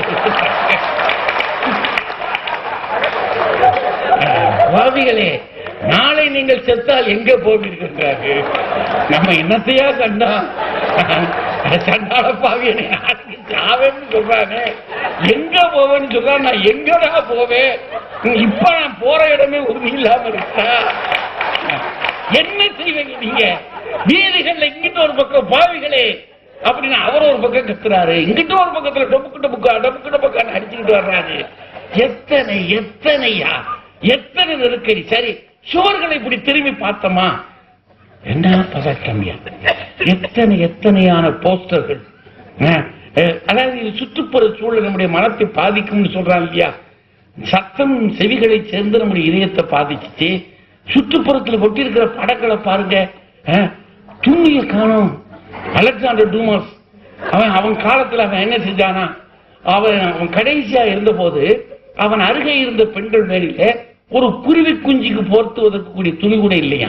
பாவிகளே நாளை நீங்கள் செத்தால் எங்க போவீர்கள் நம்ம என்னத்தையா கண்டா சண்டாள பாவியனை நாளைக்கு சாவேன்னு சொல்றாங்க எங்க போவேன்னு சொல்றா நான் எங்கடா போவேன் இப்ப நான் போற இடமே உறுதி இல்லாம இருக்கா என்ன செய்வீங்க நீங்க வீதிகள்ல இங்கிட்ட ஒரு பக்கம் பாவிகளே அப்படின்னு அவர் ஒரு பக்கம் கத்துறாரு இங்கிட்ட ஒரு பக்கத்துல டொமுக்கு டொமுக்கா டொமுக்கு டொமுக்கான்னு அடிச்சுக்கிட்டு வர்றாரு எத்தனை எத்தனையா எத்தனை நெருக்கடி சரி சுவர்களை இப்படி திரும்பி பார்த்தோமா என்ன பதட்டம்யா எத்தனை எத்தனையான போஸ்டர்கள் அஹ், அஹ், அதாவது இது சுற்றுப்புற சூழல் நம்முடைய மனத்தை பாதிக்கும்னு சொல்றான் இல்லையா சத்தம் செவிகளை சேர்ந்து நம்முடைய இதயத்தை பாதிச்சுச்சு சுற்றுப்புறத்துல ஒட்டியிருக்கிற படங்களை பாருங்க அஹ், துண்ணிய காணும் அலெக்சாண்டர் டூமஸ் அவன் அவன் காலத்துல அவன் என்ன செஞ்சானா அவன் அவன் கடைசியா இருந்தபோது அவன் அருகே இருந்த பெண்கள் மேலில ஒரு குருவி குஞ்சுக்கு போர்த்துவதற்கு கூடிய துணி கூட இல்லையா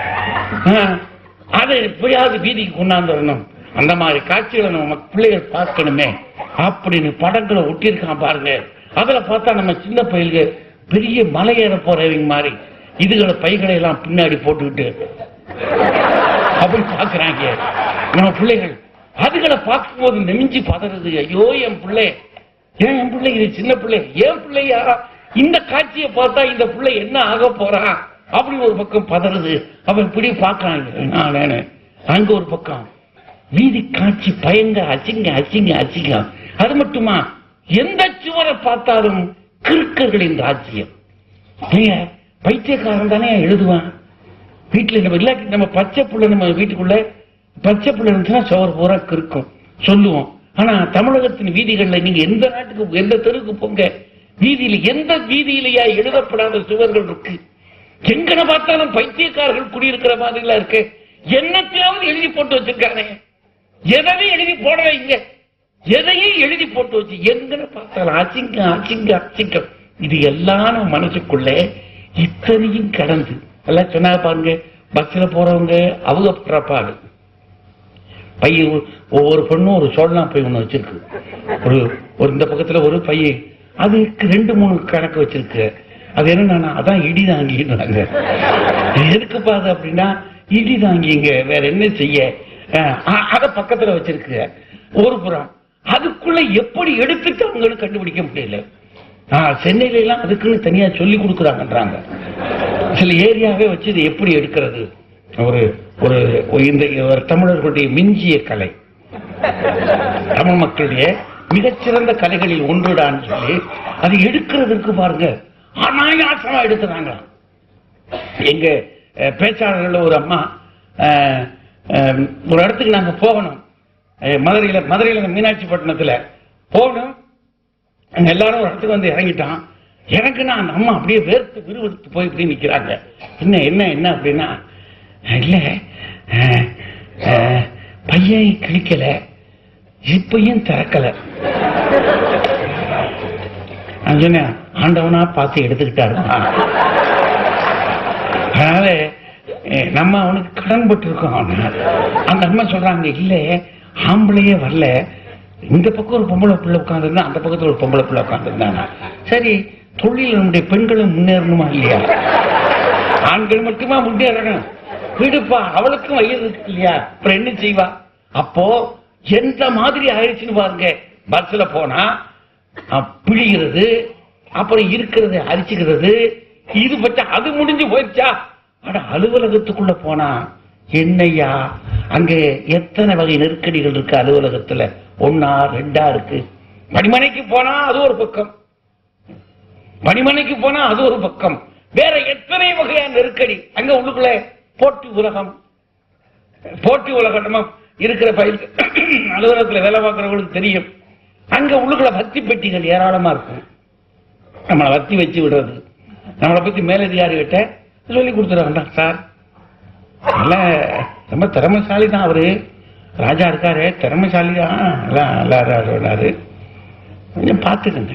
அதை எப்படியாவது வீதிக்கு கொண்டாந்து வரணும் அந்த மாதிரி காட்சிகளை நம்ம மக்- பிள்ளைகள் பார்க்கணுமே அப்படின்னு படங்களை ஒட்டியிருக்கான் பாருங்க அதுல பார்த்தா நம்ம சின்ன பயில்க பெரிய மலையேற போறவங்க மாதிரி இதுகளை பைகளை எல்லாம் பின்னாடி போட்டுக்கிட்டு அப்படி பாக்குறாங்க நம்ம பிள்ளைகள் அதுகளை பார்க்கும்போது நெமிஞ்சு பதறது ஐயோ என் பிள்ளை ஏன் என் பிள்ளை இது சின்ன பிள்ளை ஏன் பிள்ளையா இந்த காட்சியை பார்த்தா இந்த பிள்ளை என்ன ஆக போறான் அப்படி ஒரு பக்கம் பதறது அவன் இப்படி பாக்குறாங்க நான் அங்க ஒரு பக்கம் வீதி காட்சி பயங்க அசிங்க அசிங்க அசிங்க அது மட்டுமா எந்த சுவரை பார்த்தாலும் கிறுக்கர்களின் ராஜ்யம் ஏங்க, பைத்தியக்காரன் தானே எழுதுவான் வீட்டுல நம்ம இல்லாட்டி நம்ம பச்சை புள்ள நம்ம வீட்டுக்குள்ள பச்சை புள்ள இருந்துச்சுன்னா சோறு பூரா கிறுக்கும் சொல்லுவோம் ஆனா தமிழகத்தின் வீதிகள்ல நீங்க எந்த நாட்டுக்கு எந்த தெருவுக்கு போங்க வீதியில எந்த வீதியிலயா எழுதப்படாத சுவர்கள் இருக்கு எங்கன பார்த்தாலும் பைத்தியக்காரர்கள் குடியிருக்கிற மாதிரிலாம் இருக்கு என்னத்தையாவது எழுதி போட்டு வச்சிருக்கானே எதையும் எழுதி போடவே இங்க எதையும் எழுதி போட்டு வச்சு எங்கன பார்த்தாலும் அசிங்கம் அசிங்கம் அசிங்கம் இது எல்லாம் நம்ம மனசுக்குள்ள இத்தனையும் கடந்து எல்லாம் சொன்னா பாருங்க பஸ்ல போறவங்க அவங்க படுற பாடு பைய ஒவ்வொரு பொண்ணும் ஒரு சோழனா பை ஒண்ணு வச்சிருக்கு ஒரு ஒரு இந்த பக்கத்துல ஒரு பைய அதுக்கு ரெண்டு மூணு கணக்கு வச்சிருக்கு அது என்னன்னா அதான் இடி தாங்கின்றாங்க எதுக்கு அது அப்படின்னா இடி தாங்கிங்க வேற என்ன செய்ய அஹ், அ- அத பக்கத்துல வச்சிருக்கு ஒரு புறம் அதுக்குள்ள எப்படி எடுத்துட்டாங்கன்னு கண்டுபிடிக்க முடியல ஆஹ், சென்னையில எல்லாம் அதுக்குன்னு தனியா சொல்லி கொடுக்குறாங்கன்றாங்க சில ஏரியாவே வச்சு இது எப்படி எடுக்கிறது ஒரு ஒரு ஒரு இந்த ஒரு தமிழர்களுடைய மிஞ்சிய கலை தமிழ் மக்களுடைய மிகச்சிறந்த கலைகளில் ஒன்றுடான்னு சொல்லி அதை எடுக்கிறதுக்கு பாருங்க அனாயாசமா எடுக்கிறாங்க எங்க அஹ், பேச்சாளர்கள் ஒரு அம்மா அஹ், அஹ், ஒரு இடத்துக்கு நாங்க போகணும் அஹ், மதுரையில மதுரையில மீனாட்சி பட்டணத்துல போகணும் அங்க எல்லாரும் ஒரு இடத்துக்கு வந்து இறங்கிட்டான் இறங்குனா அந்த அம்மா அப்படியே வேர்த்து விறுவிறுத்து போய் இப்படி நிக்கிறாங்க என்ன என்ன என்ன அப்படின்னா இல்ல அஹ், அஹ், பையன் கிழிக்கல இப்பையும் திறக்கல நான் சொன்னேன் ஆண்டவனா பார்த்து எடுத்துக்கிட்டாருமா அதனால அஹ், நம்ம அவனுக்கு கடன் பட்டிருக்கோம் அவன அந்த அம்மா சொல்றாங்க இல்ல ஆம்பளையே வரல இந்த பக்கம் ஒரு பொம்பளை பிள்ளை உட்காந்துருந்தா அந்த பக்கத்துல ஒரு பொம்பளை பிள்ளை உட்காந்துருந்தாங்க சரி தொழில் நம்முடைய பெண்களும் முன்னேறணுமா இல்லையா ஆண்கள் மட்டுமா முன்னேறணும் விடுப்பா அவளுக்கும் வயிறு இருக்கு இல்லையா அப்புறம் என்ன செய்வா அப்போ எந்த மாதிரி ஆயிடுச்சுன்னு பாருங்க பஸ்ல போனா அஹ், பிழிகிறது அப்புறம் இருக்கிறது அரிச்சுக்கிறது இது பச்சா அது முடிஞ்சு போயிடுச்சா அட அலுவலகத்துக்குள்ள போனா என்னையா அங்க எத்தனை வகை நெருக்கடிகள் இருக்கு அலுவலகத்துல ஒன்னா ரெண்டா இருக்கு பணிமனைக்கு போனா அது ஒரு பக்கம் பணிமனைக்கு போனா அது ஒரு பக்கம் வேற எத்தனை வகையான நெருக்கடி அங்க உள்ளுக்குள்ள போட்டி உலகம் போட்டி உலகம் நம்ம இருக்கிற பயில் அலுவலகத்துல வேலை பார்க்கறவங்களுக்கு தெரியும் அங்க உள்ளுக்குள்ள வத்தி பெட்டிகள் ஏராளமா இருக்கும் நம்மளை வத்தி வச்சு விடுறது நம்மளை பத்தி மேலதிகாரிகிட்ட சொல்லி கொடுத்துருவாங்க சார் எல்லாம் ரொம்ப திறமைசாலி தான் அவரு ராஜா இருக்காரு திறமைசாலி தான் எல்லாம் எல்லாம் சொன்னாரு கொஞ்சம் பார்த்துக்கங்க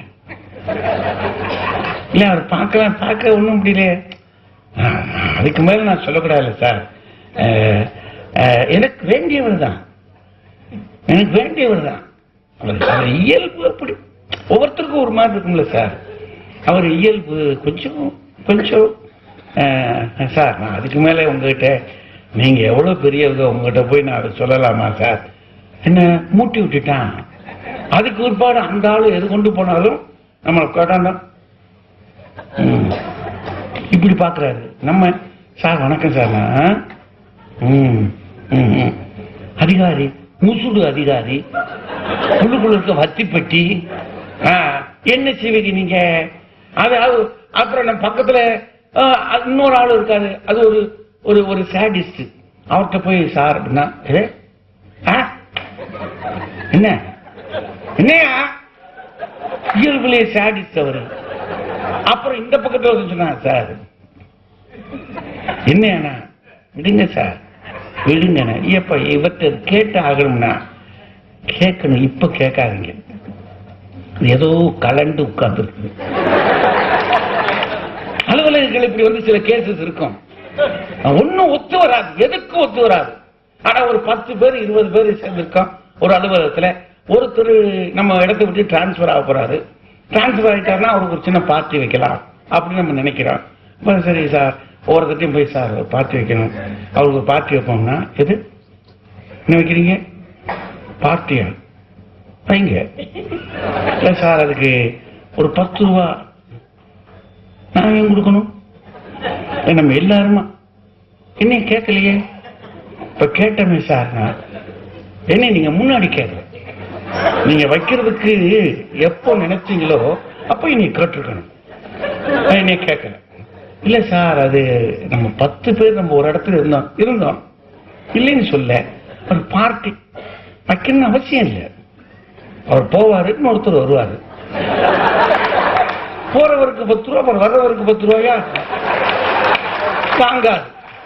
இல்ல அவர் பார்க்கலாம் பார்க்க ஒண்ணும் முடியல அதுக்கு மேல நான் சொல்லக்கூடாது சார் அஹ், அஹ், எனக்கு வேண்டியவர் தான் எனக்கு வேண்டியவர் தான் அவர் அவர் இயல்பு அப்படி ஒவ்வொருத்தருக்கும் ஒரு மாதிரி இருக்கும்ல சார் அவர் இயல்பு கொஞ்சம் கொஞ்சம் அஹ், சார் நான் அதுக்கு மேல உங்ககிட்ட நீங்க எவ்வளவு பெரியவங்க உங்ககிட்ட போய் நான் அதை சொல்லலாமா சார் என்ன மூட்டி விட்டுட்டான் அதுக்கு ஒருபாடு அந்த ஆளு எது கொண்டு போனாலும் நம்மளை கேட்டான் ம். இப்படி பாக்குறாரு நம்ம சார் வணக்கம் சார் நான் ம், ம், ம். அதிகாரி முசுடு அதிகாரி உள்ளுக்குள்ள இருக்க வத்திப்பட்டி ஆ, என்ன செய்வீங்க நீங்க அது அது அப்புறம் நம்ம பக்கத்துல ஆ, அது இன்னொரு ஆள் இருக்காரு அது ஒரு ஒரு ஒரு சாடிஸ்ட் அவர்கிட்ட போய் சார் அப்படின்னா "ஏ? ஆ? என்ன என்னையா இயல்புலேயே சாடிஸ்ட் அவரு அப்புறம் இந்த பக்கத்துல வந்து சொன்னாங்க சார் என்ன விடுங்க சார் விடுங்க எப்ப இவற்றை கேட்டு ஆகணும்னா கேட்கணும் இப்ப கேட்காதீங்க ஏதோ கலண்டு உட்கார்ந்துருக்கு அலுவலகங்கள் இப்படி வந்து சில கேசஸ் இருக்கும் ஒன்னும் ஒத்து வராது எதுக்கும் ஒத்து வராது ஆனா ஒரு பத்து பேர் இருபது பேர் சேர்ந்திருக்கோம் ஒரு அலுவலகத்துல ஒருத்தர் நம்ம இடத்தை விட்டு டிரான்ஸ்பர் ஆக போறாரு டிரான்ஸ்பர் ஆகிட்டாருன்னா அவருக்கு ஒரு சின்ன பார்ட்டி வைக்கலாம் அப்படின்னு நம்ம நினைக்கிறோம் அப்ப சரி சார் ஒவ்வொருத்தையும் போய் சார் ஒரு பார்ட்டி வைக்கணும் அவருக்கு ஒரு பார்ட்டி வைப்போம்னா எது என்ன வைக்கிறீங்க பார்ட்டியா வைங்க இல்ல சார் அதுக்கு ஒரு பத்து ரூபா நான் ஏன் கொடுக்கணும் ஏ, நம்ம எல்லாருமா என்ன கேட்கலையே இப்ப கேட்டமே சார் நான் என்ன நீங்க முன்னாடி கேட்கல நீங்க வைக்கிறதுக்கு எப்போ நினைச்சீங்களோ அப்போ நீ கேட்டிருக்கணும் நான் என்னைய கேட்கல இல்ல சார் அது நம்ம பத்து பேர் நம்ம ஒரு இடத்துல இருந்தோம் இருந்தோம் இல்லைன்னு சொல்ல ஒரு பார்ட்டி வைக்கணும்னு அவசியம் இல்லை அவர் போவாரு இன்னொருத்தர் வருவாரு போறவருக்கு பத்து ரூபா அப்புறம் வர்றவருக்கு பத்து ரூபாயா தாங்காது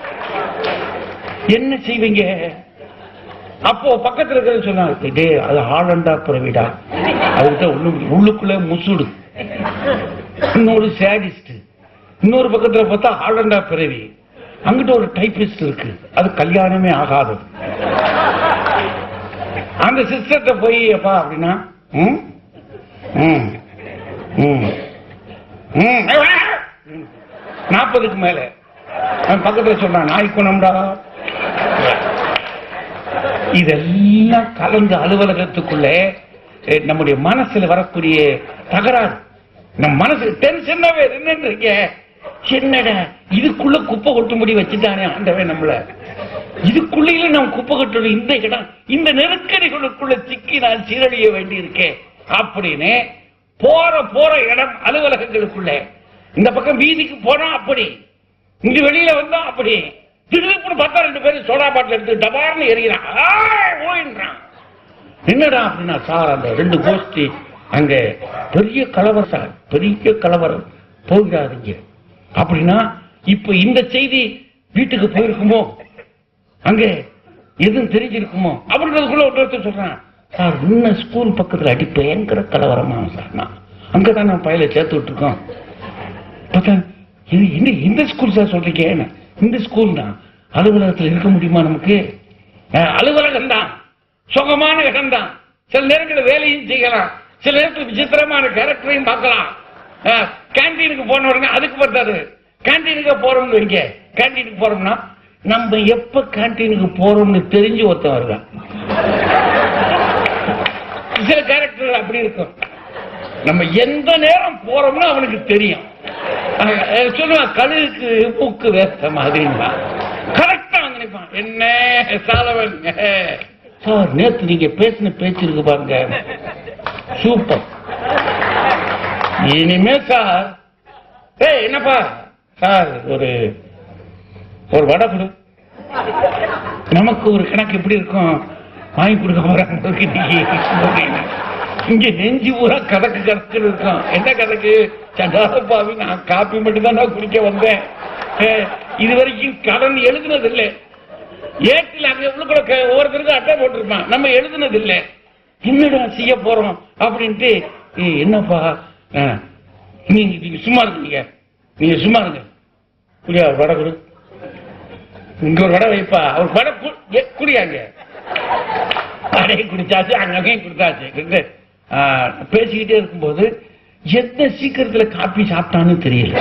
என்ன செய்வீங்க அப்போ பக்கத்துல இருக்கிறது சொன்னாங்க டேய் அது ஆளண்டா புறவிடா அதுக்கிட்ட ஒண்ணு உள்ளுக்குள்ள முசுடு இன்னொரு சேடிஸ்ட் இன்னொரு பக்கத்துல பார்த்தா ஆளண்டா பிறவி அங்கிட்ட ஒரு டைபிஸ்ட் இருக்கு அது கல்யாணமே ஆகாதது அந்த சிஸ்டர்கிட்ட போய் அப்பா அப்படின்னா ம் ம் ம் ம் நாற்பதுக்கு மேல அவன் பக்கத்துல சொல்றான் நாய் குணம்டா இதெல்லாம் கலந்து அலுவலகத்துக்குள்ளே அஹ், நம்முடைய மனசுல வரக்கூடிய தகராறு நம்ம மனசு டென்ஷனாவே என்னன்றீங்க என்னடா இதுக்குள்ள குப்பை கொட்டும்படி வச்சுட்டானே ஆண்டவன் நம்மள இதுக்குள்ளேயே நாம் குப்பை கட்டணும் இந்த இடம் இந்த நெருக்கடிகளுக்குள்ள சிக்கி நான் சீரழிய வேண்டியிருக்கேன் அப்படின்னு போற போற இடம் அலுவலகங்களுக்குள்ள இந்த பக்கம் வீதிக்கு போனா அப்படி இங்க வெளியில வந்தா அப்படி திடீர்னு பார்த்தா ரெண்டு பேரும் சோடா பாட்டில் எடுத்து டபார்னு எறிகிறான் ஆய், ஓய்ன்றான் என்னடா அப்படின்னா சார் அந்த ரெண்டு கோஷ்டி அங்க பெரிய கலவரம் சார் பெரிய கலவரம் போகிறாருங்க அப்படின்னா இப்ப இந்த செய்தி வீட்டுக்கு போயிருக்குமோ அங்க எதுவும் தெரிஞ்சிருக்குமோ அப்படின்றதுக்குள்ள ஒருத்தர் சொல்றான் சார் இன்னும் ஸ்கூல் பக்கத்துல அடி பயங்கர கலவரமா சார் நான் அங்கதான் நான் பையல சேர்த்து விட்டுருக்கோம் பார்த்தா இது இந்த இந்த ஸ்கூல் சார் சொல்றீங்க என்ன? இந்த ஸ்கூல் தான் அலுவலகத்தில் இருக்க முடியுமா நமக்கு அஹ், அலுவலகம் தான் சுகமான இடம் தான் சில நேரங்களில் வேலையும் செய்யலாம் சில நேரத்தில் விசித்திரமான கேரக்டரையும் பார்க்கலாம் அஹ், கேண்டீனுக்கு போன உடனே அதுக்கு பார்த்தாரு கேண்டீனுக்கு போறோம்னு வைங்க கேண்டீனுக்கு போறோம்னா நம்ம எப்ப கேண்டீனுக்கு போறோம்னு தெரிஞ்சு ஒருத்தன் வருவான் சில கேரக்டர்கள் அப்படி இருக்கும் நம்ம எந்த நேரம் போறோம்னு அவனுக்கு தெரியும் அஹ் அஹ் சொல்லுவான் கழுகுக்கு மூக்கு வேஸ்த மாதிரின்னா கரெக்டா வந்து நிப்பான் என்ன சாலவன் அஹ், சார் நேத்து நீங்க பேசின பேச்சு இருக்கு பாருங்க சூப்பர் இனிமே சார் ஏய் என்னப்பா சார் ஒரு ஒரு வடை கொடு நமக்கு ஒரு கணக்கு எப்படி இருக்கும் வாங்கி கொடுக்க போறாங்க இன்னைக்கு இங்க நெஞ்சு பூரா கதக்கு கதக்கு இருக்கும் என்ன கதக்கு சண்டாலப்பாவி நான் காப்பி மட்டும் தான் நான் குடிக்க வந்தேன் அஹ், இது வரைக்கும் கடன் எழுதுனது இல்லை ஏட்டில் அங்க எவ்வளவு கூட க- ஒவ்வொருத்தருக்கும் அட்டை போட்டிருப்பான் நம்ம எழுதுனது இல்லை என்னடா செய்ய போறோம் அப்படின்ட்டு ஏய், என்னப்பா அஹ், நீங்க நீங்க சும்மா இருக்கீங்க நீங்க சும்மா இருங்க குடியா ஒரு வடை கொடு இங்க ஒரு வடை வைப்பா அவர் வடை கு- ஏ, குடியாங்க வடையை குடிச்சாச்சு அங்கேயும் குடிச்சாச்சு குடிச்சு, ஆ, பேசிக்கிட்டே இருக்கும்போது எந்த சீக்கிரத்துல காப்பி சாப்பிட்டான்னு தெரியல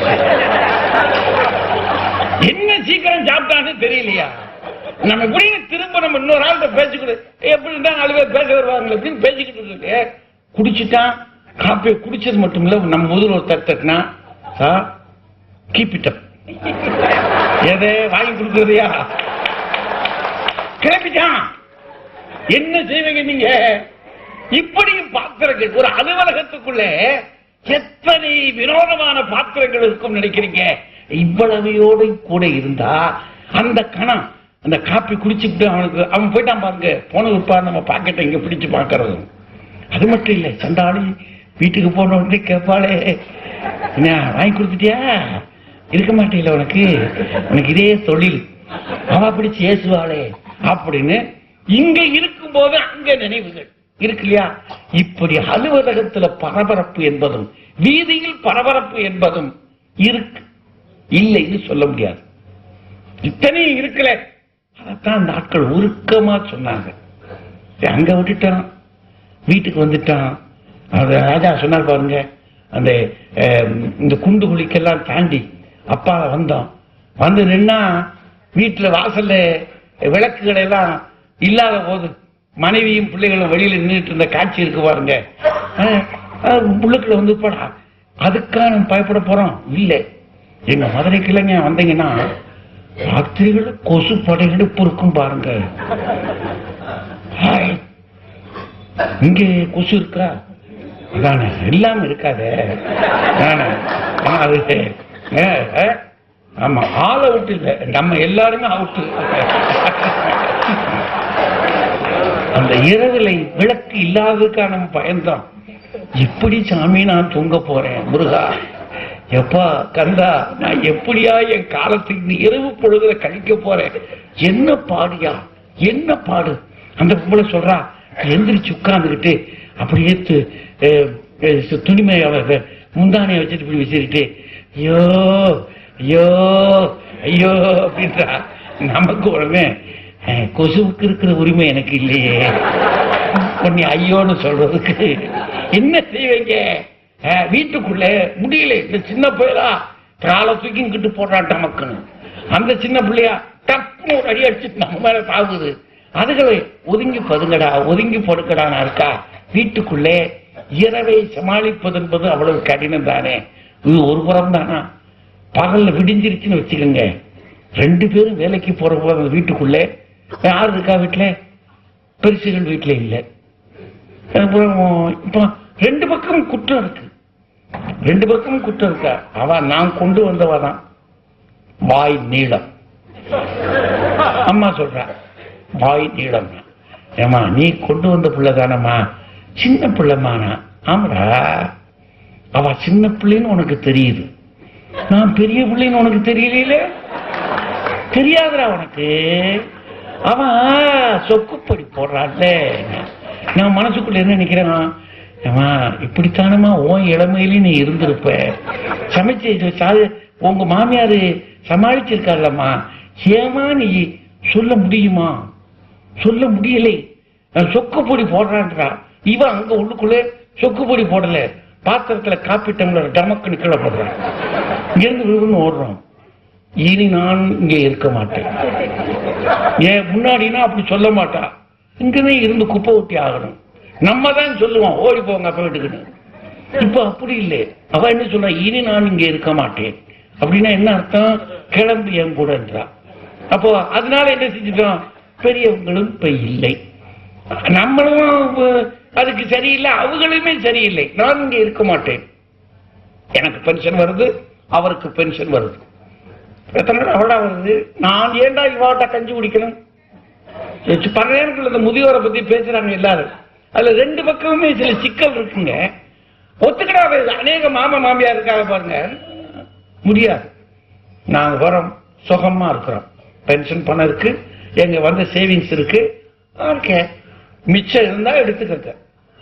என்ன சீக்கிரம் சாப்பிட்டான்னு தெரியலையா நம்ம எப்படின்னு திரும்ப நம்ம இன்னொரு ஆள்கிட்ட பேசிக்கிட்டு எப்படி இருந்தா நாலு பேர் பேச வருவாங்க அப்படின்னு பேசிக்கிட்டு இருக்கு குடிச்சிட்டான் காப்பியை குடிச்சது மட்டும் இல்ல நம்ம முதல்ல ஒரு தட்டு தட்டினா சார் கீப் இட் அப் எதை வாங்கி கொடுக்கறதையா கிளப்பிட்டான் என்ன செய்வீங்க நீங்க இப்படி பாத்திரங்கள் ஒரு அலுவலகத்துக்குள்ள எத்தனை வினோதமான பாத்திரங்கள் இருக்கும் நினைக்கிறீங்க இவ்வளவையோடு கூட இருந்தா அந்த கணம் அந்த காப்பி குடிச்சுக்கிட்டு அவனுக்கு அவன் போயிட்டான் பாருங்க போன விற்பா நம்ம பாக்கெட்டை இங்க பிடிச்சு பார்க்கறது அது மட்டும் இல்லை சண்டாளி வீட்டுக்கு போன உடனே கேட்பாளே என்ன வாங்கி கொடுத்துட்டியா இருக்க மாட்டேல உனக்கு உனக்கு இதே தொழில் அவ பிடிச்சு ஏசுவாளே அப்படின்னு இங்க இருக்கும்போது அங்க நினைவுகள் இருக்கு இல்லையா இப்படி அலுவலகத்துல பரபரப்பு என்பதும் வீதியில் பரபரப்பு என்பதும் இருக்கு இல்லைன்னு சொல்ல முடியாது இத்தனையும் இருக்குல்ல அதைத்தான் அந்த ஆட்கள் உருக்கமா சொன்னாங்க சரி, அங்க விட்டுட்டான் வீட்டுக்கு வந்துட்டான் அந்த ராஜா சொன்னார் பாருங்க அந்த அஹ், இந்த குண்டு குழிக்கெல்லாம் தாண்டி அப்பால வந்தோம் வந்து நின்னா வீட்டுல வாசல்ல விளக்குகள் எல்லாம் இல்லாத போது மனைவியும் பிள்ளைகளும் வெளியில நின்றுட்டு இருந்த காட்சி இருக்கு பாருங்க அஹ், அஹ், உள்ளுக்குள்ள வந்து போடா அதுக்கா நம்ம பயப்பட போறோம் இல்ல எங்க மதுரை கிளைங்க வந்தீங்கன்னா ராத்திரிகள் கொசு படையெடுப்பு இருக்கும் பாருங்க ஹாய். இங்க கொசு இருக்கா அதானே இல்லாம இருக்காதே அதானே. ஆ, அது ஏ, ஏ, ஆமா ஆள் அவுட் இல்ல நம்ம எல்லாருமே அவுட்டு அந்த இரவுல விளக்கு இல்லாததுக்கான நம்ம பயந்தோம் எப்படி சாமி நான் தூங்க போறேன் முருகா எப்பா கந்தா நான் எப்படியா என் காலத்துக்கு இந்த இரவு பொழுதுல கழிக்க போறேன் என்ன பாடியா என்ன பாடு அந்த பொம்பளை சொல்றா எந்திரிச்சு உட்கார்ந்துகிட்டு அப்படியே து- அஹ், அஹ், துணிமை அவ முந்தானைய வச்சுட்டு இப்படி வச்சுக்கிட்டு ஐயோ ஐயோ ஐயோ அப்படின்றா நமக்கு உடனே அஹ், கொசுவுக்கு இருக்கிற உரிமை எனக்கு இல்லையே உன்னை ஐயோன்னு சொல்றதுக்கு என்ன செய்வீங்க அஹ், வீட்டுக்குள்ள முடியல இந்த சின்ன பிள்ளையா காலை தூக்கிக்கிட்டு போடுறான் நமக்குன்னு அந்த சின்ன பிள்ளையா டப்புன்னு ஒரு அடி அடிச்சுட்டு நம்ம மேல தாவுது அதுகளை ஒதுங்கி பதுங்கடா ஒதுங்கி படுக்கடானா இருக்கா வீட்டுக்குள்ளே இரவை சமாளிப்பது என்பது அவ்வளவு கடினம் தானே இது ஒரு புறம் தானா பகல்ல விடிஞ்சிருச்சுன்னு வச்சுக்கோங்க ரெண்டு பேரும் வேலைக்கு போற போது அந்த வீட்டுக்குள்ளே யார் இருக்கா வீட்டுல பெருசுகள் வீட்டுல இல்ல அப்புறம் இப்போ ரெண்டு பக்கமும் குற்றம் இருக்கு ரெண்டு பக்கமும் குற்றம் இருக்கா அவ நான் கொண்டு வந்தவ தான் வாய் நீளம் அம்மா சொல்றா வாய் நீளம் ஏமா நீ கொண்டு வந்த பிள்ளை தானம்மா சின்ன பிள்ளைமா நான் ஆமாடா அவ சின்ன பிள்ளைன்னு உனக்கு தெரியுது நான் பெரிய பிள்ளைன்னு உனக்கு தெரியல தெரியாதுடா உனக்கு அவன் சொக்குப்படி போடுறான்ல நான் மனசுக்குள்ள என்ன நினைக்கிறேன் ஏமா இப்படித்தானமா உன் இளமையில நீ இருந்திருப்ப சமைச்சு சா- உங்க மாமியாரு சமாளிச்சிருக்காள்லம்மா ஏமா நீ சொல்ல முடியுமா சொல்ல முடியலை நான் சொக்கு பொடி போடுறான்றா இவன் அங்க உள்ளுக்குள்ள சொக்கு பொடி போடல பாத்திரத்துல காப்பி டம்ளர் டமக்குன்னு கீழே போடுறான் இங்கிருந்து விழுந்து ஓடுறோம் இனி நான் இங்கே இருக்க மாட்டேன் ஏன் முன்னாடினா அப்படி சொல்ல மாட்டா இங்கதான் இருந்து குப்பை ஊட்டி ஆகணும் நம்ம தான் சொல்லுவோம் ஓடி போங்க அப்ப வீட்டுக்குன்னு இப்ப அப்படி இல்லை அவ என்ன சொல்றா இனி நான் இங்க இருக்க மாட்டேன் அப்படின்னா என்ன அர்த்தம் கிளம்பி என் கூடன்றா அப்போ அதனால என்ன செஞ்சுட்டோம் பெரியவங்களும் இப்ப இல்லை நம்மளும் அஹ், அதுக்கு சரியில்லை அவங்களுமே சரியில்லை நான் இங்க இருக்க மாட்டேன் எனக்கு பென்ஷன் வருது அவருக்கு பென்ஷன் வருது எத்தனை நாள் அவளா வருது நான் ஏன்டா இவாட்ட கஞ்சி குடிக்கணும் யோசிச்சு பல நேரங்கள் இந்த முதியோரை பத்தி பேசுறாங்க எல்லாரும் அதுல ரெண்டு பக்கமுமே சில சிக்கல் இருக்குங்க ஒத்துக்கிடாத அநேக மாமா மாமியார் இருக்காங்க பாருங்க முடியாது நாங்க வரோம் சுகமா இருக்கிறோம் பென்ஷன் பணம் இருக்கு எங்க வந்த சேவிங்ஸ் இருக்கு ஓகே மிச்சம் இருந்தா எடுத்துக்கங்க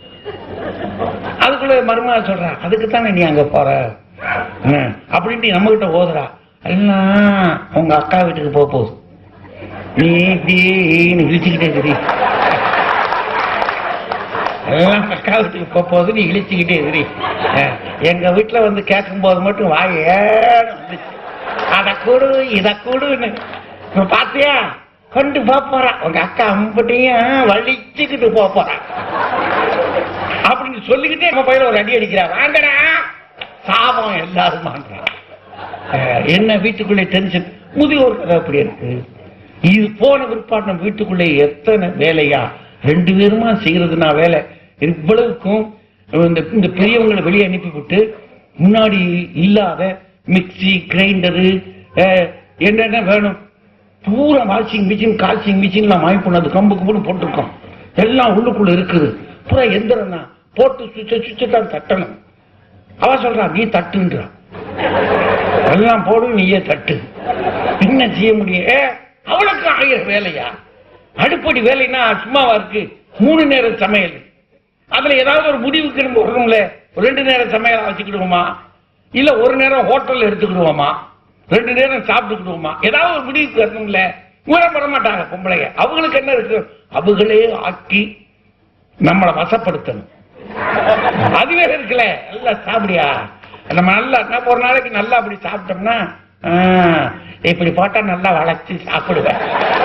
அதுக்குள்ள மருமகா சொல்றா அதுக்கு தானே நீ அங்க போற என்ன, அப்படின்ட்டு நம்ம கிட்ட ஓதுறா எல்லாம் உங்க அக்கா வீட்டுக்கு போக போகுது நீ இப்படியே நீ இழிச்சுக்கிட்டே இரு எல்லாம் அக்கா வீட்டுக்கு போக போகுது நீ இழிச்சுக்கிட்டே இரு அஹ், எங்க வீட்டுல வந்து கேட்கும் போது மட்டும் வாய் ஏன்னு வந்துச்சு அத கூடு இத கூடுன்னு இப்ப பாத்தியா கொண்டு போக போறா உங்க அக்கா அம்பட்டையும் வலிச்சுக்கிட்டு போக போறா அப்படின்னு சொல்லிக்கிட்டே நம்ம பையில ஒரு அடி அடிக்கிறா வாங்கடா சாபம் எல்லாருமான்றா அஹ், என்ன வீட்டுக்குள்ளே டென்ஷன் முதியோர் கதை அப்படி இருக்கு இது போன பிற்பாடு நம்ம வீட்டுக்குள்ளே எத்தனை வேலையா ரெண்டு பேருமா செய்யறதுனா வேலை இவ்வளவுக்கும் இந்த இந்த பெரியவங்களை வெளியே அனுப்பிவிட்டு முன்னாடி இல்லாத மிக்ஸி கிரைண்டரு என்னென்ன வேணும் பூரா வாஷிங் மிஷின் கால்சிங் மிஷின் நான் வாங்கி போனது கம்பு கும்புன்னு போட்டிருக்கோம் எல்லாம் உள்ளுக்குள்ள இருக்குது பூரா எந்திரம் தான் போட்டு சுவிட்ச சுவிட்ச தான் தட்டணும் அவ சொல்றா நீ தட்டுன்றா எல்லாம் போடு நீயே தட்டு என்ன செய்ய முடியும் ஏ, அவளுக்கு ஆயிரம் வேலையா அடுப்படி வேலைன்னா சும்மாவா இருக்கு மூணு நேரம் சமையல் அதுல ஏதாவது ஒரு முடிவுக்கு நம்ம வரணும்ல ஒரு ரெண்டு நேரம் சமையல் வச்சுக்கிடுவோமா இல்ல ஒரு நேரம் ஹோட்டல்ல எடுத்துக்கிடுவோமா ரெண்டு நேரம் சாப்பிட்டுக்கிடுவோமா ஏதாவது ஒரு முடிவுக்கு வரணும்ல இவரை பண்ண மாட்டாங்க பொம்பளைங்க அவங்களுக்கு என்ன இருக்கு அவங்களே ஆக்கி நம்மளை வசப்படுத்தணும் அது வேற இருக்குல்ல நல்லா சாப்பிடியா நம்ம நல்லா நம்ம ஒரு நாளைக்கு நல்லா அப்படி சாப்பிட்டோம்னா ஆ, இப்படி போட்டா நல்லா வளைச்சு சாப்பிடுவேன்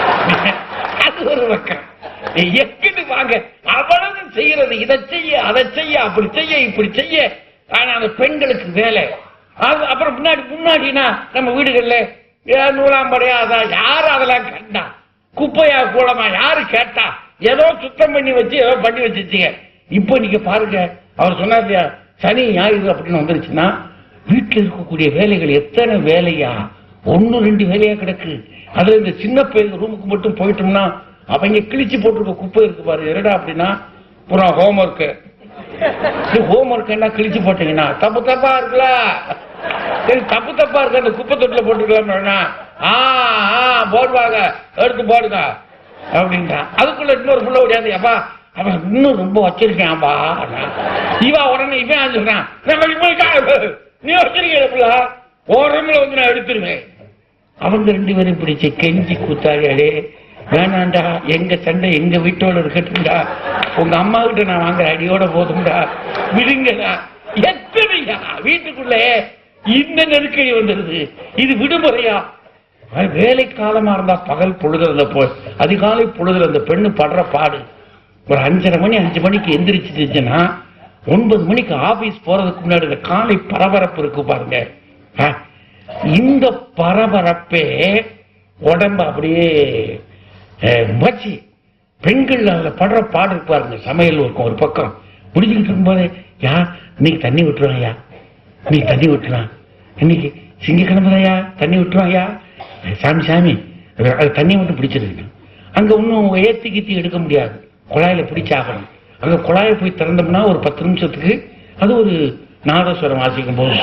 அது ஒரு பக்கம் எக்கிட்டு வாங்க அவ்வளவு செய்யறது இதை செய்ய அதை செய்ய அப்படி செய்ய இப்படி செய்ய ஆனா அந்த பெண்களுக்கு வேலை அது அப்புறம் முன்னாடி முன்னாடினா நம்ம வீடுகள்ல ஏன் நூலாம்படையா அதான் யாரு அதெல்லாம் கண்டா குப்பையா கூடமா யாரு கேட்டா ஏதோ சுத்தம் பண்ணி வச்சு ஏதோ பண்ணி வச்சிருச்சீங்க இப்போ நீங்க பாருங்க அவர் சொன்னார் இல்லையா சனி ஞாயிறு அப்படின்னு வந்துருச்சுன்னா வீட்டுல இருக்கக்கூடிய வேலைகள் எத்தனை வேலையா ஒண்ணு ரெண்டு வேலையா கிடக்கு அதுல இந்த சின்ன பையன் ரூமுக்கு மட்டும் போயிட்டோம்னா அவங்க கிழிச்சு போட்டிருக்க குப்பை இருக்கு பாரு என்னடா அப்படின்னா புறா ஹோம்ஒர்க்கு ஹோம்ஒர்க் என்ன கிழிச்சு போட்டீங்கன்னா தப்பு தப்பா இருக்குல்ல சரி தப்பு தப்பா இருக்கு அந்த குப்பை தொட்டில போட்டுக்கலாம்னா ஆ ஆ போடுவாங்க எடுத்து போடுங்க அப்படின்ட்டான் அதுக்குள்ள இன்னொரு புள்ள ஓடியாது அப்பா அவன் இன்னும் ரொம்ப வச்சிருக்கான்பா இவா உடனே இவன் சொல்றான் நம்ம இவனுக்கு நீ வச்சிருக்க புள்ள ஓரமில் வந்து நான் எடுத்துருவேன் அவங்க ரெண்டு பேரும் பிடிச்சு கெஞ்சி கூத்தாடியாடே வேணாண்டா எங்க சண்டை எங்க வீட்டோட இருக்கட்டும்டா உங்க அம்மா கிட்ட நான் வாங்குற அடியோட போதும்டா விடுங்கடா எத்தனையா வீட்டுக்குள்ளே இந்த நெருக்கடி வந்துருது இது விடுமுறையா அது வேலை காலமா இருந்தா பகல் பொழுதுல போய் அதிகாலை பொழுதுல அந்த பெண்ணு படுற பாடு ஒரு அஞ்சரை மணி அஞ்சு மணிக்கு எந்திரிச்சிருச்சுன்னா ஒன்பது மணிக்கு ஆபீஸ் போறதுக்கு முன்னாடி இந்த காலை பரபரப்பு இருக்கு பாருங்க ஆ, இந்த பரபரப்பே உடம்ப அப்படியே அஹ், மச்சி பெண்கள் அதுல படுற பாடு இருப்பாருங்க சமையல் இருக்கும் ஒரு பக்கம் முடிஞ்சுக்கிட்டு இருக்கும்போது யா இன்னைக்கு தண்ணி விட்டுருவாயா இன்னைக்கு தண்ணி விட்டுறான் இன்னைக்கு சிங்கக்கிழமையா தண்ணி விட்டுருவாயா சாமி சாமி அது- அது தண்ணி மட்டும் பிடிச்சிருக்கு அங்க ஒன்றும் ஏத்தி கீத்தி எடுக்க முடியாது குழாயில பிடிச்சாகணும் அங்க குழாயை போய் திறந்தோம்னா ஒரு பத்து நிமிஷத்துக்கு அது ஒரு நாதஸ்வரம் வாசிக்கும் போது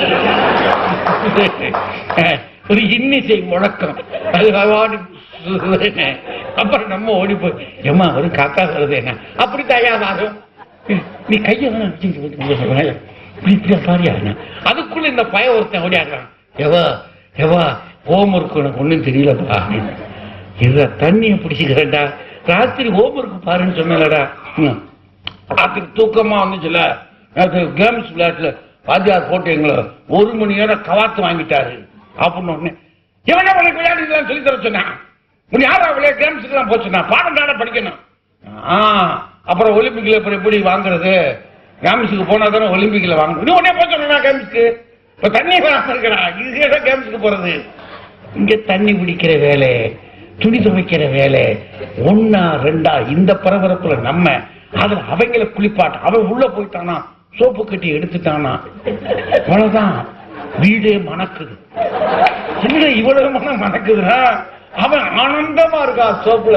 ஒரு இன்னிசை முழக்கம் அது அவாடி அப்புறம் நம்ம ஓடி போய் ஏமா ஒரு காக்கா வருது என்ன அப்படி தயா வாரும் நீ கையை வேணா வச்சுக்கிட்டு வந்து இப்படி இப்படியா பாரியா என்ன அதுக்குள்ள இந்த பய ஒருத்தன் ஓடியாடுறான் எவா எவா ஹோம் ஒர்க் உனக்கு ஒண்ணும் தெரியலப்பா இத தண்ணியை பிடிச்சிக்கிறேன்டா ராத்திரி ஹோம் ஒர்க் பாருன்னு சொன்னலடா ராத்திரி தூக்கமா வந்துச்சுல நேத்து கேம்ஸ் விளையாட்டுல வாத்தியார் போட்டு எங்களை ஒரு மணி நேரம் கவாத்து வாங்கிட்டாரு அப்படின்னு உடனே இவன உனக்கு விளையாட்டு சொல்லி தர சொன்னான் உன் யாரா விளையாட்டு கேம்ஸ்க்கு எல்லாம் போச்சுன்னா பாடம் தானே படிக்கணும் ஆ அப்புறம் ஒலிம்பிக்ல அப்புறம் எப்படி வாங்குறது கேம்ஸுக்கு போனா தானே ஒலிம்பிக்ல வாங்கணும் நீ உடனே போய் சொன்னா கேம்ஸ்க்கு இப்ப தண்ணி வராம இருக்கா இது கேம்ஸ்க்கு போறது இங்க தண்ணி பிடிக்கிற வேலை துணி துவைக்கிற வேலை ஒன்னா ரெண்டா இந்த பரபரப்புல நம்ம அதுல அவங்கள குளிப்பாட்ட அவன் உள்ள போயிட்டானா சோப்பு கட்டி எடுத்துட்டானா அவ்வளவுதான் வீடே மணக்குது என்ன இவ்வளவு மனம் மணக்குதுன்னா அவன் ஆனந்தமா இருக்கா சோப்புல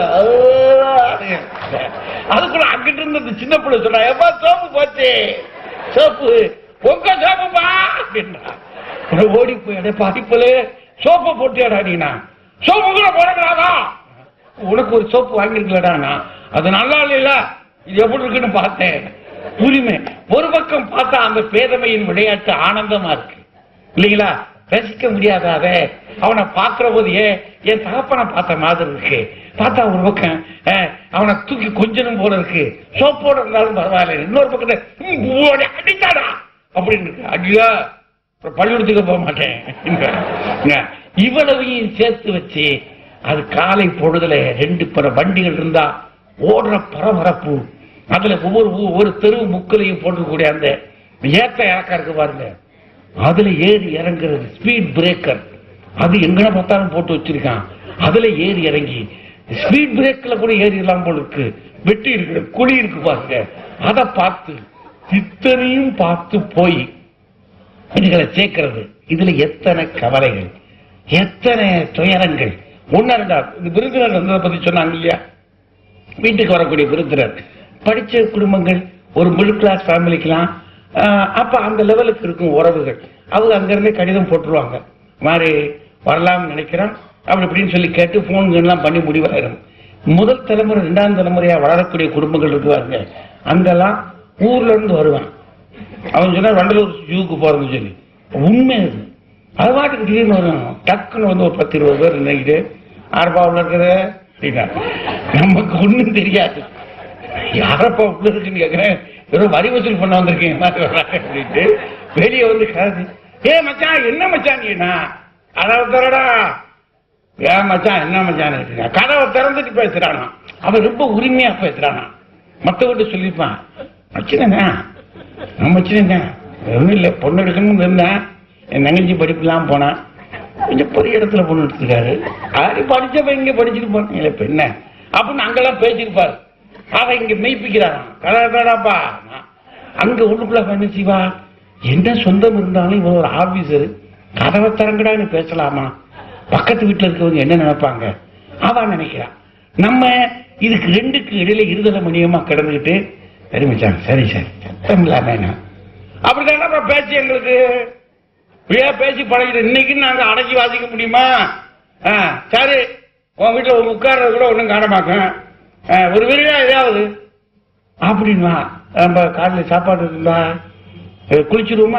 அதுக்குள்ள அங்கிட்டு இருந்த இந்த சின்ன பிள்ளை சொன்னா எப்பா சோப்பு போச்சு சோப்பு உங்க சோப்புப்பா அப்படின்னா உடனே ஓடி போய் அடே பாதிப்புல சோப்பை போட்டியாடா நீனா சோப்பு கூட போடக்கூடாதா உனக்கு ஒரு சோப்பு வாங்கிருக்கலடா நான் அது நல்லா இல்லைல்ல இது எப்படி இருக்குன்னு பார்த்தேன் உரிமை ஒரு பக்கம் பார்த்தா அந்த பேதமையின் விளையாட்டு ஆனந்தமா இருக்கு இல்லைங்களா ரசிக்க முடியாத அத அவனை பார்க்கிற போது ஏன் என் தகப்பனை பார்த்த மாதிரி இருக்கு பார்த்தா ஒரு பக்கம் அஹ், அவனை தூக்கி கொஞ்சனும் போல இருக்கு சோப்போட இருந்தாலும் பரவாயில்ல இன்னொரு பக்கத்துல "ம், ஓடி அடித்தாடா அப்படின்னு இருக்கு அடியா அப்புறம் பள்ளிக்கூடத்துக்கு போக மாட்டேன் இங்க, இவ்வளவையும் சேர்த்து வச்சு அது காலை பொழுதுல ரெண்டு பிற வண்டிகள் இருந்தா ஓடுற பரபரப்பு அதுல ஒவ்வொரு ஒவ்வொரு தெருவு முக்களையும் போட்டுக்கூடிய அந்த ஏத்த இறக்கம் இருக்கு பாருங்க அதுல ஏறி இறங்குறது ஸ்பீட் பிரேக்கர் அது எங்கன பார்த்தாலும் போட்டு வச்சிருக்கான் அதுல ஏறி இறங்கி ஸ்பீட் பிரேக்ல கூட ஏறி எல்லாம் போல இருக்கு வெட்டி இருக்கு குழி இருக்கு பாருங்க அதை பார்த்து இத்தனையும் பார்த்து போய் இதுகளை சேர்க்கிறது இதுல எத்தனை கவலைகள் எத்தனை துயரங்கள் ஒன்னா ரெண்டா இந்த விருந்தினர் வந்ததை பத்தி சொன்னாங்க இல்லையா வீட்டுக்கு வரக்கூடிய விருந்தினர் படிச்ச குடும்பங்கள் ஒரு மிடில் கிளாஸ் ஃபேமிலிக்கெல்லாம் ஆஹ், அப்ப அந்த லெவலுக்கு இருக்கும் உறவுகள் அவங்க அங்கிருந்தே கடிதம் போட்டுருவாங்க மாதிரி வரலாம்னு நினைக்கிறோம் அப்படி இப்படின்னு சொல்லி கேட்டு போன்கள்லாம் பண்ணி முடிவாயிரும் முதல் தலைமுறை ரெண்டாம் தலைமுறையா வளரக்கூடிய குடும்பங்கள் இருக்குவாங்க அங்கெல்லாம் ஊர்ல இருந்து வருவான் அவன் சொன்னா வண்டலூர் ஜூக்கு போறதுன்னு சொல்லி உண்மை அது அது பாட்டுக்கு திடீர்னு வரும் டக்குன்னு வந்து ஒரு பத்து இருபது பேர் நினைக்கிட்டு ஆர்பாவில் இருக்கிற அப்படின்னா நமக்கு ஒண்ணும் தெரியாது யாரப்பா உள்ள இருக்குன்னு கேக்குறேன் ஏதோ வரி வசூல் பண்ண வந்திருக்கீங்க மாதிரி வர்றாங்க அப்படின்ட்டு வெளியே வந்து கருது ஏ மச்சான் என்ன மச்சான் நீனா கதவை திறடா ஏன் மச்சான் என்ன மச்சான் இருக்குங்க கதவை திறந்துட்டு பேசுறானா அவன் ரொம்ப உரிமையா பேசுறானா மத்தவங்கிட்ட சொல்லியிருப்பான் மச்சினா நான் மச்சினா ஒன்றும் இல்லை பொண்ணு எடுக்கணும்னு இருந்தேன் என் தங்கச்சி படிப்புலாம் போனான் கொஞ்சம் பெரிய இடத்துல பொண்ணு எடுத்துருக்காரு அது படிச்சப்ப இங்க படிச்சுட்டு போனீங்களே இப்ப என்ன அப்படின்னு அங்கெல்லாம் பேசியிருப்பாரு ஆக இங்க மெய்ப்பிக்கிறாராம் கதாடாப்பா அங்க உள்ளுக்குள்ள என்ன செய்வா என்ன சொந்தம் இருந்தாலும் இவன் ஒரு ஆபீசர் கதவை திறங்கடான்னு பேசலாமா பக்கத்து வீட்டுல இருக்கவங்க என்ன நினைப்பாங்க அவன் நினைக்கிறான் நம்ம இதுக்கு ரெண்டுக்கு இடையில இருதலை மணியமா கிடந்துக்கிட்டு சரி மச்சான் சரி சரி சத்தம் இல்லாம என்ன அப்படிதானே பேச்சு எங்களுக்கு இப்படியா பேசி பழகிட்டு இன்னைக்கு நாங்க அடக்கி வாசிக்க முடியுமா ஆ, சரி உன் வீட்டுல ஒரு உட்கார்றது கூட ஒண்ணும் காணமாக்கும் ஆ, ஒரு விரிவா ஏதாவது அப்படின்வா நம்ம காலையில் சாப்பாடு இருக்குங்களா அஹ், குளிச்சிருவோமா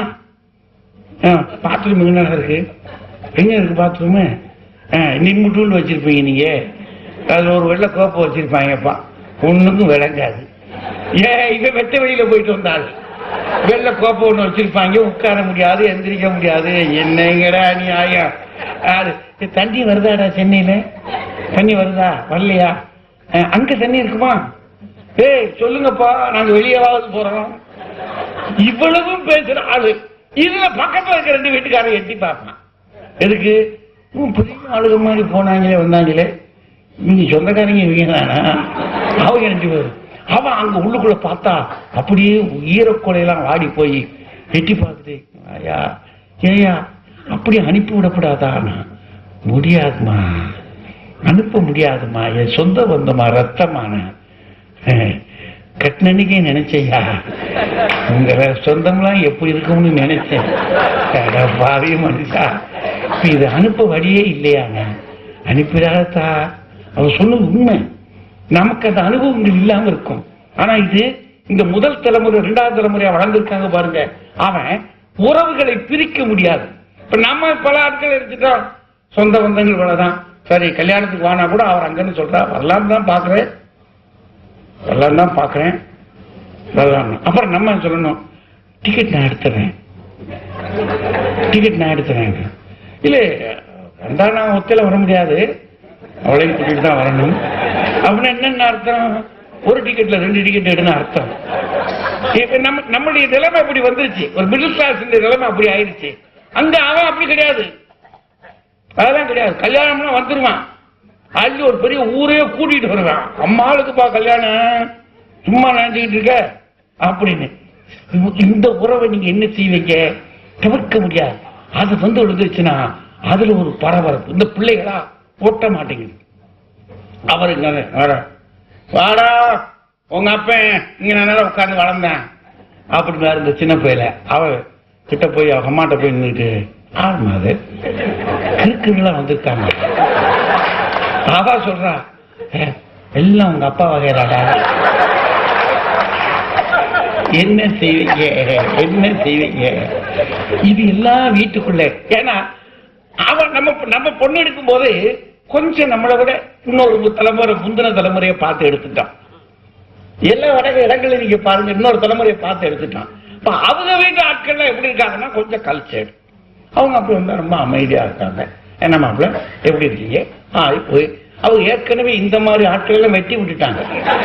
பாத்ரூம் எங்க இருக்கு எங்க இருக்கு பாத்ரூமு இன்னைக்கு மட்டும் வச்சிருப்பீங்க நீங்க அதுல ஒரு வெள்ளை கோப்பை வச்சிருப்பாங்கப்பா ஒண்ணுக்கும் விளங்காது ஏன் இவன் வெட்ட வெளியில போயிட்டு வந்தாள் வெள்ளை கோப்பை ஒண்ணு வச்சிருப்பாங்க உட்கார முடியாது எந்திரிக்க முடியாது என்னங்கடா நீ ஆயா யாரு இது தண்ணி வருதாடா சென்னையில தண்ணி வருதா வரலையா அஹ், அங்க தண்ணி இருக்குமா ஏய் சொல்லுங்கப்பா நாங்க வெளியவாவது போறோம் இவ்வளவும் பேசுற ஆளு இதுல பக்கத்துல இருக்க ரெண்டு வீட்டுக்காரங்க எட்டி பார்ப்பான் எதுக்கு உம், பெரிய ஆளுக மாதிரி போனாங்களே வந்தாங்களே நீங்க சொந்தக்காரங்க இவங்க தானா அவங்க ரெண்டு பேர் அவன் அங்க உள்ளுக்குள்ள பார்த்தா அப்படியே ஈரக்கொலையெல்லாம் வாடி போய் எட்டி பார்த்துட்டு ஐயா ஏயா அப்படி அனுப்பி விடக்கூடாதா முடியாதுமா அனுப்ப முடியாதுமா என் சொந்த பந்தமா ரத்தமான கட்டினன்னைக்கே நினைச்சையா உங்க சொந்தம்லாம் எப்படி இருக்கும்னு நினைச்சேன் அட பாவி மனுஷா இப்ப இது அனுப்ப வழியே இல்லையாங்க அனுப்பிடாதா அவ சொன்னது உண்மை நமக்கு அந்த அனுபவங்கள் இல்லாம இருக்கும் ஆனா இது இந்த முதல் தலைமுறை இரண்டாவது தலைமுறையா வளர்ந்திருக்காங்க பாருங்க அவன் உறவுகளை பிரிக்க முடியாது இப்ப நம்ம பல ஆட்கள் எடுத்துட்டோம் சொந்த பந்தங்கள் இவ்வளவுதான் சரி கல்யாணத்துக்கு வானா கூட அவர் அங்கன்னு சொல்றா வரலாம் தான் பாக்குறேன் வரலாம் தான் பாக்குறேன் வரலாம் அப்புறம் நம்ம சொல்லணும் டிக்கெட் நான் எடுத்துறேன் டிக்கெட் நான் எடுத்துறேன் இல்ல வந்தா நான் ஒத்தையில வர முடியாது அவளையும் கூட்டிட்டு தான் வரணும் அப்படின்னா என்னென்ன அர்த்தம் ஒரு டிக்கெட்ல ரெண்டு டிக்கெட் எடுன்னு அர்த்தம் இப்ப நம்ம நம்முடைய நிலைமை அப்படி வந்துருச்சு ஒரு மிடில் கிளாஸ் நிலைமை அப்படி ஆயிடுச்சு அங்க அவன் அப்படி கிடையாது அதெல்லாம் கிடையாது கல்யாணம்னா வந்துருவான் அள்ளி ஒரு பெரிய ஊரே கூட்டிட்டு வருவான் அம்மாளுக்குப்பா கல்யாணம் சும்மா நினைச்சுக்கிட்டு இருக்க அப்படின்னு இந்த உறவை நீங்க என்ன செய்வீங்க தவிர்க்க முடியாது அது வந்து விழுந்துருச்சுன்னா அதுல ஒரு பரபரப்பு இந்த பிள்ளைகளா ஓட்ட மாட்டேங்குது அவருங்க வாடா வாடா உங்க அப்பன் இங்க நான் உட்கார்ந்து வளர்ந்தேன் அப்படின்னு இருந்த சின்ன பையல அவ கிட்ட போய் அவங்க அம்மாட்ட போய் நின்றுட்டு ஆமா அது கிறுக்குலாம் வந்திருக்காங்க அவா சொல்றா "ஏ, எல்லாம் உங்க அப்பா வகைறாடா என்ன செய்வீங்க என்ன செய்வீங்க இது எல்லாம் வீட்டுக்குள்ள ஏன்னா அவன் நம்ம நம்ம பொண்ணு எடுக்கும் போது கொஞ்சம் நம்மளை விட இன்னொரு தலைமுறை முந்தின தலைமுறையை பார்த்து எடுத்துட்டான் எல்லா வடக இடங்களையும் நீங்க பாருங்க இன்னொரு தலைமுறையை பார்த்து எடுத்துட்டான் இப்ப அவங்க வீட்டு ஆட்கள்லாம் எப்படி இருக்காங்கன்னா கொஞ்சம் கல்ச்சர் அவங்க அப்படி வந்தா ரொம்ப அமைதியா இருக்காங்க என்ன மாப்பிள்ள எப்படி இருக்கீங்க ஆ போய் அவங்க ஏற்கனவே இந்த மாதிரி ஆட்கள் எல்லாம் வெட்டி விட்டுட்டாங்க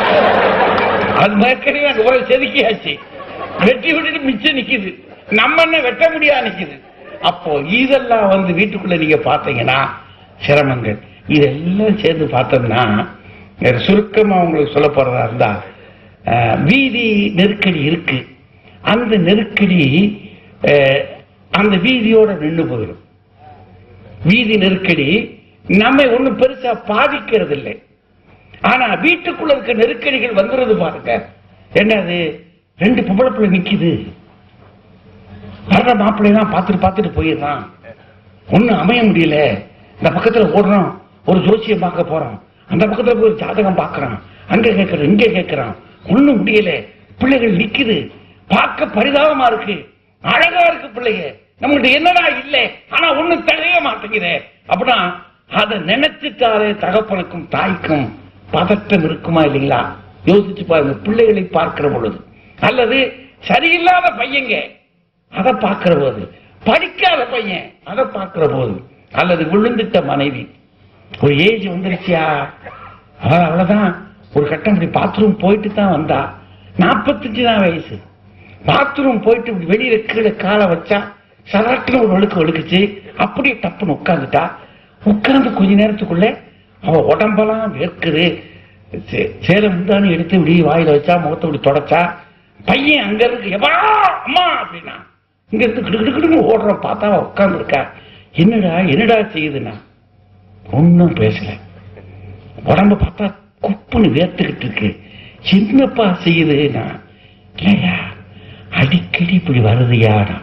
அது ஏற்கனவே அங்க ஒரு செதுக்கியாச்சு வெட்டி விட்டுட்டு மிச்சம் நிக்குது நம்ம என்ன வெட்ட முடியாது நிக்குது அப்போ இதெல்லாம் வந்து வீட்டுக்குள்ள நீங்க பார்த்தீங்கன்னா சிரமங்கள் இதெல்லாம் சேர்ந்து பார்த்தோம்னா வேற சுருக்கமா உங்களுக்கு சொல்ல போறதா இருந்தா அஹ், வீதி நெருக்கடி இருக்கு அந்த நெருக்கடி அஹ், அந்த வீதியோட நின்று போயிடும் வீதி நெருக்கடி நம்மை ஒண்ணும் பெருசா பாதிக்கிறது இல்லை ஆனா வீட்டுக்குள்ள இருக்க நெருக்கடிகள் வந்துருது பாருங்க என்னது ரெண்டு பொம்பளை பிள்ளை நிக்குது வர்ற மாப்பிள்ளைலாம் பார்த்துட்டு பார்த்துட்டு போயிடுறான் ஒண்ணும் அமைய முடியல இந்த பக்கத்துல ஓடுறோம் ஒரு ஜோசியம் பார்க்க போறோம் அந்த பக்கத்துல போய் ஒரு ஜாதகம் பார்க்கறான் அங்க கேட்கறான் இங்க கேட்கறான் ஒண்ணும் முடியல பிள்ளைகள் நிக்குது பார்க்க பரிதாபமா இருக்கு அழகா இருக்கு பிள்ளைங்க நம்மகிட்ட என்னடா இல்ல ஆனா ஒண்ணு தெரிய மாட்டேங்குதே அப்படின்னா அதை நினைச்சிட்டாலே தகப்பனுக்கும் தாய்க்கும் பதட்டம் இருக்குமா இல்லைங்களா யோசிச்சு பாருங்க பிள்ளைகளை பார்க்கிற பொழுது அல்லது சரியில்லாத பையங்க அதை பார்க்கிற போது படிக்காத பையன் அதை பார்க்கிற போது அல்லது விழுந்துட்ட மனைவி ஒரு ஏஜ் வந்துருச்சியா அவ அவ்வளவுதான் ஒரு கட்டம் இப்படி பாத்ரூம் போயிட்டு தான் வந்தா நாற்பத்தஞ்சு தான் வயசு பாத்ரூம் போயிட்டு இப்படி வெளியில கீழே காலை வச்சா சராட்டுன்னு ஒரு ஒழுக்கு ஒழுக்குச்சு அப்படியே டப்புன்னு உட்காந்துட்டா உட்கார்ந்து கொஞ்ச நேரத்துக்குள்ள அவ உடம்பெல்லாம் வேர்க்குது சே- சேலை முந்தானி எடுத்து இப்படி வாயில வச்சா முகத்தை இப்படி தொடச்சா பையன் அங்க இருக்கு எவா அம்மா அப்படின்னா இங்க இருந்து கிடுக்கிடுன்னு ஓடுறோம் பார்த்தா உட்கார்ந்து இருக்கா என்னடா என்னடா செய்யுதுன்னா ஒன்னும் பேசல உடம்ப பார்த்தா குப்புன்னு வேர்த்துக்கிட்டு இருக்கு என்னப்பா செய்யுதுன்னா இல்லையா அடிக்கடி இப்படி வருதுயாடா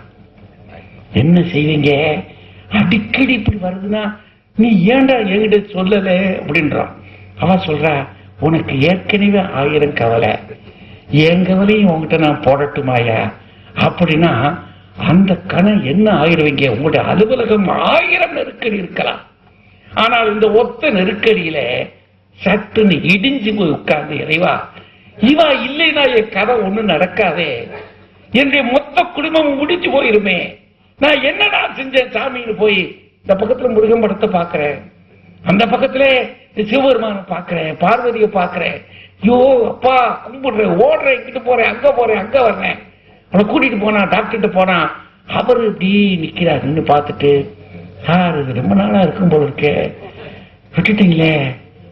என்ன செய்வீங்க அடிக்கடி இப்படி வருதுன்னா நீ ஏன்டா என்கிட்ட சொல்லல அப்படின்றான் அவ சொல்றா உனக்கு ஏற்கனவே ஆயிரம் கவலை என் கவலையும் உன்கிட்ட நான் போடட்டுமாயா அப்படின்னா அந்த கணம் என்ன ஆயிருவீங்க உங்களுடைய அலுவலகம் ஆயிரம் நெருக்கடி இருக்கலாம் ஆனால் இந்த ஒத்த நெருக்கடியில சட்டுன்னு இடிஞ்சு போய் உட்கார்ந்து இறைவா இவா இல்லைன்னா என் கதை ஒண்ணு நடக்காதே என்னுடைய மொத்த குடும்பம் முடிஞ்சு போயிருமே நான் என்னடா செஞ்சேன் சாமின்னு போய் இந்த பக்கத்துல முருகன் படத்தை பாக்குறேன் அந்த பக்கத்துல சிவபெருமான பாக்குறேன் பார்வதியை பாக்குறேன் ஐயோ அப்பா கும்பிடுறேன் ஓடுறேன் இங்கிட்டு போறேன் அங்க போறேன் அங்க வர்றேன் அவனை கூட்டிட்டு போனா டாக்டர்கிட்ட போனா அவர் இப்படி நிக்கிறார் நின்னு பார்த்துட்டு சார் இது ரொம்ப நாளா இருக்கும் போல இருக்கே விட்டுட்டீங்களே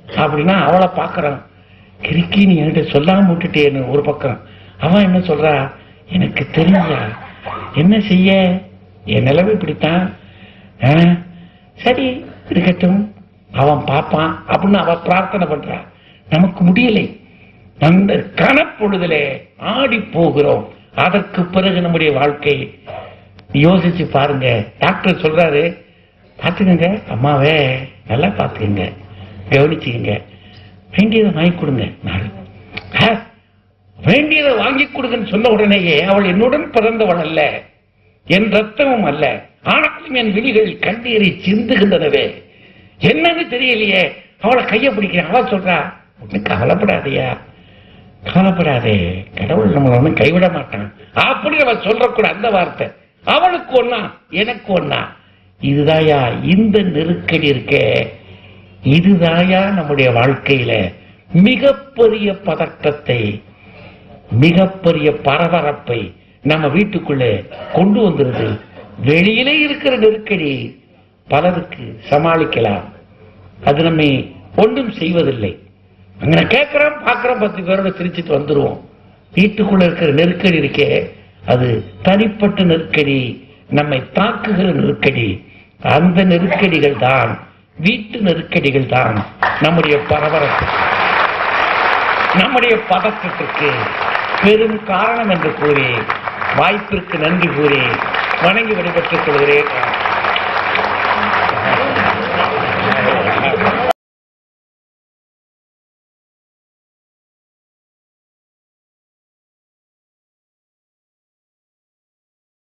அப்படின்னா அவளை பாக்குறான் கிறுக்கி நீ என்கிட்ட சொல்லாம விட்டுட்டேன்னு ஒரு பக்கம் அவன் என்ன சொல்றா எனக்கு தெரிஞ்சா என்ன செய்ய என் நிலைமை இப்படித்தான் ஆ, சரி இருக்கட்டும் அவன் பார்ப்பான் அப்படின்னு அவ பிரார்த்தனை பண்றா நமக்கு முடியலை அந்த கனப்பொழுதிலே ஆடி போகிறோம் அதற்கு பிறகு நம்முடைய வாழ்க்கை யோசிச்சு பாருங்க டாக்டர் சொல்றாரு பாத்துக்கங்க அம்மாவே நல்லா பாத்துக்கங்க கவனிச்சுக்கங்க வேண்டியதை வாங்கி கொடுங்க நாளை ஆ, வேண்டியதை வாங்கி கொடுங்கன்னு சொன்ன உடனேயே அவள் என்னுடன் பிறந்தவள் அல்ல என் ரத்தமும் அல்ல ஆனாலும் என் விழிகள் கண்ணீரை சிந்துகின்றனவே என்னன்னு தெரியலையே அவளை கைய பிடிக்கிறேன் அவள் சொல்றா ஒண்ணு கவலைப்படாதயா கவலைப்படாதே கடவுள் நம்மளை ஒண்ணும் கைவிட மாட்டான் அப்படி அவ சொல்லக்கூட அந்த வார்த்தை அவளுக்கு ஒண்ணா எனக்கு ஒண்ணா இதுதாயா இந்த நெருக்கடி இருக்கே இதுதாயா நம்முடைய வாழ்க்கையில மிகப்பெரிய பதட்டத்தை மிகப்பெரிய பரபரப்பை நம்ம வீட்டுக்குள்ளே கொண்டு வந்துருது வெளியிலே இருக்கிற நெருக்கடி பலருக்கு சமாளிக்கலாம் அது நம்மை ஒன்றும் செய்வதில்லை அங்க கேட்கிறோம் பார்க்கிறோம் பத்து பேரோட சிரிச்சிட்டு வந்துருவோம் வீட்டுக்குள்ள இருக்கிற நெருக்கடி இருக்கே அது தனிப்பட்ட நெருக்கடி நம்மை தாக்குகிற நெருக்கடி அந்த நெருக்கடிகள் தான் வீட்டு நெருக்கடிகள் தான் நம்முடைய பரபரப்பு நம்முடைய பதற்றத்திற்கு பெரும் காரணம் என்று கூறி வாய்ப்பிற்கு நன்றி கூறி வணங்கி விடைபெற்றுக் கொள்கிறேன்